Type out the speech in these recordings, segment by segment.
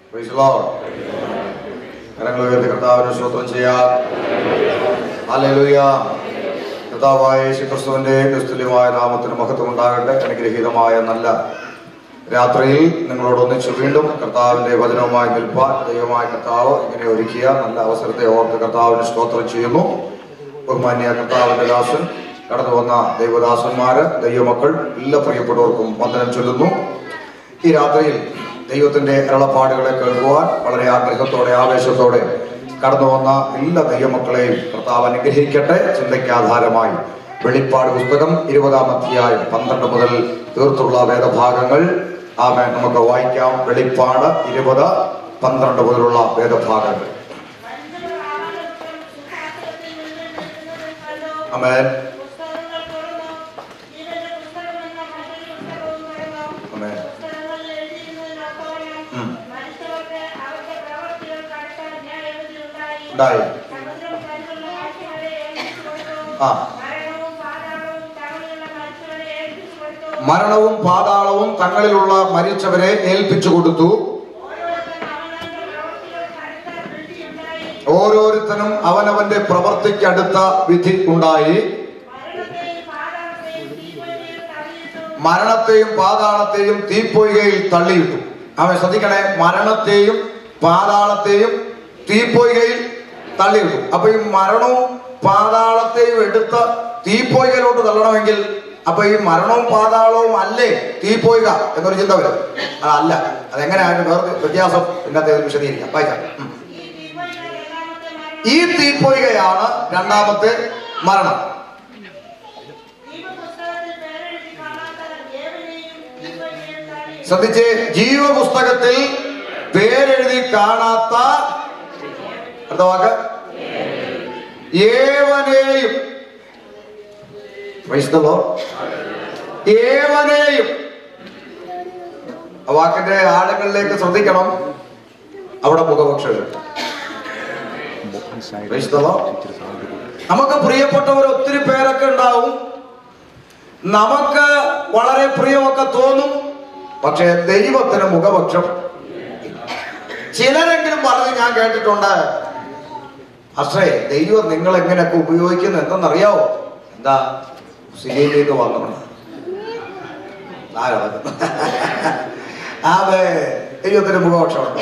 Praise the Lord. കരങ്ങൾ ഉയർത്തി കർത്താവിന് സ്തോത്രം ചെയ്യാം ഹല്ലേലൂയ കർത്താവായ യേശുക്രിസ്തുവിന്റെ നിസ്തുല്യമായ നാമത്തിന് മഹത്വം ഉണ്ടാകട്ടെ അനുഗ്രഹീതമായ നല്ല രാത്രിയിൽ നിങ്ങളോട് ഒന്നിച്ച് വീണ്ടും കർത്താവിന്റെ വചനവുമായി നിൽപ്പാൻ ദൈവമായ കർത്താവ് ഇങ്ങനെ ഒരുക്കിയ നല്ല അവസരത്തെ ഓർത്ത് കർത്താവിന് സ്തോത്രം ചെയ്യുന്നു ബഹുമാന്യ കർത്താവിന്റെ ദാസൻ കടന്നു വന്ന ദൈവദാസന്മാര് ദൈവമക്കൾ എല്ലാ പ്രിയപ്പെട്ടവർക്കും വന്ദനം ചൊല്ലുന്നു ഈ രാത്രിയിൽ ദൈവത്തിന്റെ അരുളപ്പാടുകളെ കേൾക്കുവാൻ വളരെ ആഗ്രഹത്തോടെ ആവേശത്തോടെ കടന്നു വന്ന എല്ലാ ദൈവമക്കളെയും കർത്താവ് അനുഗ്രഹിക്കട്ടെ ചിന്തയ്ക്ക് ആധാരമായി വെളിപ്പാട് പുസ്തകം ഇരുപതാം അധ്യായം പന്ത്രണ്ട് മുതൽ തീർത്തുള്ള വേദഭാഗങ്ങൾ ആമേ നമുക്ക് വായിക്കാം വെളിപ്പാട് ഇരുപത് പന്ത്രണ്ട് മുതലുള്ള വേദഭാഗങ്ങൾ ആമേൻ ആമേൻ ഉം. ഉണ്ടായി ആ മരണവും പാതാളവും തങ്ങളിലുള്ള മരിച്ചവരെ ഏൽപ്പിച്ചു കൊടുത്തു ഓരോരുത്തനും അവനവന്റെ പ്രവർത്തിക്കടുത്ത വിധി ഉണ്ടായി മരണത്തെയും പാതാളത്തെയും തീപ്പൊയ്കയിൽ തള്ളിയിട്ടു അവൻ ശ്രദ്ധിക്കണേ മരണത്തെയും പാതാളത്തെയും തീപ്പൊയ്കയിൽ തള്ളിയിട്ടു അപ്പൊ ഈ മരണവും പാതാളത്തെയും എടുത്ത് തീപ്പൊയ്കയിലോട്ട് തള്ളണമെങ്കിൽ അപ്പൊ ഈ മരണവും പാതാളവും അല്ലേ തീപ്പൊയ്ക എന്നൊരു ചിന്ത വരും അതല്ല അതെങ്ങനെയാണ് വേറെ വ്യത്യാസം ഇന്നത്തെ വിശദീകരിക്കാം വായിക്കാം ഉം. ഈ തീപ്പൊയ്കയാണ് രണ്ടാമത്തെ മരണം ശ്രദ്ധിച്ച് ജീവപുസ്തകത്തിൽ പേരെഴുതി കാണാത്ത അടുത്ത വാക്ക് ഏവനെയും Praise the Lord. ഏവനെയും ആ വാക്കിന്റെ ആഴങ്ങളിലേക്ക് ശ്രദ്ധിക്കണം അവിടെ മുഖപക്ഷങ്ങൾ Praise the Lord. നമുക്ക് പ്രിയപ്പെട്ടവർ ഒത്തിരി പേരൊക്കെ ഉണ്ടാവും നമുക്ക് വളരെ പ്രിയമൊക്കെ തോന്നും പക്ഷേ ദൈവത്തിന് മുഖപക്ഷം ചിലരെങ്കിലും പറഞ്ഞ് ഞാൻ കേട്ടിട്ടുണ്ട് അശ്രേ ദൈവം നിങ്ങൾ എങ്ങനെയൊക്കെ ഉപയോഗിക്കുന്നത് എന്തെന്നറിയാവോ എന്താ സിലിയിൽ നിന്ന് വന്നോണ്ട് ആരാ അതെ ദൈവത്തിന് മുഖപക്ഷമുണ്ടോ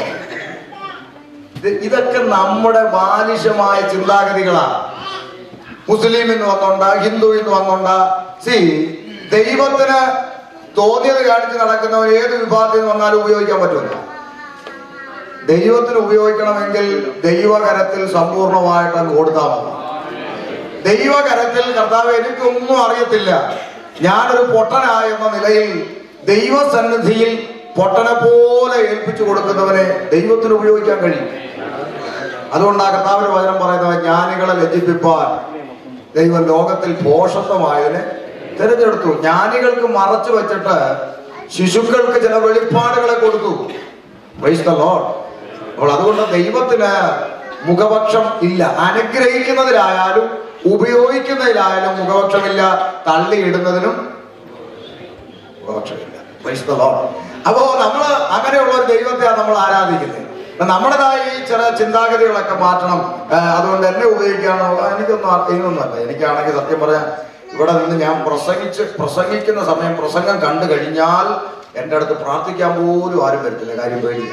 ഇത് ഇതൊക്കെ നമ്മുടെ ബാലിശമായ ചിന്താഗതികളാണ് മുസ്ലിം എന്ന് വന്നോണ്ട ഹിന്ദു എന്ന് വന്നോണ്ട സി ദൈവത്തിന് തോന്നിയത് കാണിച്ച് നടക്കുന്നവൻ ഏത് വിഭാഗത്തിൽ നിന്ന് വന്നാലും ഉപയോഗിക്കാൻ പറ്റുമല്ലോ ദൈവത്തിന് ഉപയോഗിക്കണമെങ്കിൽ ദൈവകരത്തിൽ സമ്പൂർണമായിട്ട് അങ്ങ് കൊടുത്താൽ മതി ദൈവകരത്തിൽ കർത്താവ് എനിക്കൊന്നും അറിയത്തില്ല ഞാനൊരു പൊട്ടനായ എന്ന നിലയിൽ ദൈവസന്നിധിയിൽ പൊട്ടനെ പോലെ ഏൽപ്പിച്ചു കൊടുക്കുന്നവനെ ദൈവത്തിന് ഉപയോഗിക്കാൻ കഴിയും അതുകൊണ്ടാണ് കർത്താവിന്റെ വചനം പറയുന്നത് ജ്ഞാനികളെ ലജ്ജിപ്പിപ്പാൻ ദൈവം ലോകത്തിൽ പോഷത്വമായതിനെ തിരഞ്ഞെടുത്തു ജ്ഞാനികൾക്ക് മറച്ചു വെച്ചിട്ട് ശിശുക്കൾക്ക് ചില വെളിപ്പാടുകളെ കൊടുത്തു Praise the Lord. അപ്പോൾ അതുകൊണ്ട് ദൈവത്തിന് മുഖപക്ഷം ഇല്ല അനുഗ്രഹിക്കുന്നതിലായാലും ഉപയോഗിക്കുന്നതിലായാലും മുഖപക്ഷമില്ല തള്ളിയിടുന്നതിനും മുഖപക്ഷമില്ല Praise the Lord. അപ്പോ നമ്മൾ അങ്ങനെയുള്ള ഒരു ദൈവത്തെയാണ് നമ്മൾ ആരാധിക്കുന്നത് അപ്പൊ നമ്മുടേതായ ഈ ചില ചിന്താഗതികളൊക്കെ മാറ്റണം ആ, അതുകൊണ്ട് എന്നെ ഉപയോഗിക്കാനോ എനിക്കൊന്നും അ- ഇതിനൊന്നുമല്ല എനിക്കാണെങ്കിൽ സത്യം പറയാൻ ഇവിടെ നിന്ന് ഞാൻ പ്രസംഗിച്ച് പ്രസംഗിക്കുന്ന സമയം പ്രസംഗം കണ്ടു കഴിഞ്ഞാൽ എൻ്റെ അടുത്ത് പ്രാർത്ഥിക്കാൻ പോലും ആരും വരത്തില്ല കാര്യം പേടിയില്ല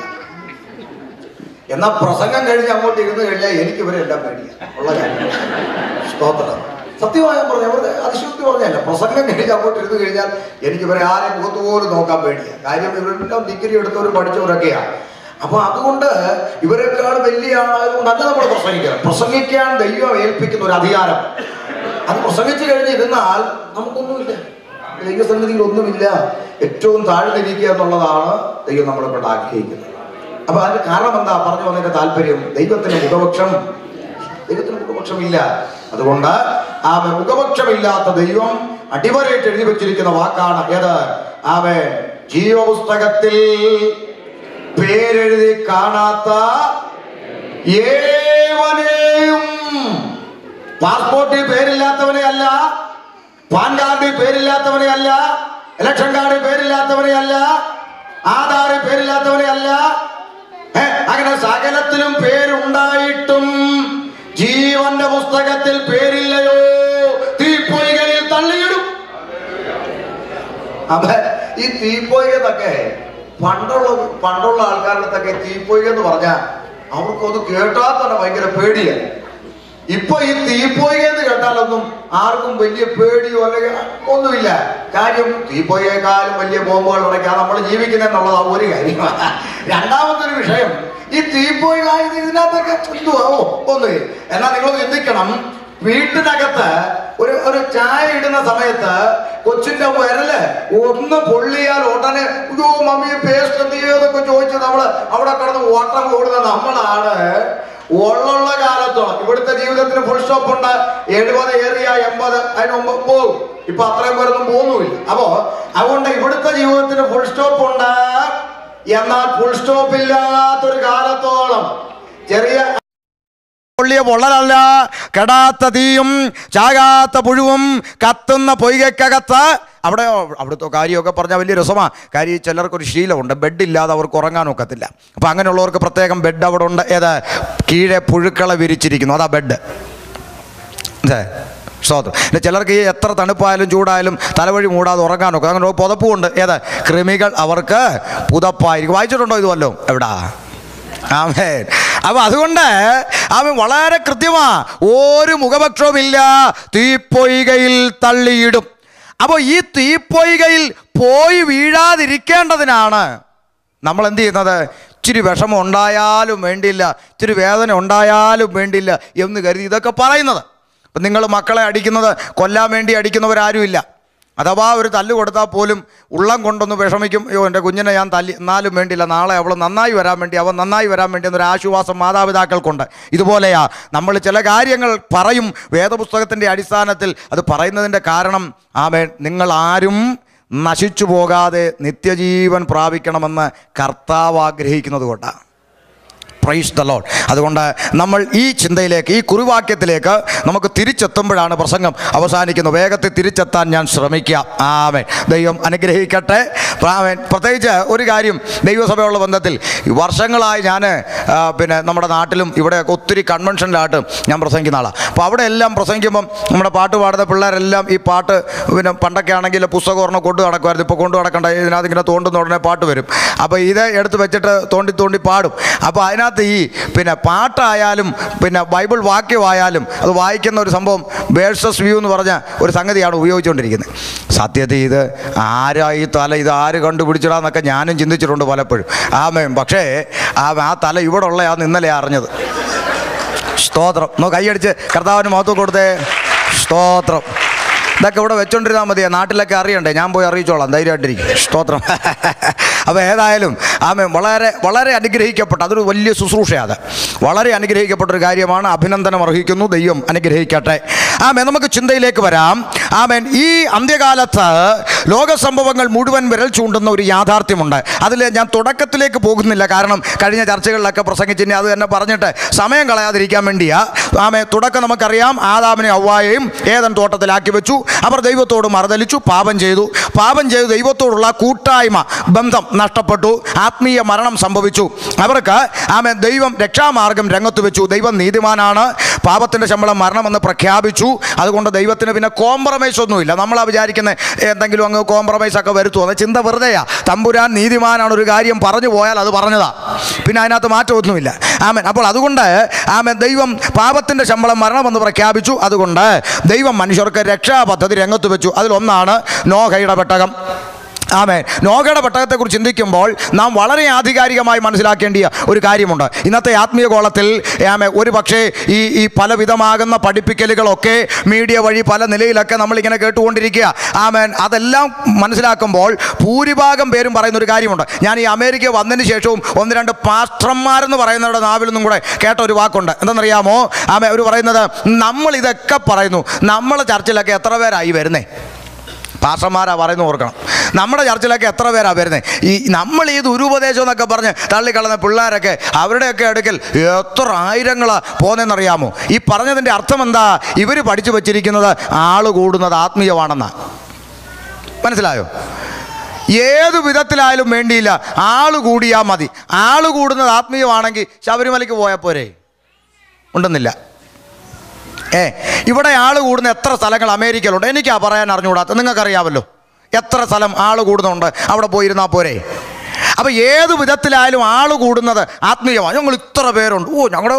എന്നാൽ പ്രസംഗം കഴിഞ്ഞ് അങ്ങോട്ട് ഇരുന്ന് കഴിഞ്ഞാൽ എനിക്ക് ഇവരെല്ലാം പേടിയാ ഉള്ള കാര്യം സ്തോത്രം സത്യമായി ഞാൻ പറഞ്ഞു അവരുടെ അതിശക്തി പറഞ്ഞല്ല പ്രസംഗം കഴിഞ്ഞ് അങ്ങോട്ട് ഇരുന്ന് കഴിഞ്ഞാൽ എനിക്ക് ഇവരെ ആരെ മുഖത്ത് പോലും നോക്കാൻ പേടിയാ കാര്യം ഇവരെല്ലാം ഡിഗ്രി എടുത്തവരും പഠിച്ചവരൊക്കെയാണ് അപ്പൊ അതുകൊണ്ട് ഇവരെക്കാൾ വലിയ ആളായതുകൊണ്ടല്ല നമ്മൾ പ്രസംഗിക്കണം പ്രസംഗിക്കാൻ ദൈവം ഏൽപ്പിക്കുന്ന ഒരു അധികാരം അത് പ്രസംഗിച്ചു കഴിഞ്ഞ് ഇരുന്നാൽ നമുക്കൊന്നുമില്ല ദൈവസന്നിധിയിൽ ഒന്നുമില്ല ഏറ്റവും താഴ്ന്നിരിക്കുക എന്നുള്ളതാണ് ദൈവം നമ്മളെ കൊണ്ട് ആഗ്രഹിക്കുന്നത് അപ്പൊ അതിന് കാരണം എന്താ പറഞ്ഞു വന്നതിന്റെ താല്പര്യം ദൈവത്തിന് മുഖപക്ഷം ദൈവത്തിന് മുഖപക്ഷമില്ല അതുകൊണ്ട് ആ മുഖപക്ഷമില്ലാത്ത ദൈവം അടിവരയിട്ട് എഴുതി വെച്ചിരിക്കുന്ന വാക്കാണ് ഏത് ആമേ ജീവപുസ്തകത്തിൽ പേരെഴുതി കാണാത്ത ഏവനെയും പാസ്പോർട്ടിൽ പേരില്ലാത്തവനെ അല്ല പാൻ കാർഡിൽ പേരില്ലാത്തവനെ അല്ല ഇലക്ഷൻ കാർഡിൽ പേരില്ലാത്തവനെ അല്ല ആധാറിൽ പേരില്ലാത്തവനെ അല്ല ഏ, പുസ്തകത്തിലും പേരുണ്ടായിട്ടും ജീവന്റെ പുസ്തകത്തിൽ പേരില്ലയോ തീപ്പൊയ്കയിൽ തള്ളിയിടും അപ്പൊ ഈ തീപ്പൊയ്കതൊക്കെ പണ്ടുള്ള പണ്ടുള്ള ആൾക്കാരുടെ തീപ്പൊയ്ക എന്ന് പറഞ്ഞാൽ അവർക്കൊന്ന് കേട്ടാൽ തന്നെ ഭയങ്കര പേടിയാണ് ഇപ്പൊ ഈ തീപ്പൊയ്ക എന്ന് കേട്ടാലൊന്നും ആർക്കും വലിയ പേടിയോ അല്ലെങ്കിൽ ഒന്നുമില്ല കാര്യം തീപ്പൊയ്യേക്കാളും വലിയ ബോംബുകൾ ഉടയ്ക്കാൻ നമ്മൾ ജീവിക്കുന്നെന്നുള്ളതാ ഒരു കാര്യം രണ്ടാമതൊരു വിഷയം ഈ തീപ്പൊയ്ക ഇത് ഇതിനകത്തൊക്കെ എന്തുവാ ഓ ഒന്നുമില്ല എന്നാൽ നിങ്ങൾ ചിന്തിക്കണം വീട്ടിനകത്ത് ഒരു ഒരു ചായ ഇടുന്ന സമയത്ത് കൊച്ചിന്റെ വിരല് ഒന്ന് പൊള്ളിയാൽ ഉടനെ അയ്യോ മമ്മി പേസ്റ്റ് എന്ത് ചെയ്യുന്നൊക്കെ ചോദിച്ച് നമ്മള് അവിടെ കിടന്ന് ഓട്ടം കൂടുന്ന നമ്മളാണ് ഉള്ളുള്ള കാലത്തോളം ഇവിടുത്തെ ജീവിതത്തിന് ഫുൾ സ്റ്റോപ്പ് ഉണ്ട് എഴുപത് ഏറിയ എൺപത് അതിന് മുമ്പ് പോകും ഇപ്പൊ അത്രയും പേരൊന്നും പോകുന്നുമില്ല അപ്പോ അതുകൊണ്ട് ഇവിടുത്തെ ജീവിതത്തിന് ഫുൾ സ്റ്റോപ്പ് ഉണ്ട് എന്നാൽ ഫുൾ സ്റ്റോപ്പ് ഇല്ലാത്തൊരു കാലത്തോളം ചെറിയ പൊള്ളിയ പൊള്ളലല്ല കെടാത്ത തീയും ചാകാത്ത പുഴുവും കത്തുന്ന പൊയ്കക്കകത്ത് അവിടെ അവിടുത്തെ കാര്യമൊക്കെ പറഞ്ഞാൽ വലിയ രസമാണ് കാര്യം ഈ ചിലർക്കൊരു ശീലമുണ്ട് ബെഡില്ലാതെ അവർക്ക് ഉറങ്ങാനൊക്കത്തില്ല അപ്പം അങ്ങനെയുള്ളവർക്ക് പ്രത്യേകം ബെഡ് അവിടെ ഉണ്ട് ഏത് കീഴെ പുഴുക്കളെ വിരിച്ചിരിക്കുന്നു അതാ ബെഡ് അതെ സ്തോത്രം പിന്നെ ചിലർക്ക് ഈ എത്ര തണുപ്പായാലും ചൂടായാലും തലവഴി മൂടാതെ ഉറങ്ങാനൊക്കെ അങ്ങനെ ഒരു പുതപ്പുണ്ട് ഏത് കൃമികൾ അവർക്ക് പുതപ്പായിരിക്കും വായിച്ചിട്ടുണ്ടോ ഇത് വല്ലതും എവിടാ ആമേൻ അപ്പൊ അതുകൊണ്ട് അവൻ വളരെ കൃത്യമാ ഒരു മുഖപക്ഷവുമില്ല തീപ്പൊയ്കയിൽ തള്ളിയിടും അപ്പോൾ ഈ തീപ്പൊയ്കയിൽ പോയി വീഴാതിരിക്കേണ്ടതിനാണ് നമ്മൾ എന്ത് ചെയ്യുന്നത് ഇച്ചിരി വിഷമം ഉണ്ടായാലും വേണ്ടിയില്ല ഇച്ചിരി വേദന ഉണ്ടായാലും വേണ്ടിയില്ല എന്ന് കരുതി ഇതൊക്കെ പറയുന്നത് അപ്പം നിങ്ങൾ മക്കളെ അടിക്കുന്നത് കൊല്ലാൻ വേണ്ടി അടിക്കുന്നവരാരുമില്ല അഥവാ ഒരു തല്ല് കൊടുത്താൽ പോലും ഉള്ളം കൊണ്ടൊന്ന് വിഷമിക്കും അയ്യോ എൻ്റെ കുഞ്ഞിനെ ഞാൻ തല്ലി എന്നാലും വേണ്ടിയില്ല നാളെ അവൾ നന്നായി വരാൻ വേണ്ടി അവൻ നന്നായി വരാൻ വേണ്ടി എന്നൊരു ആശ്വാസം മാതാപിതാക്കൾക്കുണ്ട് ഇതുപോലെയാ നമ്മൾ ചില കാര്യങ്ങൾ പറയും വേദപുസ്തകത്തിൻ്റെ അടിസ്ഥാനത്തിൽ അത് പറയുന്നതിൻ്റെ കാരണം ആമേ നിങ്ങൾ ആരും നശിച്ചു പോകാതെ നിത്യജീവൻ പ്രാപിക്കണമെന്ന് കർത്താവ് ആഗ്രഹിക്കുന്നത് കൊണ്ടാണ് പ്രൈസ് ദ ലോഡ് അതുകൊണ്ട് നമ്മൾ ഈ ചിന്തയിലേക്ക് ഈ കുറിവാക്യത്തിലേക്ക് നമുക്ക് തിരിച്ചെത്തുമ്പോഴാണ് പ്രസംഗം അവസാനിക്കുന്നത് വേഗത്തിൽ തിരിച്ചെത്താൻ ഞാൻ ശ്രമിക്കാം ആമേൻ ദൈവം അനുഗ്രഹിക്കട്ടെ ആമേൻ പ്രത്യേകിച്ച് ഒരു കാര്യം ദൈവസഭയുള്ള ബന്ധത്തിൽ ഈ വർഷങ്ങളായി ഞാൻ പിന്നെ നമ്മുടെ നാട്ടിലും ഇവിടെയൊക്കെ ഒത്തിരി കൺവെൻഷനിലായിട്ട് ഞാൻ പ്രസംഗിക്കുന്ന ആളാണ് അപ്പോൾ അവിടെ എല്ലാം പ്രസംഗിക്കുമ്പം നമ്മുടെ പാട്ട് പാടുന്ന പിള്ളേരെല്ലാം ഈ പാട്ട് പിന്നെ പണ്ടൊക്കെ ആണെങ്കിൽ പുസ്തകം ഒരെണ്ണം കൊണ്ടു നടക്കുമായിരുന്നു ഇപ്പോൾ കൊണ്ടു നടക്കണ്ട ഇതിനകത്ത് ഇങ്ങനെ തോണ്ടുന്ന ഉടനെ പാട്ട് വരും അപ്പോൾ ഇത് എടുത്ത് വെച്ചിട്ട് തോണ്ടി തോണ്ടി പാടും അപ്പോൾ അതിനകത്ത് ഈ പിന്നെ പാട്ടായാലും പിന്നെ ബൈബിൾ വാക്യമായാലും അത് വായിക്കുന്ന ഒരു സംഭവം വേഴ്സസ് വ്യൂ എന്ന് പറഞ്ഞ ഒരു സംഗതിയാണ് ഉപയോഗിച്ചുകൊണ്ടിരിക്കുന്നത് സത്യത്തിൽ ഇത് ആരാ ഈ തല ഇത് ആര് കണ്ടുപിടിച്ചിടാന്നൊക്കെ ഞാനും ചിന്തിച്ചിട്ടുണ്ട് പലപ്പോഴും ആമേൻ പക്ഷേ ആ ആ തല ഇവിടെ ഉള്ളയാന്ന് ഇന്നലെ അറിഞ്ഞത് സ്തോത്രം നോ കൈയടിച്ച് കർത്താവിന് മഹത്വം കൊടുത്തേ സ്തോത്രം ഇതൊക്കെ ഇവിടെ വെച്ചോണ്ടിരുന്നാൽ മതിയാ നാട്ടിലൊക്കെ അറിയണ്ടേ ഞാൻ പോയി അറിയിച്ചോളാം ധൈര്യമായിട്ടിരിക്കും സ്തോത്രം അപ്പോൾ ഏതായാലും ആമേ വളരെ വളരെ അനുഗ്രഹിക്കപ്പെട്ട അതൊരു വലിയ ശുശ്രൂഷയാണ് വളരെ അനുഗ്രഹിക്കപ്പെട്ട ഒരു കാര്യമാണ് അഭിനന്ദനം അർഹിക്കുന്നു ദൈവം അനുഗ്രഹിക്കട്ടെ ആമേ നമുക്ക് ചിന്തയിലേക്ക് വരാം ആമേൻ ഈ അന്ത്യകാലത്ത് ലോക സംഭവങ്ങൾ മുഴുവൻ വിരൽ ചൂണ്ടുന്ന ഒരു യാഥാർത്ഥ്യമുണ്ട് അതിൽ ഞാൻ തുടക്കത്തിലേക്ക് പോകുന്നില്ല കാരണം കഴിഞ്ഞ ചർച്ചകളിലൊക്കെ പ്രസംഗിച്ചിനി അത് തന്നെ പറഞ്ഞിട്ട് സമയം കളയാതിരിക്കാൻ വേണ്ടിയാ ആമേ തുടക്കം നമുക്കറിയാം ആദാമിനെ ഔവായെയും ഏതൻ തോട്ടത്തിലാക്കി വെച്ചു അവർ ദൈവത്തോട് മറുതലിച്ചു പാപം ചെയ്തു പാപം ചെയ്തു ദൈവത്തോടുള്ള കൂട്ടായ്മ ബന്ധം നഷ്ടപ്പെട്ടു ആത്മീയ മരണം സംഭവിച്ചു അവർക്ക് ആമേ ദൈവം രക്ഷാമാർഗം രംഗത്ത് വെച്ചു ദൈവം നീതിമാനാണ് പാപത്തിൻ്റെ ശമ്പളം മരണമെന്ന് പ്രഖ്യാപിച്ചു അതുകൊണ്ട് ദൈവത്തിന് പിന്നെ കോംപ്രമൈസ് ഒന്നുമില്ല നമ്മളാ വിചാരിക്കുന്നത് എന്തെങ്കിലും അങ്ങ് കോംപ്രമൈസ് ഒക്കെ വരുത്തുമോ ചിന്ത വെറുതെയാ തമ്പുരാൻ നീതിമാനാണ് ഒരു കാര്യം പറഞ്ഞു പോയാൽ അത് പറഞ്ഞതാ പിന്നെ അതിനകത്ത് മാറ്റമൊന്നുമില്ല ആമൻ അപ്പോൾ അതുകൊണ്ട് ആമൻ ദൈവം പാപത്തിൻ്റെ ശമ്പളം മരണമെന്ന് പ്രഖ്യാപിച്ചു അതുകൊണ്ട് ദൈവം മനുഷ്യർക്ക് രക്ഷാ പദ്ധതി രംഗത്ത് വെച്ചു അതിലൊന്നാണ് നോഹയുടെ പെട്ടകം ആമേ നോഗയുടെ പെട്ടകത്തെക്കുറിച്ച് ചിന്തിക്കുമ്പോൾ നാം വളരെ ആധികാരികമായി മനസ്സിലാക്കേണ്ടിയ ഒരു കാര്യമുണ്ട് ഇന്നത്തെ ആത്മീയ കോളത്തിൽ ആമേ ഒരു പക്ഷേ ഈ ഈ പലവിധമാകുന്ന പഠിപ്പിക്കലുകളൊക്കെ മീഡിയ വഴി പല നിലയിലൊക്കെ നമ്മളിങ്ങനെ കേട്ടുകൊണ്ടിരിക്കുക ആമേൻ അതെല്ലാം മനസ്സിലാക്കുമ്പോൾ ഭൂരിഭാഗം പേരും പറയുന്ന ഒരു കാര്യമുണ്ട് ഞാൻ ഈ അമേരിക്ക വന്നതിന് ശേഷവും ഒന്ന് രണ്ട് പാസ്റ്റർമാരെന്ന് പറയുന്നവരുടെ നാവിൽ നിന്നും കൂടെ കേട്ട ഒരു വാക്കുണ്ട് എന്തെന്നറിയാമോ ആമേ അവർ പറയുന്നത് നമ്മൾ ഇതൊക്കെ പറയുന്നു നമ്മൾ ചർച്ചിലൊക്കെ എത്ര പേരായി വരുന്നേ പാസ്റ്റർമാരാ പറയുന്നത് ഓർക്കണം നമ്മുടെ ചർച്ചിലൊക്കെ എത്ര പേരാ വരുന്നത് ഈ നമ്മൾ ഈ ദുരുപദേശം എന്നൊക്കെ പറഞ്ഞ് തള്ളിക്കളഞ്ഞ പിള്ളേരൊക്കെ അവരുടെയൊക്കെ അടുക്കൽ എത്ര ആയിരങ്ങളാ പോകുന്നതെന്നറിയാമോ ഈ പറഞ്ഞതിൻ്റെ അർത്ഥം എന്താ ഇവർ പഠിച്ചു വച്ചിരിക്കുന്നത് ആൾ കൂടുന്നത് ആത്മീയമാണെന്നാ മനസ്സിലായോ ഏത് വിധത്തിലായാലും വേണ്ടിയില്ല ആള് കൂടിയാൽ മതി ആള് കൂടുന്നത് ആത്മീയമാണെങ്കിൽ ശബരിമലയ്ക്ക് പോയാൽ പോരെ ഉണ്ടെന്നില്ല ഏ ഇവിടെ ആൾ കൂടുന്ന എത്ര സ്ഥലങ്ങൾ അമേരിക്കയിലുണ്ട് എനിക്കാ പറയാൻ അറിഞ്ഞുകൂടാത്ത നിങ്ങൾക്കറിയാമല്ലോ എത്ര സ്ഥലം ആൾ കൂടുന്നുണ്ട് അവിടെ പോയിരുന്നാൽ പോരെ അപ്പോൾ ഏത് വിധത്തിലായാലും ആൾ കൂടുന്നത് ആത്മീയമാണ് ഞങ്ങൾ ഇത്ര പേരുണ്ട് ഓ ഞങ്ങളുടെ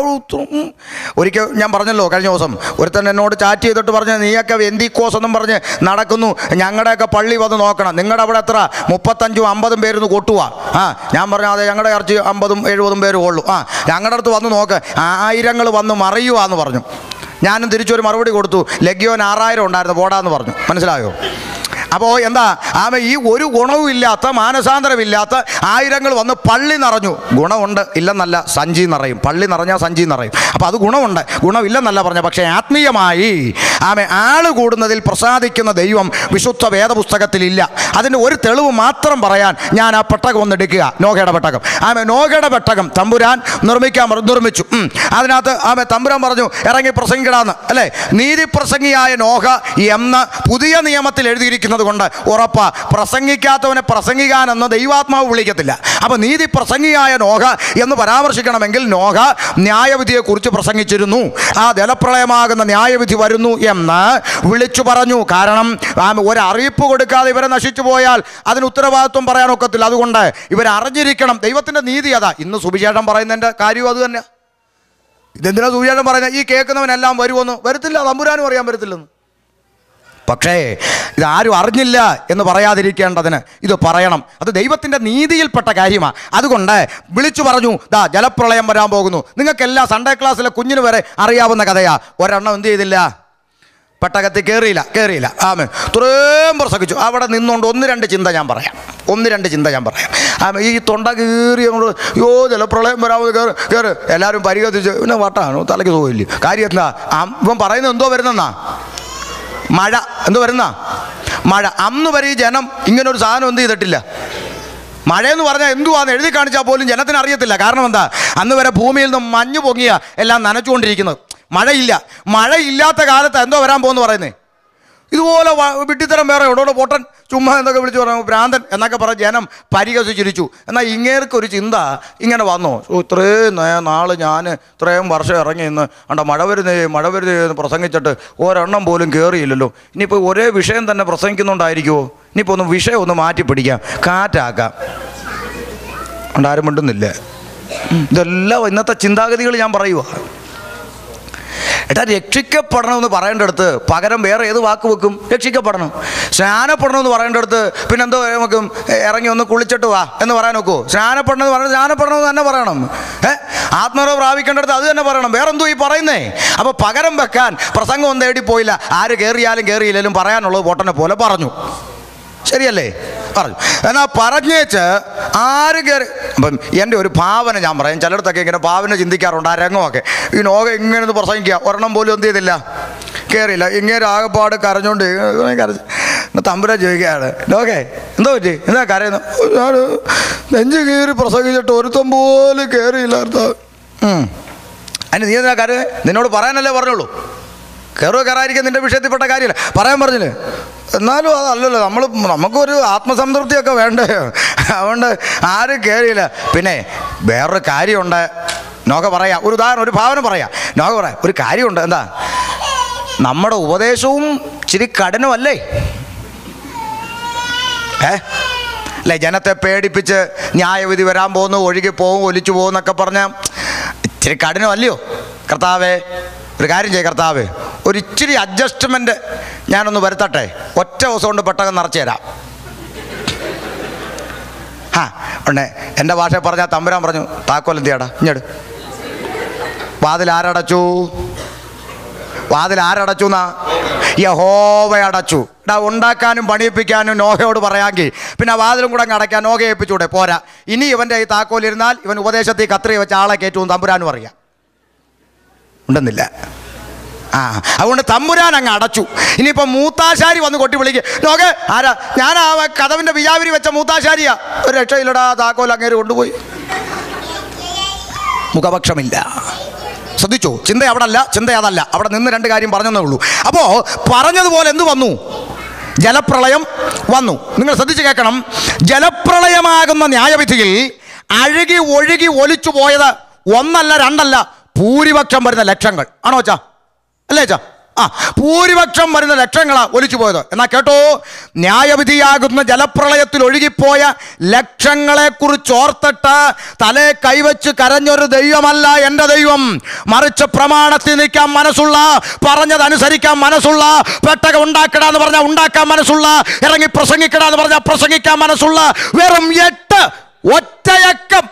ഒരിക്കൽ ഞാൻ പറഞ്ഞല്ലോ കഴിഞ്ഞ ദിവസം ഒരുത്തൻ എന്നോട് ചാറ്റ് ചെയ്തിട്ട് പറഞ്ഞ് നീയൊക്കെ വെന്തിക്കോസ് എന്നും പറഞ്ഞ് നടക്കുന്നു ഞങ്ങളുടെയൊക്കെ പള്ളി വന്ന് നോക്കണം നിങ്ങളുടെ അവിടെ എത്ര മുപ്പത്തഞ്ചും അമ്പതും പേരൊന്ന് കൊട്ടുക ആ ഞാൻ പറഞ്ഞു അതെ ഞങ്ങളുടെ ഇറച്ചി അമ്പതും എഴുപതും പേരും ഉള്ളൂ ആ ഞങ്ങളുടെ അടുത്ത് വന്ന് നോക്ക് ആയിരങ്ങൾ വന്ന് മറിയുവാന്ന് പറഞ്ഞു ഞാനും തിരിച്ചൊരു മറുപടി കൊടുത്തു ലഗ്യോൻ ആറായിരം ഉണ്ടായിരുന്നു പോടാന്ന് പറഞ്ഞു മനസ്സിലായോ അപ്പോൾ എന്താ ആമ ഈ ഒരു ഗുണവും ഇല്ലാത്ത മാനസാന്തരമില്ലാത്ത ആയിരങ്ങൾ വന്ന് പള്ളി നിറഞ്ഞു ഗുണമുണ്ട് ഇല്ലെന്നല്ല സഞ്ചി നിറയും പള്ളി നിറഞ്ഞാൽ സഞ്ചി നിറയും അപ്പോൾ അത് ഗുണമുണ്ട് ഗുണമില്ലെന്നല്ല പറഞ്ഞ പക്ഷേ ആത്മീയമായി ആമ ആള് കൂടുന്നതിൽ പ്രസാദിക്കുന്ന ദൈവം വിശുദ്ധ വേദപുസ്തകത്തിലില്ല അതിൻ്റെ ഒരു തെളിവ് മാത്രം പറയാൻ ഞാൻ ആ പെട്ടകം ഒന്ന് എടുക്കുക നോഹയുടെ പെട്ടകം ആമ നോഹയുടെ പെട്ടകം തമ്പുരാൻ നിർമ്മിക്കാൻ പറഞ്ഞു നിർമ്മിച്ചു ഉം. അതിനകത്ത് ആമ തമ്പുരാൻ പറഞ്ഞു ഇറങ്ങി പ്രസംഗിക്കടാന്ന് അല്ലേ നീതി പ്രസംഗിയായ നോഹ എന്ന പുതിയ നിയമത്തിൽ എഴുതിയിരിക്കുന്നത് കൊണ്ട് ഉറപ്പാ പ്രസംഗിക്കാത്തവനെ പ്രസംഗിക്കാനെന്ന് ദൈവാത്മാവ് വിളിക്കത്തില്ല അപ്പോൾ നീതി പ്രസംഗിയായ നോഹ എന്ന് പരാമർശിക്കണമെങ്കിൽ നോഹ ന്യായവിധിയെക്കുറിച്ച് പ്രസംഗിച്ചിരുന്നു ആ ജലപ്രളയമാകുന്ന ന്യായവിധി വരുന്നു എന്ന് വിളിച്ചു പറഞ്ഞു കാരണം ആ ഒരറിയിപ്പ് കൊടുക്കാതെ ഇവരെ നശിച്ചു പോയാൽ അതിന് ഉത്തരവാദിത്വം പറയാനൊക്കത്തില്ല അതുകൊണ്ട് ഇവരറിഞ്ഞിരിക്കണം ദൈവത്തിൻ്റെ നീതി അതാ ഇന്ന് സുവിശേഷം പറയുന്നതിൻ്റെ കാര്യവും അത് തന്നെ ഇതെന്തിനാ സുവിശേഷം പറയുന്നത് ഈ കേൾക്കുന്നവനെല്ലാം വരുമെന്ന് വരത്തില്ല തമ്പുരാനും അറിയാൻ വരത്തില്ലെന്ന് പക്ഷേ ഇതാരും അറിഞ്ഞില്ല എന്ന് പറയാതിരിക്കേണ്ടതിന് ഇത് പറയണം അത് ദൈവത്തിൻ്റെ നീതിയിൽപ്പെട്ട കാര്യമാണ് അതുകൊണ്ട് വിളിച്ചു പറഞ്ഞു ദാ ജലപ്രളയം വരാൻ പോകുന്നു നിങ്ങൾക്കെല്ലാം സൺഡേ ക്ലാസ്സിലെ കുഞ്ഞിന് വരെ അറിയാവുന്ന കഥയാ ഒരെണ്ണം എന്ത് ചെയ്തില്ല പെട്ടകത്തിൽ കയറിയില്ല കയറിയില്ല ആമേ ഇത്രയും പ്രസംഗിച്ചു അവിടെ നിന്നുകൊണ്ട് ഒന്ന് രണ്ട് ചിന്ത ഞാൻ പറയാം ഒന്ന് രണ്ട് ചിന്ത ഞാൻ പറയാം ആമേ ഈ തൊണ്ട കീറി അങ്ങോട്ട് യോ ജലപ്രളയം വരാമത് കയറി കയറി എല്ലാവരും പരിഗണിച്ച് പിന്നെ വട്ടാണ് തലയ്ക്ക് സുഖമില്ല കാര്യം എന്താ ആ, ഇവൻ പറയുന്നത് എന്തോ വരുന്നെന്നാ മഴ എന്ത് വരുന്ന മഴ അന്ന് വരെ ഈ ജനം ഇങ്ങനെ ഒരു സാധനം എന്ത് ചെയ്തിട്ടില്ല മഴയെന്ന് പറഞ്ഞാൽ എന്തുവാന്ന് എഴുതി കാണിച്ചാൽ പോലും ജനത്തിന് അറിയത്തില്ല കാരണം എന്താ അന്ന് വരെ ഭൂമിയിൽ നിന്ന് മഞ്ഞ് പൊങ്ങിയ എല്ലാം നനച്ചുകൊണ്ടിരിക്കുന്നത് മഴയില്ല മഴയില്ലാത്ത കാലത്ത് എന്തോ വരാൻ പോകുന്നു പറയുന്നേ ഇതുപോലെ വ- വിഡ്ഢിത്തരം വേറെ എവിടെ പൊട്ടൻ ചുമ്മാ എന്തൊക്കെ വിളിച്ച് പറഞ്ഞു ഭ്രാന്തൻ എന്നൊക്കെ പറഞ്ഞ് ജനം പരിഹസിച്ചിരിച്ചു എന്നാൽ ഇങ്ങേർക്ക് ഒരു ചിന്ത ഇങ്ങനെ വന്നു ഓ, ഇത്രയും നേ- നാള് ഞാൻ ഇത്രയും വർഷം ഇറങ്ങി ഇന്ന് അണ്ട മഴ വരുന്നേ മഴ വരുന്നേ എന്ന് പ്രസംഗിച്ചിട്ട് ഒരെണ്ണം പോലും കയറിയില്ലല്ലോ ഇനിയിപ്പോൾ ഒരേ വിഷയം തന്നെ പ്രസംഗിക്കുന്നുണ്ടായിരിക്കുമോ ഇനിയിപ്പോൾ ഒന്ന് വിഷയം ഒന്ന് മാറ്റി പിടിക്കാം കാറ്റാക്കാം അതുകൊണ്ട് ആരും മിണ്ടുന്നില്ല ഇതെല്ലാം ഇന്നത്തെ ചിന്താഗതികൾ ഞാൻ പറയുക എടാ രക്ഷിക്കപ്പെടണമെന്ന് പറയേണ്ടടുത്ത് പകരം വേറെ ഏത് വാക്ക് വെക്കും രക്ഷിക്കപ്പെടണം സ്നാനപ്പെടണമെന്ന് പറയേണ്ടടുത്ത് പിന്നെന്തോ വെക്കും ഇറങ്ങി ഒന്ന് കുളിച്ചിട്ട് വാ എന്ന് പറയാൻ നോക്കുമോ സ്നാനപ്പെടണമെന്ന് പറയുന്നത് സ്നാനപ്പെടണമെന്ന് തന്നെ പറയണം ഏ ആത്മീയത പ്രാപിക്കേണ്ടടുത്ത് അത് തന്നെ പറയണം വേറെന്തോ ഈ പറയുന്നേ അപ്പോൾ പകരം വെക്കാൻ പ്രസംഗം ഒന്നും തേടി പോയില്ല ആര് കയറിയാലും കയറിയില്ലെങ്കിലും പറയാനുള്ളത് പൊട്ടനെ പോലെ പറഞ്ഞു ശരിയല്ലേ പറഞ്ഞു എന്നാൽ പറഞ്ഞേച്ച് ആര് കയറി അപ്പം എൻ്റെ ഒരു ഭാവന ഞാൻ പറയാം ചിലയിടത്തൊക്കെ ഇങ്ങനെ ഭാവന ചിന്തിക്കാറുണ്ട് ആ രംഗമൊക്കെ ഈ നോക ഇങ്ങനെ ഒന്ന് പ്രസംഗിക്കുക ഒരെണ്ണം പോലും എന്ത് ചെയ്തില്ല കയറിയില്ല ഇങ്ങനെ ആകെപ്പാട് കരഞ്ഞോണ്ട് ഇങ്ങനെ കരഞ്ഞ് എന്നിട്ട് തമ്പുരാൻ ചോദിക്കുകയാണ് നോക്കേ എന്തോ പറ്റി എന്താ കരയുന്നു ഞാൻ നെഞ്ച് കീറി പ്രസംഗിച്ചിട്ട് ഒരുത്തം പോലും കയറിയില്ല കർത്താവ്. ഉം. അതിന് നീ എന്താ കര നിന്നോട് പറയാനല്ലേ പറഞ്ഞോളൂ കയറുക കയറാതിരിക്കാൻ നിന്റെ വിഷയത്തിൽപ്പെട്ട കാര്യമില്ല പറയാൻ പറഞ്ഞില്ലേ എന്നാലും അതല്ലല്ലോ നമ്മൾ നമുക്കൊരു ആത്മസംതൃപ്തിയൊക്കെ വേണ്ടേ അതുകൊണ്ട് ആരും കയറിയില്ല പിന്നെ വേറൊരു കാര്യമുണ്ട് നോക്ക പറയാം ഒരു ഉദാഹരണം ഒരു ഭാവന പറയാം നോക്ക പറയാം ഒരു കാര്യമുണ്ട് എന്താ നമ്മുടെ ഉപദേശവും ഇച്ചിരി കഠിനമല്ലേ ഏ അല്ലേ ജനത്തെ പേടിപ്പിച്ച് ന്യായവിധി വരാൻ പോകുന്നു ഒഴുകി പോകും ഒലിച്ചു പോകും എന്നൊക്കെ പറഞ്ഞ ഇച്ചിരി കഠിനമല്ലയോ കർത്താവേ ഒരു കാര്യം ചെയ്യ കർത്താവേ ഒരു ഇച്ചിരി അഡ്ജസ്റ്റ്മെൻറ്റ് ഞാനൊന്ന് വരുത്തട്ടെ ഒറ്റ ദിവസം കൊണ്ട് പെട്ടകം നിറച്ചു തരാം ആ ഉണ്ടേ എൻ്റെ ഭാഷ പറഞ്ഞാൽ തമ്പുരാൻ പറഞ്ഞു താക്കോൽ എന്ത് ചെയ്യടാ ഇങ്ങോട്ട് വാതിൽ ആരടച്ചു വാതിൽ ആരടച്ചു എന്നാ യഹോവ അടച്ചു ഡാ ഉണ്ടാക്കാനും പണിയിപ്പിക്കാനും നോഹയോട് പറയാമെങ്കിൽ പിന്നെ ആ വാതിലും കൂടെ അങ്ങ് അടയ്ക്കാൻ നോഹയെ ഏൽപ്പിച്ചൂടെ പോരാ ഇനി ഇവൻ്റെ ഈ താക്കോലിരുന്നാൽ ഇവൻ ഉപദേശത്തിൽ കത്രി വെച്ച ആളെ കയറ്റുമെന്ന് തമ്പുരാനും അറിയാം ഉണ്ടെന്നില്ല ആ അതുകൊണ്ട് തമ്പുരാൻ അങ്ങ് അടച്ചു ഇനിയിപ്പോൾ മൂത്താശാരി വന്ന് കൊട്ടി വിളിക്കുക നോക്ക് ആരാ ഞാൻ ആ കഥവിൻ്റെ വിജാവിരി വെച്ച മൂത്താശാരിയാ ഒരു രക്ഷയില്ലടാ താക്കോൽ അങ്ങേര് കൊണ്ടുപോയി മുഖപക്ഷമില്ല ശ്രദ്ധിച്ചു ചിന്ത അവിടെ അല്ല ചിന്ത അതല്ല അവിടെ നിന്ന് രണ്ട് കാര്യം പറഞ്ഞതേ ഉള്ളൂ അപ്പോൾ പറഞ്ഞതുപോലെ എന്ത് വന്നു ജലപ്രളയം വന്നു നിങ്ങൾ ശ്രദ്ധിച്ച് കേൾക്കണം ജലപ്രളയമാകുന്ന ന്യായവിധിയിൽ അഴുകി ഒഴുകി ഒലിച്ചു പോയത് ഒന്നല്ല രണ്ടല്ല ഭൂരിപക്ഷം വരുന്ന ലക്ഷങ്ങൾ ആണോ അച്ഛാ അല്ലേ അച്ഛാ ആ ഭൂരിപക്ഷം വരുന്ന ലക്ഷങ്ങളാ ഒലിച്ചു പോയത് എന്നാ കേട്ടോ ന്യായവിധിയാകുന്ന ജലപ്രളയത്തിൽ ഒഴുകിപ്പോയ ലക്ഷങ്ങളെ കുറിച്ച് ഓർത്തിട്ട് തലേ കൈവച്ച് കരഞ്ഞൊരു ദൈവമല്ല എൻ്റെ ദൈവം മറിച്ച് പ്രമാണത്തിൽ നിൽക്കാൻ മനസ്സുള്ള പറഞ്ഞതനുസരിക്കാൻ മനസ്സുള്ള പെട്ടകം ഉണ്ടാക്കടാ എന്ന് പറഞ്ഞാൽ ഉണ്ടാക്കാൻ മനസ്സുള്ള ഇറങ്ങി പ്രസംഗിക്കടാ എന്ന് പറഞ്ഞാൽ പ്രസംഗിക്കാൻ മനസ്സുള്ള വെറും എട്ട് ഒറ്റയക്കം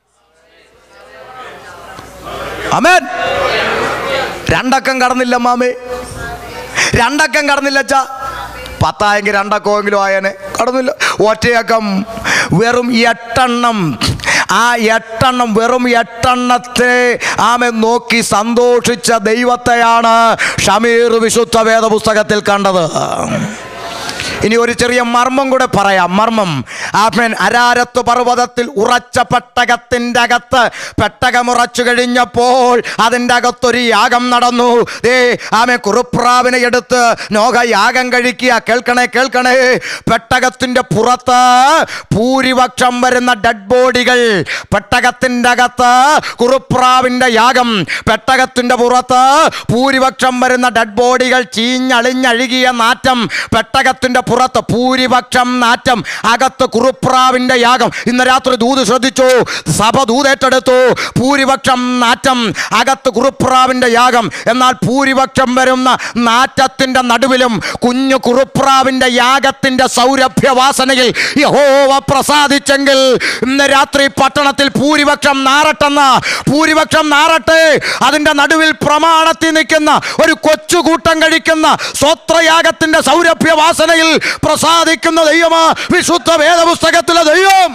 അമേൻ രണ്ടക്കം കടന്നില്ല മാമേ രണ്ടക്കം കടന്നില്ല അച്ഛാ പത്തായെങ്കിൽ രണ്ടക്കമെങ്കിലും ആയേനെ കടന്നില്ല ഒറ്റയക്കം വെറും എട്ടെണ്ണം ആ എട്ടെണ്ണം വെറും എട്ടെണ്ണത്തെ ആമെ നോക്കി സന്തോഷിച്ച ദൈവത്തെയാണ് ഷമീർ വിശുദ്ധ വേദപുസ്തകത്തിൽ കണ്ടത് ഇനി ഒരു ചെറിയ മർമ്മം കൂടെ പറയാം മർമ്മം ആമേൻ അരാരത്ത് പർവ്വതത്തിൽ ഉറച്ച പെട്ടകത്തിൻ്റെ അകത്ത് പെട്ടകമുറച്ചു കഴിഞ്ഞപ്പോൾ അതിൻ്റെ അകത്തൊരു യാഗം നടന്നു ദേ ആമേ കുറുപ്രാവിനെ എടുത്ത് നോക യാഗം കഴിക്കുക കേൾക്കണേ കേൾക്കണേ പെട്ടകത്തിൻ്റെ പുറത്ത് ഭൂരിപക്ഷം വരുന്ന ഡെഡ് ബോഡികൾ പെട്ടകത്തിൻ്റെ അകത്ത് കുറുപ്രാവിൻ്റെ യാഗം പെട്ടകത്തിൻ്റെ പുറത്ത് ഭൂരിപക്ഷം വരുന്ന ഡെഡ് ബോഡികൾ ചീഞ്ഞളിഞ്ഞഴുകിയ നാറ്റം പെട്ടകത്തിൻ്റെ പുറത്ത് ഭൂരിപക്ഷം നാറ്റം അകത്ത് കുറുപ്രാവിൻ്റെ യാഗം ഇന്ന് രാത്രി ദൂത് ശ്രദ്ധിച്ചു സഭ ദൂതേറ്റെടുത്തു ഭൂരിപക്ഷം നാറ്റം അകത്ത് കുറുപ്രാവിൻ്റെ യാഗം എന്നാൽ ഭൂരിപക്ഷം വരുന്ന നാറ്റത്തിൻ്റെ നടുവിലും കുഞ്ഞു കുറുപ്രാവിൻ്റെ യാഗത്തിൻ്റെ സൗരഭ്യവാസനയിൽ യഹോവ പ്രസാദിച്ചെങ്കിൽ ഇന്ന് രാത്രി പട്ടണത്തിൽ ഭൂരിപക്ഷം നാറട്ടെന്ന് ഭൂരിപക്ഷം നാറട്ടെ അതിൻ്റെ നടുവിൽ പ്രമാണത്തിൽ നിൽക്കുന്ന ഒരു കൊച്ചുകൂട്ടം കഴിക്കുന്ന സ്വത്രയാഗത്തിൻ്റെ സൗരഭ്യവാസനയിൽ പ്രസാദിക്കുന്ന ദൈവമാ വിശുദ്ധ വേദപുസ്തകത്തിലെ ദൈവം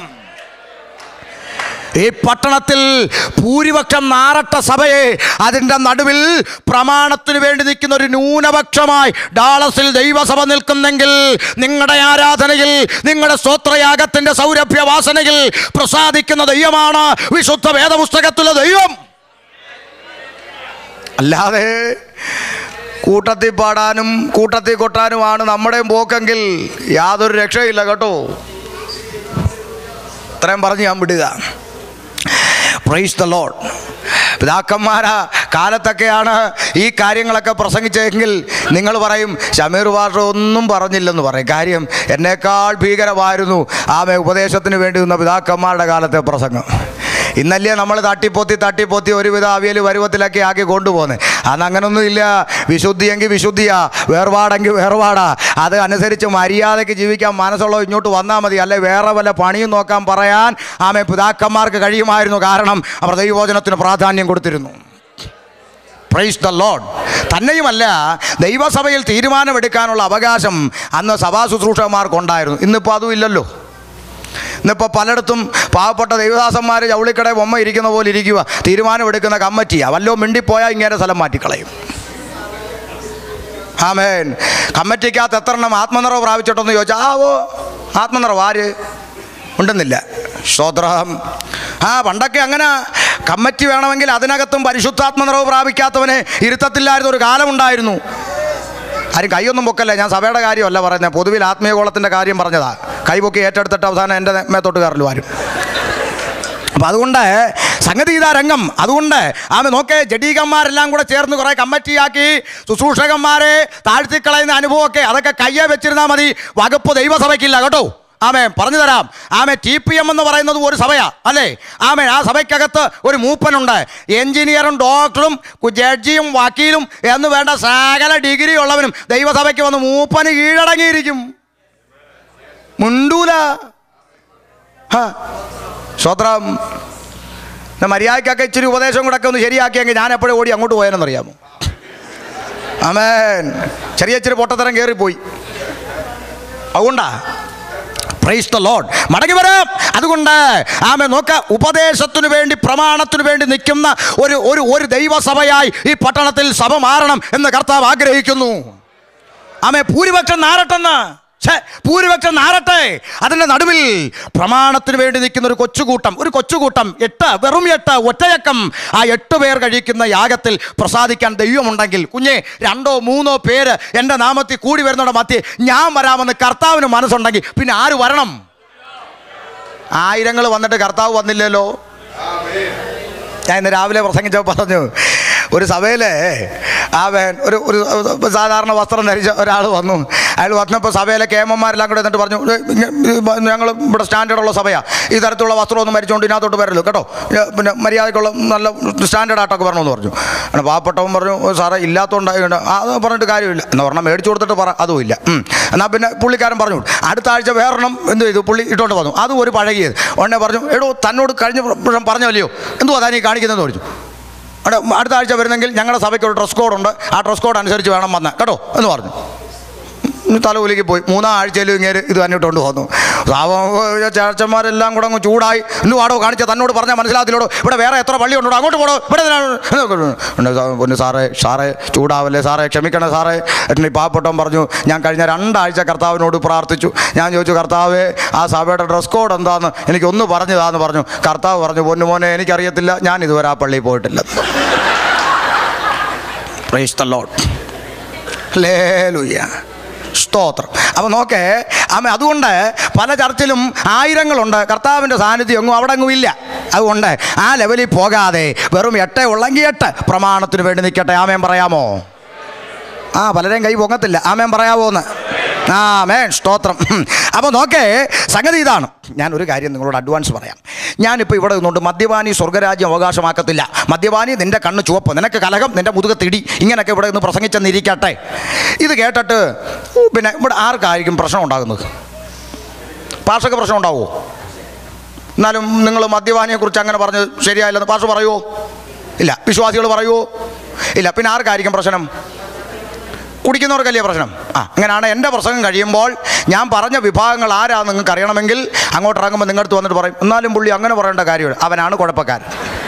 ഈ പട്ടണത്തിൽ ഭൂരിപക്ഷം നാറട്ട സഭയെ അതിൻ്റെ നടുവിൽ പ്രമാണത്തിന് വേണ്ടി നിൽക്കുന്ന ഒരു ന്യൂനപക്ഷമായി ഡാളസിൽ ദൈവസഭ നിൽക്കുന്നെങ്കിൽ നിങ്ങളുടെ ആരാധനയിൽ നിങ്ങളുടെ സ്തോത്രയാഗത്തിൻ്റെ സൗരഭ്യവാസനയിൽ പ്രസാദിക്കുന്ന ദൈവമാണ് വിശുദ്ധ വേദപുസ്തകത്തിലെ ദൈവം അല്ലാതെ കൂട്ടത്തിൽ പാടാനും കൂട്ടത്തിൽ കൊട്ടാനുമാണ് നമ്മുടെയും പോക്കെങ്കിൽ യാതൊരു രക്ഷയില്ല കേട്ടോ ഇത്രയും പറഞ്ഞ് ഞാൻ വിടുക പ്രൈസ് ദ ലോഡ് പിതാക്കന്മാരാ കാലത്തൊക്കെയാണ് ഈ കാര്യങ്ങളൊക്കെ പ്രസംഗിച്ചെങ്കിൽ നിങ്ങൾ പറയും ഷമീർ ഭാഷ ഒന്നും പറഞ്ഞില്ലെന്ന് പറയും കാര്യം എന്നേക്കാൾ ഭീകരമായിരുന്നു ആമെ ഉപദേശത്തിന് വേണ്ടി നിന്ന പിതാക്കന്മാരുടെ കാലത്തെ പ്രസംഗം ഇന്നല്ലേ നമ്മൾ തട്ടിപ്പൊത്തി തട്ടിപ്പൊത്തി ഒരുവിധ അവിയൽ പരുവത്തിലൊക്കെ ആക്കി കൊണ്ടുപോകുന്നത് അന്ന് അങ്ങനൊന്നും ഇല്ല വിശുദ്ധിയെങ്കിൽ വിശുദ്ധിയാ വേർപാടെങ്കിൽ വേർപാടാ അത് അനുസരിച്ച് മര്യാദയ്ക്ക് ജീവിക്കാൻ മനസ്സുള്ള ഇങ്ങോട്ട് വന്നാൽ മതി അല്ലെ വേറെ വല്ല പണിയും നോക്കാൻ പറയാൻ ആമെ പിതാക്കന്മാർക്ക് കഴിയുമായിരുന്നു കാരണം അവർ ദൈവവചനത്തിന് പ്രാധാന്യം കൊടുത്തിരുന്നു പ്രൈസ് ദ ലോഡ് തന്നെയുമല്ല ദൈവസഭയിൽ തീരുമാനമെടുക്കാനുള്ള അവകാശം അന്ന് സഭാ ശുശ്രൂഷകന്മാർക്കുണ്ടായിരുന്നു ഇന്നിപ്പോൾ അതും ഇല്ലല്ലോ ഇന്നിപ്പോൾ പലയിടത്തും പാവപ്പെട്ട ദൈവദാസന്മാർ ജൗളിക്കട ബൊമ്മ ഇരിക്കുന്ന പോലെ ഇരിക്കുക തീരുമാനമെടുക്കുന്ന കമ്മിറ്റിയാണ് വല്ലോ മിണ്ടിപ്പോയാൽ ഇങ്ങനെ സ്ഥലം മാറ്റിക്കളയും ആമേൻ കമ്മിറ്റിക്കകത്ത് എത്ര എണ്ണം ആത്മനിറവ് പ്രാപിച്ചിട്ടെന്ന് ചോദിച്ചാൽ ആ ഓ ആത്മനിറവ് ആര് ഉണ്ടെന്നില്ല സ്തോത്രം ആ പണ്ടൊക്കെ അങ്ങനെ കമ്മിറ്റി വേണമെങ്കിൽ അതിനകത്തും പരിശുദ്ധാത്മനിറവ് പ്രാപിക്കാത്തവനെ ഇരുത്തത്തില്ലായിരുന്ന ഒരു കാലമുണ്ടായിരുന്നു ആരും കൈയൊന്നും പൊക്കല്ല ഞാൻ സഭയുടെ കാര്യമല്ല പറയുന്നത് പൊതുവിൽ ആത്മീയകോളത്തിൻ്റെ കാര്യം പറഞ്ഞതാ കൈപൊക്കി ഏറ്റെടുത്തിട്ട് അവസാനം എൻ്റെ മേത്തോട്ട് കയറലു ആരും അപ്പം അതുകൊണ്ട് സംഗതി ഇതാ രംഗം അതുകൊണ്ട് ആമ നോക്കേ ജഡീകന്മാരെല്ലാം കൂടെ ചേർന്ന് കുറേ കമ്മിറ്റിയാക്കി ശുശ്രൂഷകന്മാരെ താഴ്ത്തിക്കളയുന്ന അനുഭവമൊക്കെ അതൊക്കെ കയ്യെ വെച്ചിരുന്നാൽ മതി വകുപ്പ് ദൈവസഭയ്ക്കില്ല കേട്ടോ ആമേ പറഞ്ഞു തരാം ആമേ ടി പി എം എന്ന് പറയുന്നത് ഒരു സഭയാ അല്ലേ ആമേ ആ സഭയ്ക്കകത്ത് ഒരു മൂപ്പനുണ്ട് എഞ്ചിനീയറും ഡോക്ടറും കു- ജഡ്ജിയും വക്കീലും എന്ന് വേണ്ട സകല ഡിഗ്രി ഉള്ളവനും ദൈവസഭയ്ക്ക് വന്ന് മൂപ്പന് കീഴടങ്ങിയിരിക്കും മുണ്ടൂല ഹാ സ്വത്രം പിന്നെ മര്യാദക്കൊക്കെ ഇച്ചിരി ഉപദേശം കൂടെ ഒക്കെ ഒന്ന് ശരിയാക്കിയെങ്കിൽ ഞാൻ എപ്പോഴും ഓടി അങ്ങോട്ട് പോയാലെന്നറിയാമോ ആമേൻ ചെറിയ ഇച്ചിരി പൊട്ടത്തരം കയറിപ്പോയി അതുകൊണ്ടാ പ്രൈസ് ദ ലോഡ് മടങ്ങി വരാം അതുകൊണ്ട് ആമെ നോക്ക ഉപദേശത്തിനു വേണ്ടി പ്രമാണത്തിനു വേണ്ടി നിൽക്കുന്ന ഒരു ഒരു ഒരു ദൈവസഭയായി ഈ പട്ടണത്തിൽ സഭ മാറണം എന്ന് കർത്താവ് ആഗ്രഹിക്കുന്നു ആമെ ഭൂരിപക്ഷം നാരട്ടെന്ന് ഛേ ഭൂരിപക്ഷം നാറട്ടെ അതിൻ്റെ നടുവിൽ പ്രമാണത്തിന് വേണ്ടി നിൽക്കുന്ന ഒരു കൊച്ചുകൂട്ടം ഒരു കൊച്ചുകൂട്ടം എട്ട് വെറും എട്ട് ഒറ്റയക്കം ആ എട്ട് പേർ കഴിക്കുന്ന യാഗത്തിൽ പ്രസാദിക്കാൻ ദൈവമുണ്ടെങ്കിൽ കുഞ്ഞെ രണ്ടോ മൂന്നോ പേര് എൻ്റെ നാമത്തിൽ കൂടി വരുന്നവിടെ മധ്യേ ഞാൻ വരാമെന്ന് കർത്താവിന് മനസ്സുണ്ടെങ്കിൽ പിന്നെ ആര് വരണം ആയിരങ്ങൾ വന്നിട്ട് കർത്താവ് വന്നില്ലല്ലോ ഞാൻ ഇന്ന് രാവിലെ പ്രസംഗിച്ചപ്പോൾ പറഞ്ഞു ഒരു സഭയിലെ അവൻ ഒരു ഒരു സാധാരണ വസ്ത്രം ധരിച്ച ഒരാൾ വന്നു അയാൾ വന്നപ്പോൾ സഭയിലെ കേമന്മാരെല്ലാം കൂടെ എന്നിട്ട് പറഞ്ഞു ഞങ്ങൾ ഇവിടെ സ്റ്റാൻഡേർഡുള്ള സഭയാണ് ഈ തരത്തിലുള്ള വസ്ത്രമൊന്നും മരിച്ചുകൊണ്ട് ഇതിനകത്തോട്ട് വരല്ലോ കേട്ടോ ഏ, പിന്നെ മര്യാദക്കുള്ള നല്ല സ്റ്റാൻഡേർഡ് ആയിട്ടൊക്കെ വരണമെന്ന് പറഞ്ഞു അങ്ങനെ പാവപ്പെട്ടവൻ പറഞ്ഞു "ഓ, സാറേ ഇല്ലാത്തതുകൊണ്ട് അത് പറഞ്ഞിട്ട് കാര്യമില്ല എന്ന് പറഞ്ഞാൽ മേടിച്ചു കൊടുത്തിട്ട് പറ അതും ഇല്ല ഉം. എന്നാൽ പിന്നെ പുള്ളിക്കാരൻ പറഞ്ഞു അടുത്ത ആഴ്ച വേറെണ്ണം എന്ത് ചെയ്തു പുള്ളി ഇട്ടോണ്ട് വന്നു അതും ഒരു പഴകിയത് ഉടനെ പറഞ്ഞു എടോ തന്നോട് കഴിഞ്ഞ പ്രാവശ്യം പറഞ്ഞല്ലയോ എന്തുവാ താനീ കാണിക്കുന്നതെന്ന് ചോദിച്ചു അവിടെ അടുത്ത ആഴ്ച വരുന്നെങ്കിൽ ഞങ്ങളുടെ സഭയ്ക്ക് ഒരു ഡ്രസ് കോഡുണ്ട് ആ ഡ്രസ് കോഡ് അനുസരിച്ച് വേണം വന്ന് കേട്ടോ എന്ന് പറഞ്ഞു ഉം, തലകുലിക്ക് പോയി മൂന്നാം ആഴ്ചയിലും ഇങ്ങനെ ഇത് തന്നെ ഇട്ടുകൊണ്ട് വന്നു ചേർച്ചന്മാരെല്ലാം കൂടെ അങ്ങ് ചൂടായി ഇന്ന് വാടോ കാണിച്ച തന്നോട് പറഞ്ഞാൽ മനസ്സിലാകത്തില്ലോടോ ഇവിടെ വേറെ എത്ര പള്ളിയുണ്ടോ അങ്ങോട്ട് പോടോ ഇവിടെ എന്തിനാണ്?" എന്നൊക്കെ പറഞ്ഞു. ഉണ്ട് സാ- പൊന്നു സാറേ സാറേ ചൂടാവല്ലേ സാറേ ക്ഷമിക്കണേ സാറേ എന്നിട്ട് ഈ പാവപ്പെട്ടവൻ പറഞ്ഞു ഞാൻ കഴിഞ്ഞ രണ്ടാഴ്ച കർത്താവിനോട് പ്രാർത്ഥിച്ചു ഞാൻ ചോദിച്ചു കർത്താവേ ആ സഭയുടെ ഡ്രസ് കോഡ് എന്താന്ന് എനിക്കൊന്ന് പറഞ്ഞതാന്ന് പറഞ്ഞു കർത്താവ് പറഞ്ഞു പൊന്നു മോനെ എനിക്കറിയത്തില്ല ഞാൻ ഇതുവരെ ആ പള്ളിയിൽ പോയിട്ടില്ല പ്രൈസ് ദ ലോഡ് ലേലുയ്യ സ്തോത്രം അപ്പോൾ നോക്കേ അമ്മ അതുകൊണ്ട് പല ചർച്ചിലും ആയിരങ്ങളുണ്ട് കർത്താവിൻ്റെ സാന്നിധ്യം എങ്ങും അവിടെ എങ്ങും ഇല്ല അതുകൊണ്ട് ആ ലെവലിൽ പോകാതെ വെറും എട്ടേ ഉള്ളെങ്കിൽ എട്ട് പ്രമാണത്തിന് വേണ്ടി നിൽക്കട്ടെ ആമേൻ പറയാമോ ആ പലരെയും കൈ പൊങ്ങത്തില്ല ആമേൻ പറയാമോ എന്ന് ആ മേൻ സ്തോത്രം അപ്പോൾ നോക്കേ സംഗതി ഇതാണ് ഞാൻ ഒരു കാര്യം നിങ്ങളോട് അഡ്വാൻസ് പറയാം ഞാനിപ്പോൾ ഇവിടെ നിന്നുകൊണ്ട് മദ്യപാനി സ്വർഗരാജ്യം അവകാശമാക്കത്തില്ല മദ്യപാനി നിൻ്റെ കണ്ണ് ചുവപ്പ് നിനക്ക് കലകം നിൻ്റെ മുതുകത്തിടി ഇങ്ങനെയൊക്കെ ഇവിടെ നിന്ന് പ്രസംഗിച്ചെന്നിരിക്കട്ടെ ഇത് കേട്ടിട്ട് പിന്നെ ഇവിടെ ആർക്കായിരിക്കും പ്രശ്നം ഉണ്ടാകുന്നത് പാഷക്ക് പ്രശ്നം ഉണ്ടാവുമോ എന്നാലും നിങ്ങൾ മദ്യപാനിയെക്കുറിച്ച് അങ്ങനെ പറഞ്ഞ് ശരിയായില്ലെന്ന് പാഷ പറയുമോ ഇല്ല വിശ്വാസികൾ പറയുമോ ഇല്ല പിന്നെ ആർക്കായിരിക്കും പ്രശ്നം കുടിക്കുന്നവർക്കല്ലേ പ്രശ്നം ആ അങ്ങനെയാണ് എൻ്റെ പ്രസംഗം കഴിയുമ്പോൾ ഞാൻ പറഞ്ഞ വിഭാഗങ്ങൾ ആരാ നിങ്ങൾക്ക് അറിയണമെങ്കിൽ അങ്ങോട്ട് ഇറങ്ങുമ്പോൾ നിങ്ങളുടെ അടുത്ത് വന്നിട്ട് പറയും എന്നാലും പുള്ളി അങ്ങനെ പറയേണ്ട കാര്യമില്ല അവനാണ് കുഴപ്പക്കാരൻ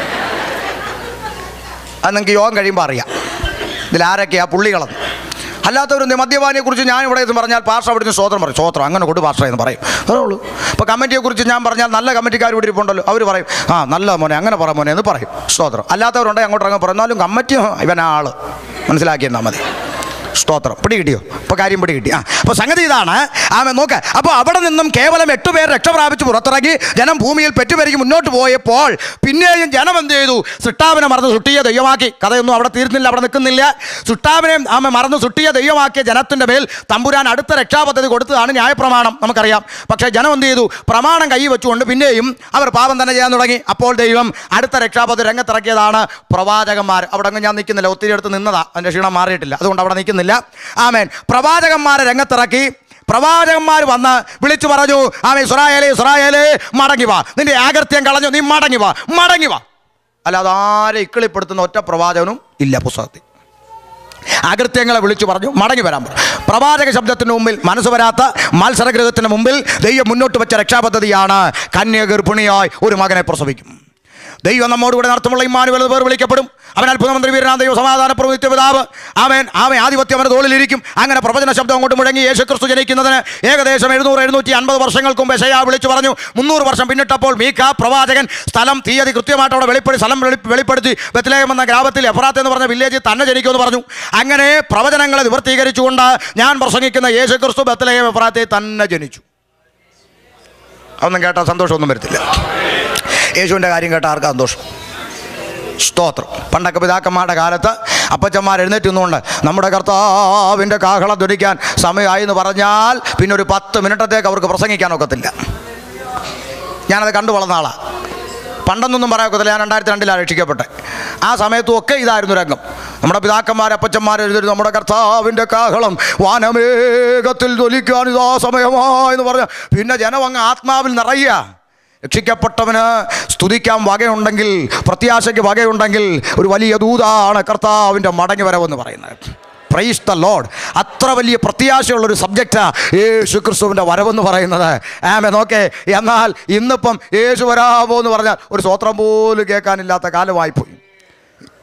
അത് നിങ്ങൾക്ക് യോഗം കഴിയുമ്പോൾ അറിയാം ഇതിലാരൊക്കെയാ പുള്ളികളെന്ന് അല്ലാത്തവർ മദ്യപാനിയെക്കുറിച്ച് ഞാൻ ഇവിടെ എന്ന് പറഞ്ഞാൽ പാർഷ അവിടുന്ന് സ്വോത്രം പറയും സ്വോത്രം അങ്ങനെ കൊടു പാർഷ എന്ന് പറയും അതേ ഉള്ളൂ ഇപ്പോൾ കമ്മിറ്റിയെക്കുറിച്ച് ഞാൻ പറഞ്ഞാൽ നല്ല കമ്മിറ്റിക്കാർ ഇവിടെ ഇരിപ്പുണ്ടല്ലോ അവർ പറയും ആ നല്ല മോനെ അങ്ങനെ പറ മോനെ എന്ന് പറയും സ്തോത്രം അല്ലാത്തവരുണ്ടെങ്കിൽ അങ്ങോട്ട് ഇറങ്ങി പറയും എന്നാലും കമ്മിറ്റി ഇവനാ ആള് മനസ്സിലാക്കിയെന്നാൽ മതി സ്തോത്രം പിടി കിട്ടിയോ ഇപ്പോൾ കാര്യം പിടി കിട്ടി ആ അപ്പോൾ സംഗതി ഇതാണ് ആമേ നോക്ക് അപ്പോൾ അവിടെ നിന്നും കേവലം എട്ട് പേർ രക്ഷപ്രാപിച്ച് പുറത്തിറങ്ങി ജനം ഭൂമിയിൽ പെറ്റുപെരുകി മുന്നോട്ട് പോയപ്പോൾ പിന്നെയും ജനം എന്ത് ചെയ്തു സുട്ടാവിനെ മറന്ന് സുട്ടിയെ ദൈവമാക്കി കഥയൊന്നും അവിടെ തീർന്നില്ല അവിടെ നിൽക്കുന്നില്ല സുട്ടാവിനെ ആമ മറന്ന് സുട്ടിയെ ദൈവമാക്കിയ ജനത്തിൻ്റെ മേൽ തമ്പുരാൻ അടുത്ത രക്ഷാപദ്ധതി കൊടുത്തതാണ് ന്യായപ്രമാണം നമുക്കറിയാം പക്ഷേ ജനം എന്ത് ചെയ്തു പ്രമാണം കൈ വെച്ചുകൊണ്ട് പിന്നെയും അവർ പാപം തന്നെ ചെയ്യാൻ തുടങ്ങി അപ്പോൾ ദൈവം അടുത്ത രക്ഷാപദ്ധതി രംഗത്തിറക്കിയതാണ് പ്രവാചകന്മാർ അവിടെ അങ്ങ് ഞാൻ നിൽക്കുന്നില്ല ഒത്തിരി അടുത്ത് നിന്നതാ അതിൻ്റെ ക്ഷീണം മാറിയിട്ടില്ല അതുകൊണ്ട് അവിടെ നിൽക്കുന്നില്ല ആമേൻ പ്രവാചകന്മാരെ രംഗത്തിറക്കി പ്രവാചകന്മാർ വന്ന് വിളിച്ചു പറഞ്ഞു ആമേ ഇസ്രായേലേ ഇസ്രായേലേ മടങ്ങി വാ നിന്റെ ആകൃത്യം കളഞ്ഞു നീ മടങ്ങി വാ മടങ്ങി വാ അല്ലാതെ ആരെ ഇക്കിളിപ്പെടുത്തുന്ന ഒറ്റ പ്രവാചകനും ഇല്ല പുസ്തകത്തിൽ അകൃത്യങ്ങളെ വിളിച്ചു പറഞ്ഞു മടങ്ങി വരാൻ പറഞ്ഞു പ്രവാചക ശബ്ദത്തിന് മുമ്പിൽ മനസ്സ് വരാത്ത മത്സരഗ്രഹത്തിന് മുമ്പിൽ ദൈവം മുന്നോട്ട് വെച്ച രക്ഷാപദ്ധതിയാണ് കന്യ ഗർഭിണിയായി ഒരു മകനെ പ്രസവിക്കും ദൈവം നമ്മോട് കൂടെ നടത്തുമുള്ള ഇമ്മാനുവൽ പേർ വിളിക്കപ്പെടും അവൻ അത്ഭുതമന്ത്രി വീരനാ ദൈവ സമാധാന പ്രവൃത്തിപിതാവ് അവൻ അവൻ ആധിപത്യം അവൻ്റെ തോളിലിരിക്കും അങ്ങനെ പ്രവചന ശബ്ദം അങ്ങോട്ട് മുഴങ്ങി യേശു ക്രിസ്തു ജനിക്കുന്നതിന് ഏകദേശം എഴുന്നൂറ് എഴുന്നൂറ്റി അൻപത് വർഷങ്ങൾക്ക് മുമ്പ് ഷയാ വിളിച്ചു പറഞ്ഞു മുന്നൂറ് വർഷം പിന്നിട്ടപ്പോൾ മീഖ പ്രവാചകൻ സ്ഥലം തീയതി കൃത്യമായിട്ട് അവിടെ വെളിപ്പെടുത്തി സ്ഥലം വെളി- വെളിപ്പെടുത്തി ബത്ലേഹം എന്ന ഗ്രാമത്തിൽ എഫറാത്ത് എന്ന് പറഞ്ഞ വില്ലേജിൽ തന്നെ ജനിക്കുമെന്ന് പറഞ്ഞു അങ്ങനെ പ്രവചനങ്ങളെ നിവർത്തീകരിച്ചുകൊണ്ട് ഞാൻ പ്രസംഗിക്കുന്ന യേശു ക്രിസ്തു ബത്ലേഹം എഫറാത്തിൽ തന്നെ ജനിച്ചു അതൊന്നും കേട്ടാൽ സന്തോഷമൊന്നും വരത്തില്ല യേശുവിൻ്റെ കാര്യം കേട്ടാൽ ആർക്കാ സന്തോഷം സ്തോത്രം പണ്ടൊക്കെ പിതാക്കന്മാരുടെ കാലത്ത് അപ്പച്ചന്മാർ എഴുന്നേറ്റ് നിന്നുകൊണ്ട് നമ്മുടെ കർത്താവിൻ്റെ കാഹളം ധരിക്കാൻ സമയമായി എന്ന് പറഞ്ഞാൽ പിന്നെ ഒരു പത്ത് മിനിറ്റത്തേക്ക് അവർക്ക് പ്രസംഗിക്കാൻ ഒക്കത്തില്ല ഞാനത് കണ്ടു വളർന്ന ആളാണ് പണ്ടെന്നൊന്നും പറയാൻ ഒക്കത്തില്ല ഞാൻ രണ്ടായിരത്തി രണ്ടിലാണ് രക്ഷിക്കപ്പെട്ടെ ആ സമയത്തും ഒക്കെ ഇതായിരുന്നു രംഗം നമ്മുടെ പിതാക്കന്മാർ അപ്പച്ചന്മാർ എഴുതിയിരുന്നു നമ്മുടെ കർത്താവിൻ്റെ കാഹളം വാനമേഘത്തിൽ തൊലിക്കാൻ ഇതാ സമയമായെന്ന് പറഞ്ഞ പിന്നെ ജനം അങ്ങ് ആത്മാവിൽ നിറയുക രക്ഷിക്കപ്പെട്ടവന് സ്തുതിക്കാൻ വകയുണ്ടെങ്കിൽ പ്രത്യാശയ്ക്ക് വകയുണ്ടെങ്കിൽ ഒരു വലിയ ദൂതാണ് കർത്താവിൻ്റെ മടങ്ങി വരവെന്ന് പറയുന്നത് പ്രൈസ് ദ ലോഡ് അത്ര വലിയ പ്രത്യാശയുള്ളൊരു സബ്ജക്റ്റാ യേശു ക്രിസ്തുവിൻ്റെ വരവെന്ന് പറയുന്നത് ആമേ നോക്കേ എന്നാൽ ഇന്നിപ്പം യേശു വരാമോ എന്ന് പറഞ്ഞാൽ ഒരു സ്വത്രം പോലും കേൾക്കാനില്ലാത്ത കാലമായിപ്പോയി